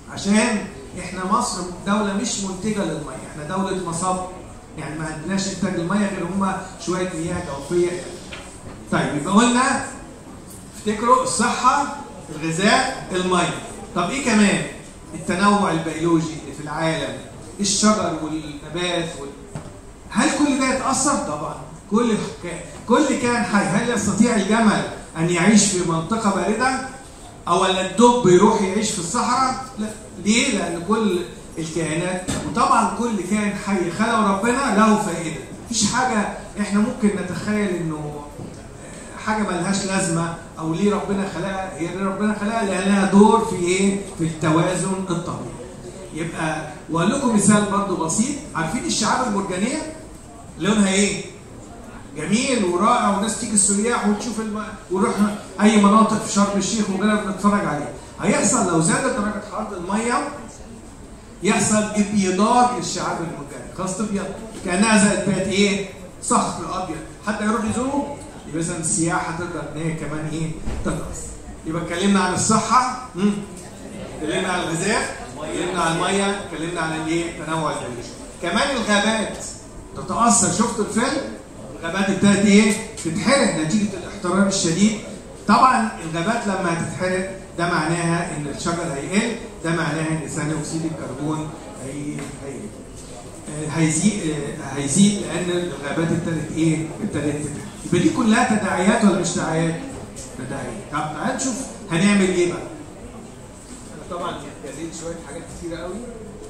عشان احنا مصر دوله مش منتجه للميه احنا دوله مصب يعني ما عندناش انتاج الميه غير هم شويه مياه جوفيه طيب يبقى قلنا افتكروا الصحه الغذاء الميه طب ايه كمان التنوع البيولوجي اللي في العالم الشجر والنبات وال... هل كل ده يتاثر طبعا كل كل كائن حي هل يستطيع الجمل ان يعيش في منطقه بارده او ولا الدب يروح يعيش في الصحراء لا ليه لان كل الكائنات وطبعا كل كائن حي خلقه ربنا له فائده مفيش حاجه احنا ممكن نتخيل انه حاجه ملهاش لازمه او ليه ربنا خلقها هي ليه ربنا خلقها لان لها دور في ايه في التوازن الطبيعي يبقى واقول لكم مثال برضو بسيط عارفين الشعاب المرجانيه لونها ايه جميل ورائع والناس تيجي السياح وتشوف الم... ونروح اي مناطق في شرم الشيخ ونجرب نتفرج عليها هيحصل لو زادت درجه حراره الميه يحصل ابيضاج للشعاب المرجانيه خلاص تبيض كانها زي بقت ايه صخر ابيض حتى يروح يزوره يبقى اذا السياحه تقدر ان هي كمان ايه تدرس يبقى اتكلمنا عن الصحه اتكلمنا عن الغذاء اتكلمنا عن الميه اتكلمنا عن الايه تنوع البيولوجي كمان الغابات تتاثر شفتوا الفيلم الغابات ابتدت ايه تتحرق نتيجه الاحترار الشديد طبعا الغابات لما هتتحرق ده معناها ان الشجر هيقل ده معناها ان ثاني اكسيد الكربون هي هي هيزيد هيزيد لان الغابات ابتدت ايه؟ ابتدت تتحرق يبقى دي كلها تداعيات ولا مش تداعيات؟ تداعيات طب تعال نشوف هنعمل ايه بقى؟ انا طبعا جزيت شويه حاجات كتيره قوي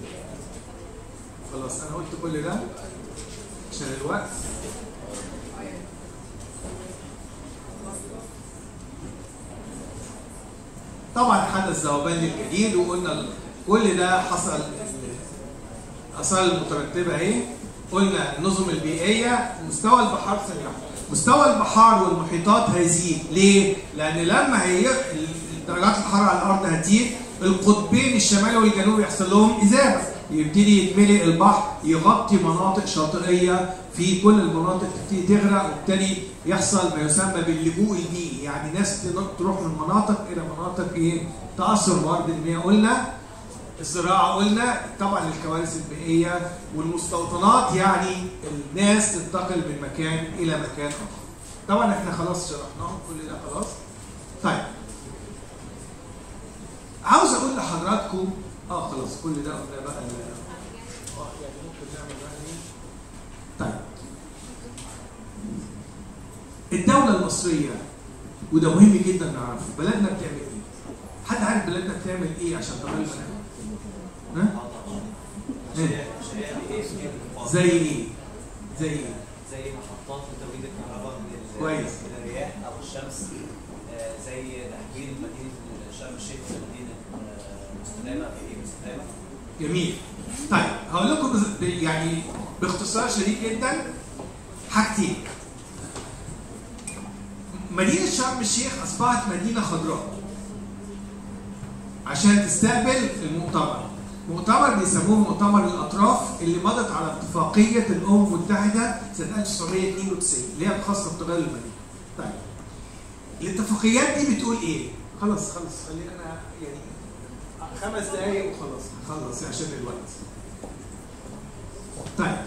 خلاص انا قلت كل ده عشان الوقت طبعا حدث ذوبان للجليد وقلنا كل ده حصل الاثار المترتبه اهي قلنا النظم البيئيه مستوى البحار ثانيه مستوى البحار والمحيطات هيزيد ليه؟ لان لما هي درجات الحراره على الارض هتزيد القطبين الشمالي والجنوبي يحصل لهم اذابه يبتدي يتملئ البحر يغطي مناطق شاطئيه في كل المناطق تبتدي تغرق وبالتالي يحصل ما يسمى باللجوء البيئي يعني ناس تروح من مناطق الى مناطق ايه تاثر موارد المياه قلنا الزراعه قلنا طبعا الكوارث البيئيه والمستوطنات يعني الناس تنتقل من مكان الى مكان اخر طبعا احنا خلاص شرحناهم كل ده خلاص طيب عاوز اقول لحضراتكم اه خلاص كل ده قلنا بقى اه يعني ممكن نعمل بقى ايه طيب الدولة المصرية وده مهم جدا نعرفه بلدنا بتعمل ايه؟ حد عارف بلدنا بتعمل ايه عشان تغير المناخ؟ ها؟ ايه؟ زي ايه؟ زي ايه؟ زي محطات لتوليد الكهرباء من كويس. من الرياح او الشمس آه، زي تحويل مدينه شرم الشيخ لمدينه آه، مستدامه في ايه مستدامه جميل طيب هقول لكم بز- ب- يعني باختصار شديد جدا حاجتين مدينة شرم الشيخ أصبحت مدينة خضراء عشان تستقبل المؤتمر مؤتمر بيسموه مؤتمر الأطراف اللي مضت على اتفاقية الأمم المتحدة سنة 1992 اللي هي خاصة بتغير المدينة طيب الاتفاقيات دي بتقول إيه؟ خلاص خلاص خلينا أنا يعني خمس دقايق وخلاص خلص عشان الوقت طيب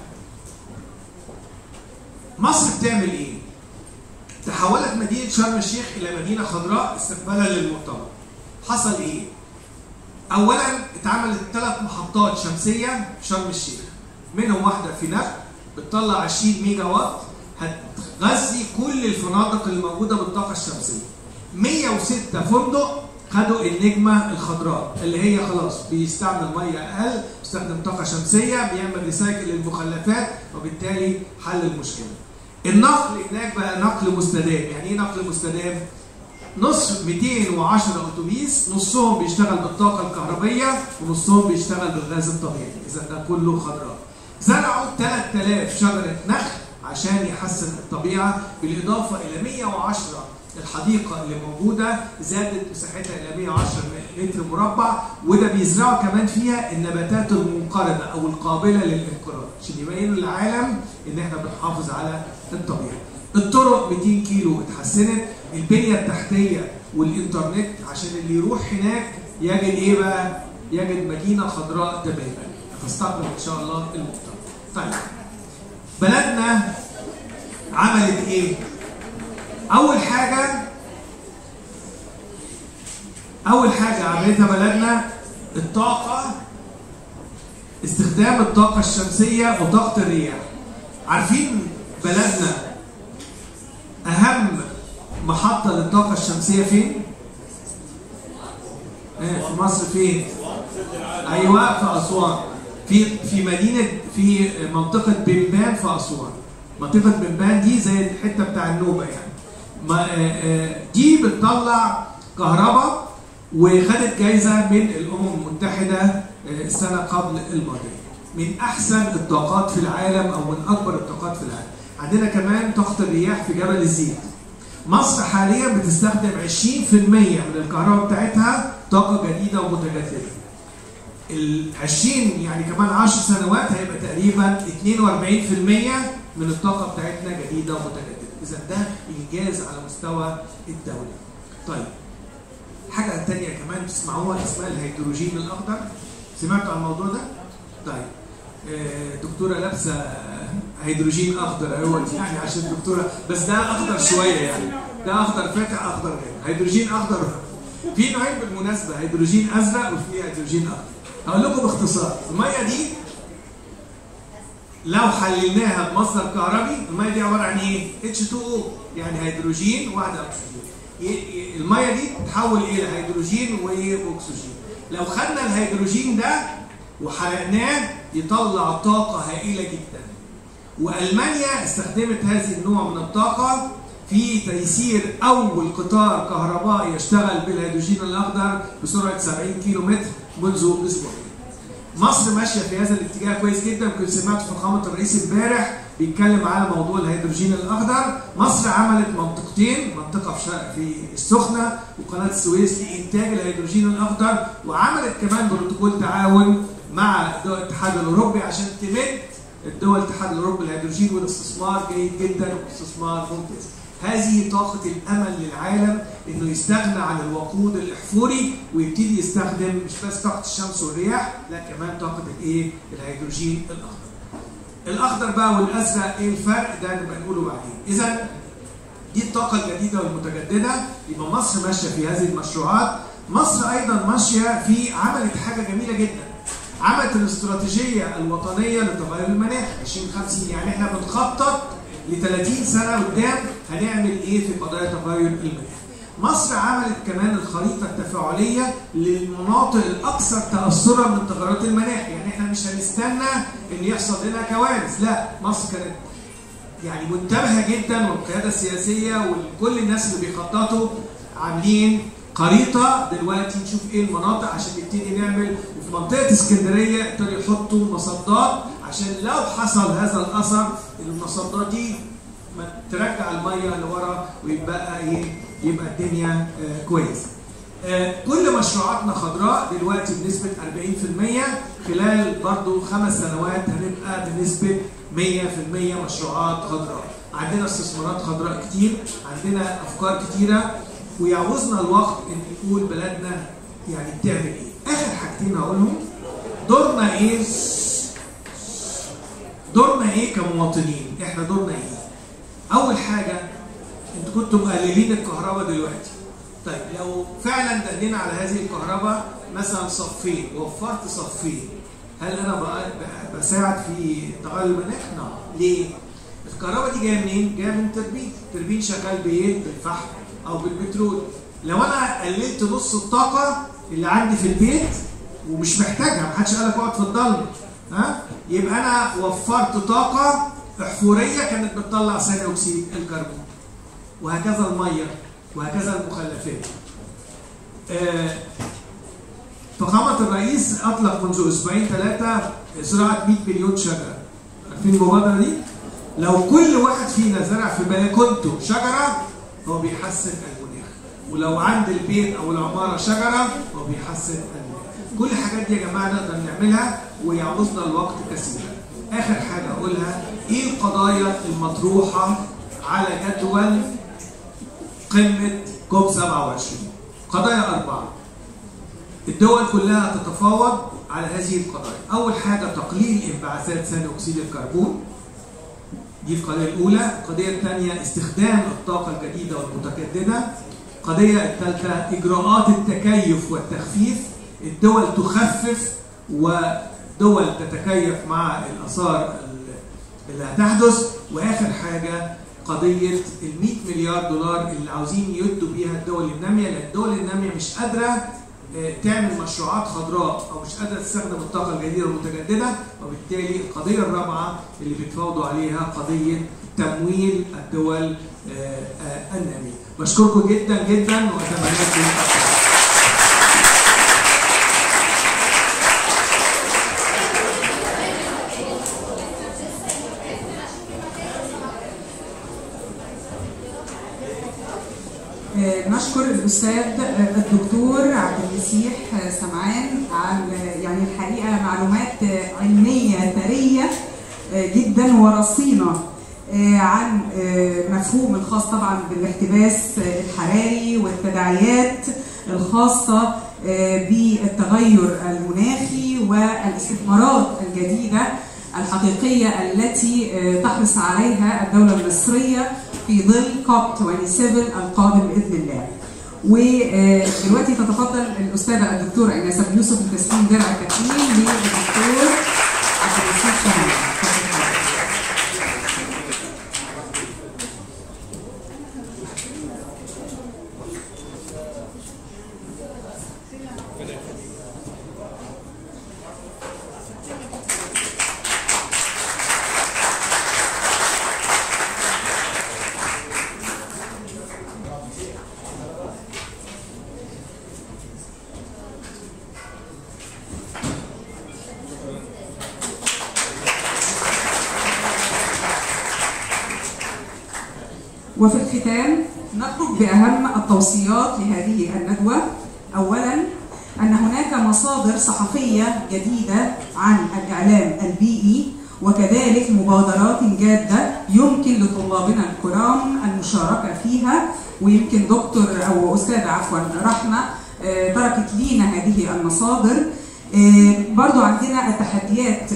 مصر بتعمل ايه؟ تحولت مدينة شرم الشيخ إلى مدينة خضراء استقبالا للمؤتمر. حصل إيه؟ أولاً اتعملت ثلاث محطات شمسية في شرم الشيخ. منهم واحدة في نخل بتطلع 20 ميجا وات هتغذي كل الفنادق اللي موجودة بالطاقة الشمسية. 106 فندق خدوا النجمة الخضراء اللي هي خلاص بيستعمل مية أقل بيستخدم طاقة شمسية بيعمل ريسايكل للمخلفات وبالتالي حل المشكلة. النقل هناك بقى نقل مستدام، يعني ايه نقل مستدام؟ نص 210 اتوبيس نصهم بيشتغل بالطاقه الكهربيه ونصهم بيشتغل بالغاز الطبيعي، اذا ده كله خضراء. زرعوا 3000 شجره نخل عشان يحسن الطبيعه بالاضافه الى 110 الحديقه اللي موجوده زادت مساحتها الى 110 متر مربع وده بيزرعوا كمان فيها النباتات المنقرضه او القابله للانقراض عشان يبينوا للعالم ان احنا بنحافظ على الطبيعه. الطرق 200 كيلو اتحسنت، البنيه التحتيه والانترنت عشان اللي يروح هناك يجد ايه بقى؟ يجد مدينه خضراء تماما تستقبل ان شاء الله المؤتمر. طيب بلدنا عملت ايه؟ اول حاجه اول حاجه عملتها بلدنا الطاقه استخدام الطاقه الشمسيه وطاقه الرياح عارفين بلدنا اهم محطه للطاقه الشمسيه فين ايه في مصر فين ايوه في اسوان في في مدينه في منطقه بنبان في اسوان منطقه بنبان دي زي الحته بتاع النوبه يعني ما دي بتطلع كهرباء وخدت جايزه من الامم المتحده السنه قبل الماضيه من احسن الطاقات في العالم او من اكبر الطاقات في العالم عندنا كمان طاقه الرياح في جبل الزيت مصر حاليا بتستخدم 20% من الكهرباء بتاعتها طاقه جديده ومتجدده ال 20 يعني كمان 10 سنوات هيبقى تقريبا 42% من الطاقه بتاعتنا جديده ومتجدده اذا ده انجاز على مستوى الدوله طيب حاجه ثانيه كمان تسمعوها اسمها الهيدروجين الاخضر سمعتوا عن الموضوع ده طيب دكتوره لابسه هيدروجين اخضر هو يعني عشان الدكتوره بس ده اخضر شويه يعني ده اخضر فاتح اخضر غير هيدروجين اخضر في نوعين بالمناسبه هيدروجين ازرق وفي هيدروجين اخضر هقول لكم باختصار الميه دي لو حللناها بمصدر كهربي الميه دي عباره عن ايه؟ H2O يعني هيدروجين وواحده اكسجين الميه دي تتحول الى هيدروجين واكسجين لو خدنا الهيدروجين ده وحرقناه يطلع طاقه هائله جدا والمانيا استخدمت هذه النوع من الطاقه في تيسير اول قطار كهربائي يشتغل بالهيدروجين الاخضر بسرعه 70 كيلو متر منذ اسبوعين. مصر ماشيه في هذا الاتجاه كويس جدا كنت سمعت فخامه الرئيس امبارح بيتكلم على موضوع الهيدروجين الاخضر، مصر عملت منطقتين منطقه في في السخنه وقناه السويس لانتاج الهيدروجين الاخضر وعملت كمان بروتوكول تعاون مع دول الاتحاد الاوروبي عشان تمد الدول الاتحاد الاوروبي الهيدروجين والاستثمار جيد جدا واستثمار ممتاز. هذه طاقة الأمل للعالم إنه يستغنى عن الوقود الأحفوري ويبتدي يستخدم مش بس طاقة الشمس والرياح لا كمان طاقة الإيه؟ الهيدروجين الأخضر. الأخضر بقى والأزرق إيه الفرق؟ ده نبقى نقوله بعدين. إذا دي الطاقة الجديدة والمتجددة يبقى مصر ماشية في هذه المشروعات. مصر أيضا ماشية في عملت حاجة جميلة جدا. عملت الاستراتيجية الوطنية لتغير المناخ 2050 يعني احنا بنخطط ل 30 سنه قدام هنعمل ايه في قضايا تغير المناخ. مصر عملت كمان الخريطه التفاعليه للمناطق الاكثر تاثرا من تغيرات المناخ، يعني احنا مش هنستنى ان يحصل لنا كوارث، لا مصر كانت يعني منتبهه جدا والقياده السياسيه وكل الناس اللي بيخططوا عاملين خريطه دلوقتي نشوف ايه المناطق عشان نبتدي نعمل وفي منطقه اسكندريه ابتدوا يحطوا مصدات عشان لو حصل هذا الاثر المصدات دي ترجع الميه لورا ويبقى ايه يبقى الدنيا آه كويسه. آه كل مشروعاتنا خضراء دلوقتي بنسبه 40% خلال برضو خمس سنوات هنبقى بنسبه 100% مشروعات خضراء. عندنا استثمارات خضراء كتير، عندنا افكار كتيره ويعوزنا الوقت ان نقول بلدنا يعني بتعمل ايه. اخر حاجتين هقولهم دورنا ايه دورنا ايه كمواطنين؟ احنا دورنا ايه؟ اول حاجه انتوا كنتوا مقللين الكهرباء دلوقتي. طيب لو فعلا دلنا على هذه الكهرباء مثلا صفين وفرت صفين هل انا بساعد في تغير المناخ؟ نعم. ليه؟ الكهرباء دي جايه منين؟ جايه من تربين، التربين شغال بايه؟ بالفحم او بالبترول. لو انا قللت نص الطاقه اللي عندي في البيت ومش محتاجها محدش قال لك اقعد في الضلمه ها يبقى انا وفرت طاقه احفوريه كانت بتطلع ثاني اكسيد الكربون وهكذا الميه وهكذا المخلفات آه فخامة الرئيس أطلق منذ أسبوعين ثلاثة زراعة 100 مليون شجرة. عارفين المبادرة دي؟ لو كل واحد فينا زرع في بلكونته شجرة هو بيحسن المناخ. ولو عند البيت أو العمارة شجرة هو بيحسن المناخ. كل الحاجات دي يا جماعة نقدر نعملها ويعوزنا الوقت كثيرا. آخر حاجة أقولها إيه القضايا المطروحة على جدول قمة كوب 27 قضايا أربعة الدول كلها تتفاوض على هذه القضايا اول حاجه تقليل انبعاثات ثاني اكسيد الكربون دي القضيه الاولى القضيه الثانيه استخدام الطاقه الجديده والمتجدده القضيه الثالثه اجراءات التكيف والتخفيف الدول تخفف ودول تتكيف مع الاثار اللي هتحدث واخر حاجه قضيه ال 100 مليار دولار اللي عاوزين يدوا بيها الدول الناميه لان الدول الناميه مش قادره تعمل مشروعات خضراء او مش قادره تستخدم الطاقه الجديده والمتجدده وبالتالي القضيه الرابعه اللي بيتفاوضوا عليها قضيه تمويل الدول الناميه. بشكركم جدا جدا واتمنى لكم نشكر الاستاذ الدكتور عبد المسيح سمعان عن يعني الحقيقه معلومات علميه ثريه جدا ورصينه عن مفهوم الخاص طبعا بالاحتباس الحراري والتداعيات الخاصه بالتغير المناخي والاستثمارات الجديده الحقيقيه التي تحرص عليها الدوله المصريه في ظل كوب 27 القادم باذن الله. ودلوقتي تتفضل الاستاذه الدكتوره ايناس ابو يوسف لتسليم درع التكريم للدكتور عبد المسيح شمال. وفي الختام نخرج بأهم التوصيات لهذه الندوة أولا أن هناك مصادر صحفية جديدة عن الإعلام البيئي وكذلك مبادرات جادة يمكن لطلابنا الكرام المشاركة فيها ويمكن دكتور أو أستاذ عفوا رحمة تركت لينا هذه المصادر برضو عندنا التحديات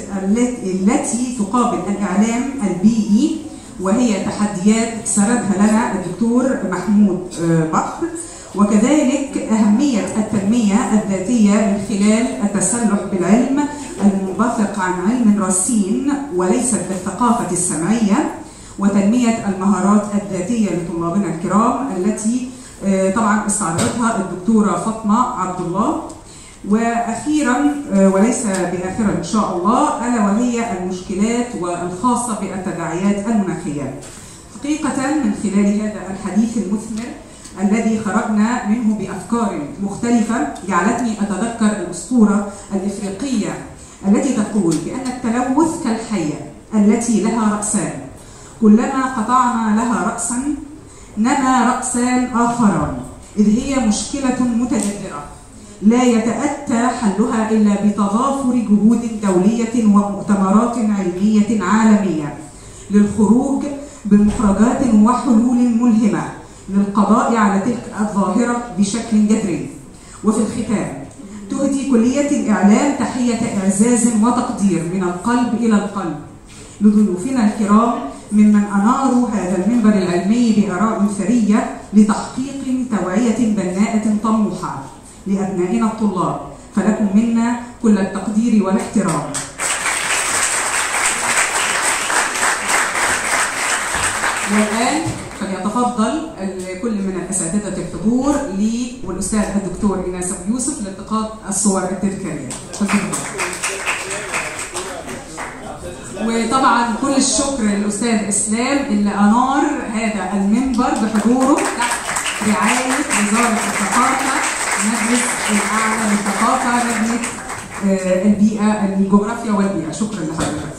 التي تقابل الإعلام البيئي وهي تحديات سردها لنا الدكتور محمود بكر وكذلك أهمية التنمية الذاتية من خلال التسلح بالعلم المنبثق عن علم رصين وليست بالثقافة السمعية وتنمية المهارات الذاتية لطلابنا الكرام التي طبعا استعرضتها الدكتورة فاطمة عبد الله واخيرا وليس باخرا ان شاء الله الا وهي المشكلات والخاصه بالتداعيات المناخيه. حقيقه من خلال هذا الحديث المثمر الذي خرجنا منه بافكار مختلفه جعلتني اتذكر الاسطوره الافريقيه التي تقول بان التلوث كالحيه التي لها راسان كلما قطعنا لها راسا نما راسان اخران اذ هي مشكله متجذره لا يتأتى حلها إلا بتضافر جهود دولية ومؤتمرات علمية عالمية للخروج بمخرجات وحلول ملهمة للقضاء على تلك الظاهرة بشكل جذري وفي الختام تهدي كلية الإعلام تحية إعزاز وتقدير من القلب إلى القلب لضيوفنا الكرام ممن أناروا هذا المنبر العلمي بآراء ثرية لتحقيق توعية بناءة طموحة لأبنائنا الطلاب فلكم منا كل التقدير والاحترام والآن فليتفضل كل من الأساتذة الحضور لي والأستاذ الدكتور إيناس أبو يوسف لالتقاط الصور التذكارية وطبعا كل الشكر للأستاذ إسلام اللي أنار هذا المنبر بحضوره تحت رعاية وزارة الثقافة مجلس الأعلى للثقافة لجنة البيئة الجغرافيا والبيئة شكرا لحضرتك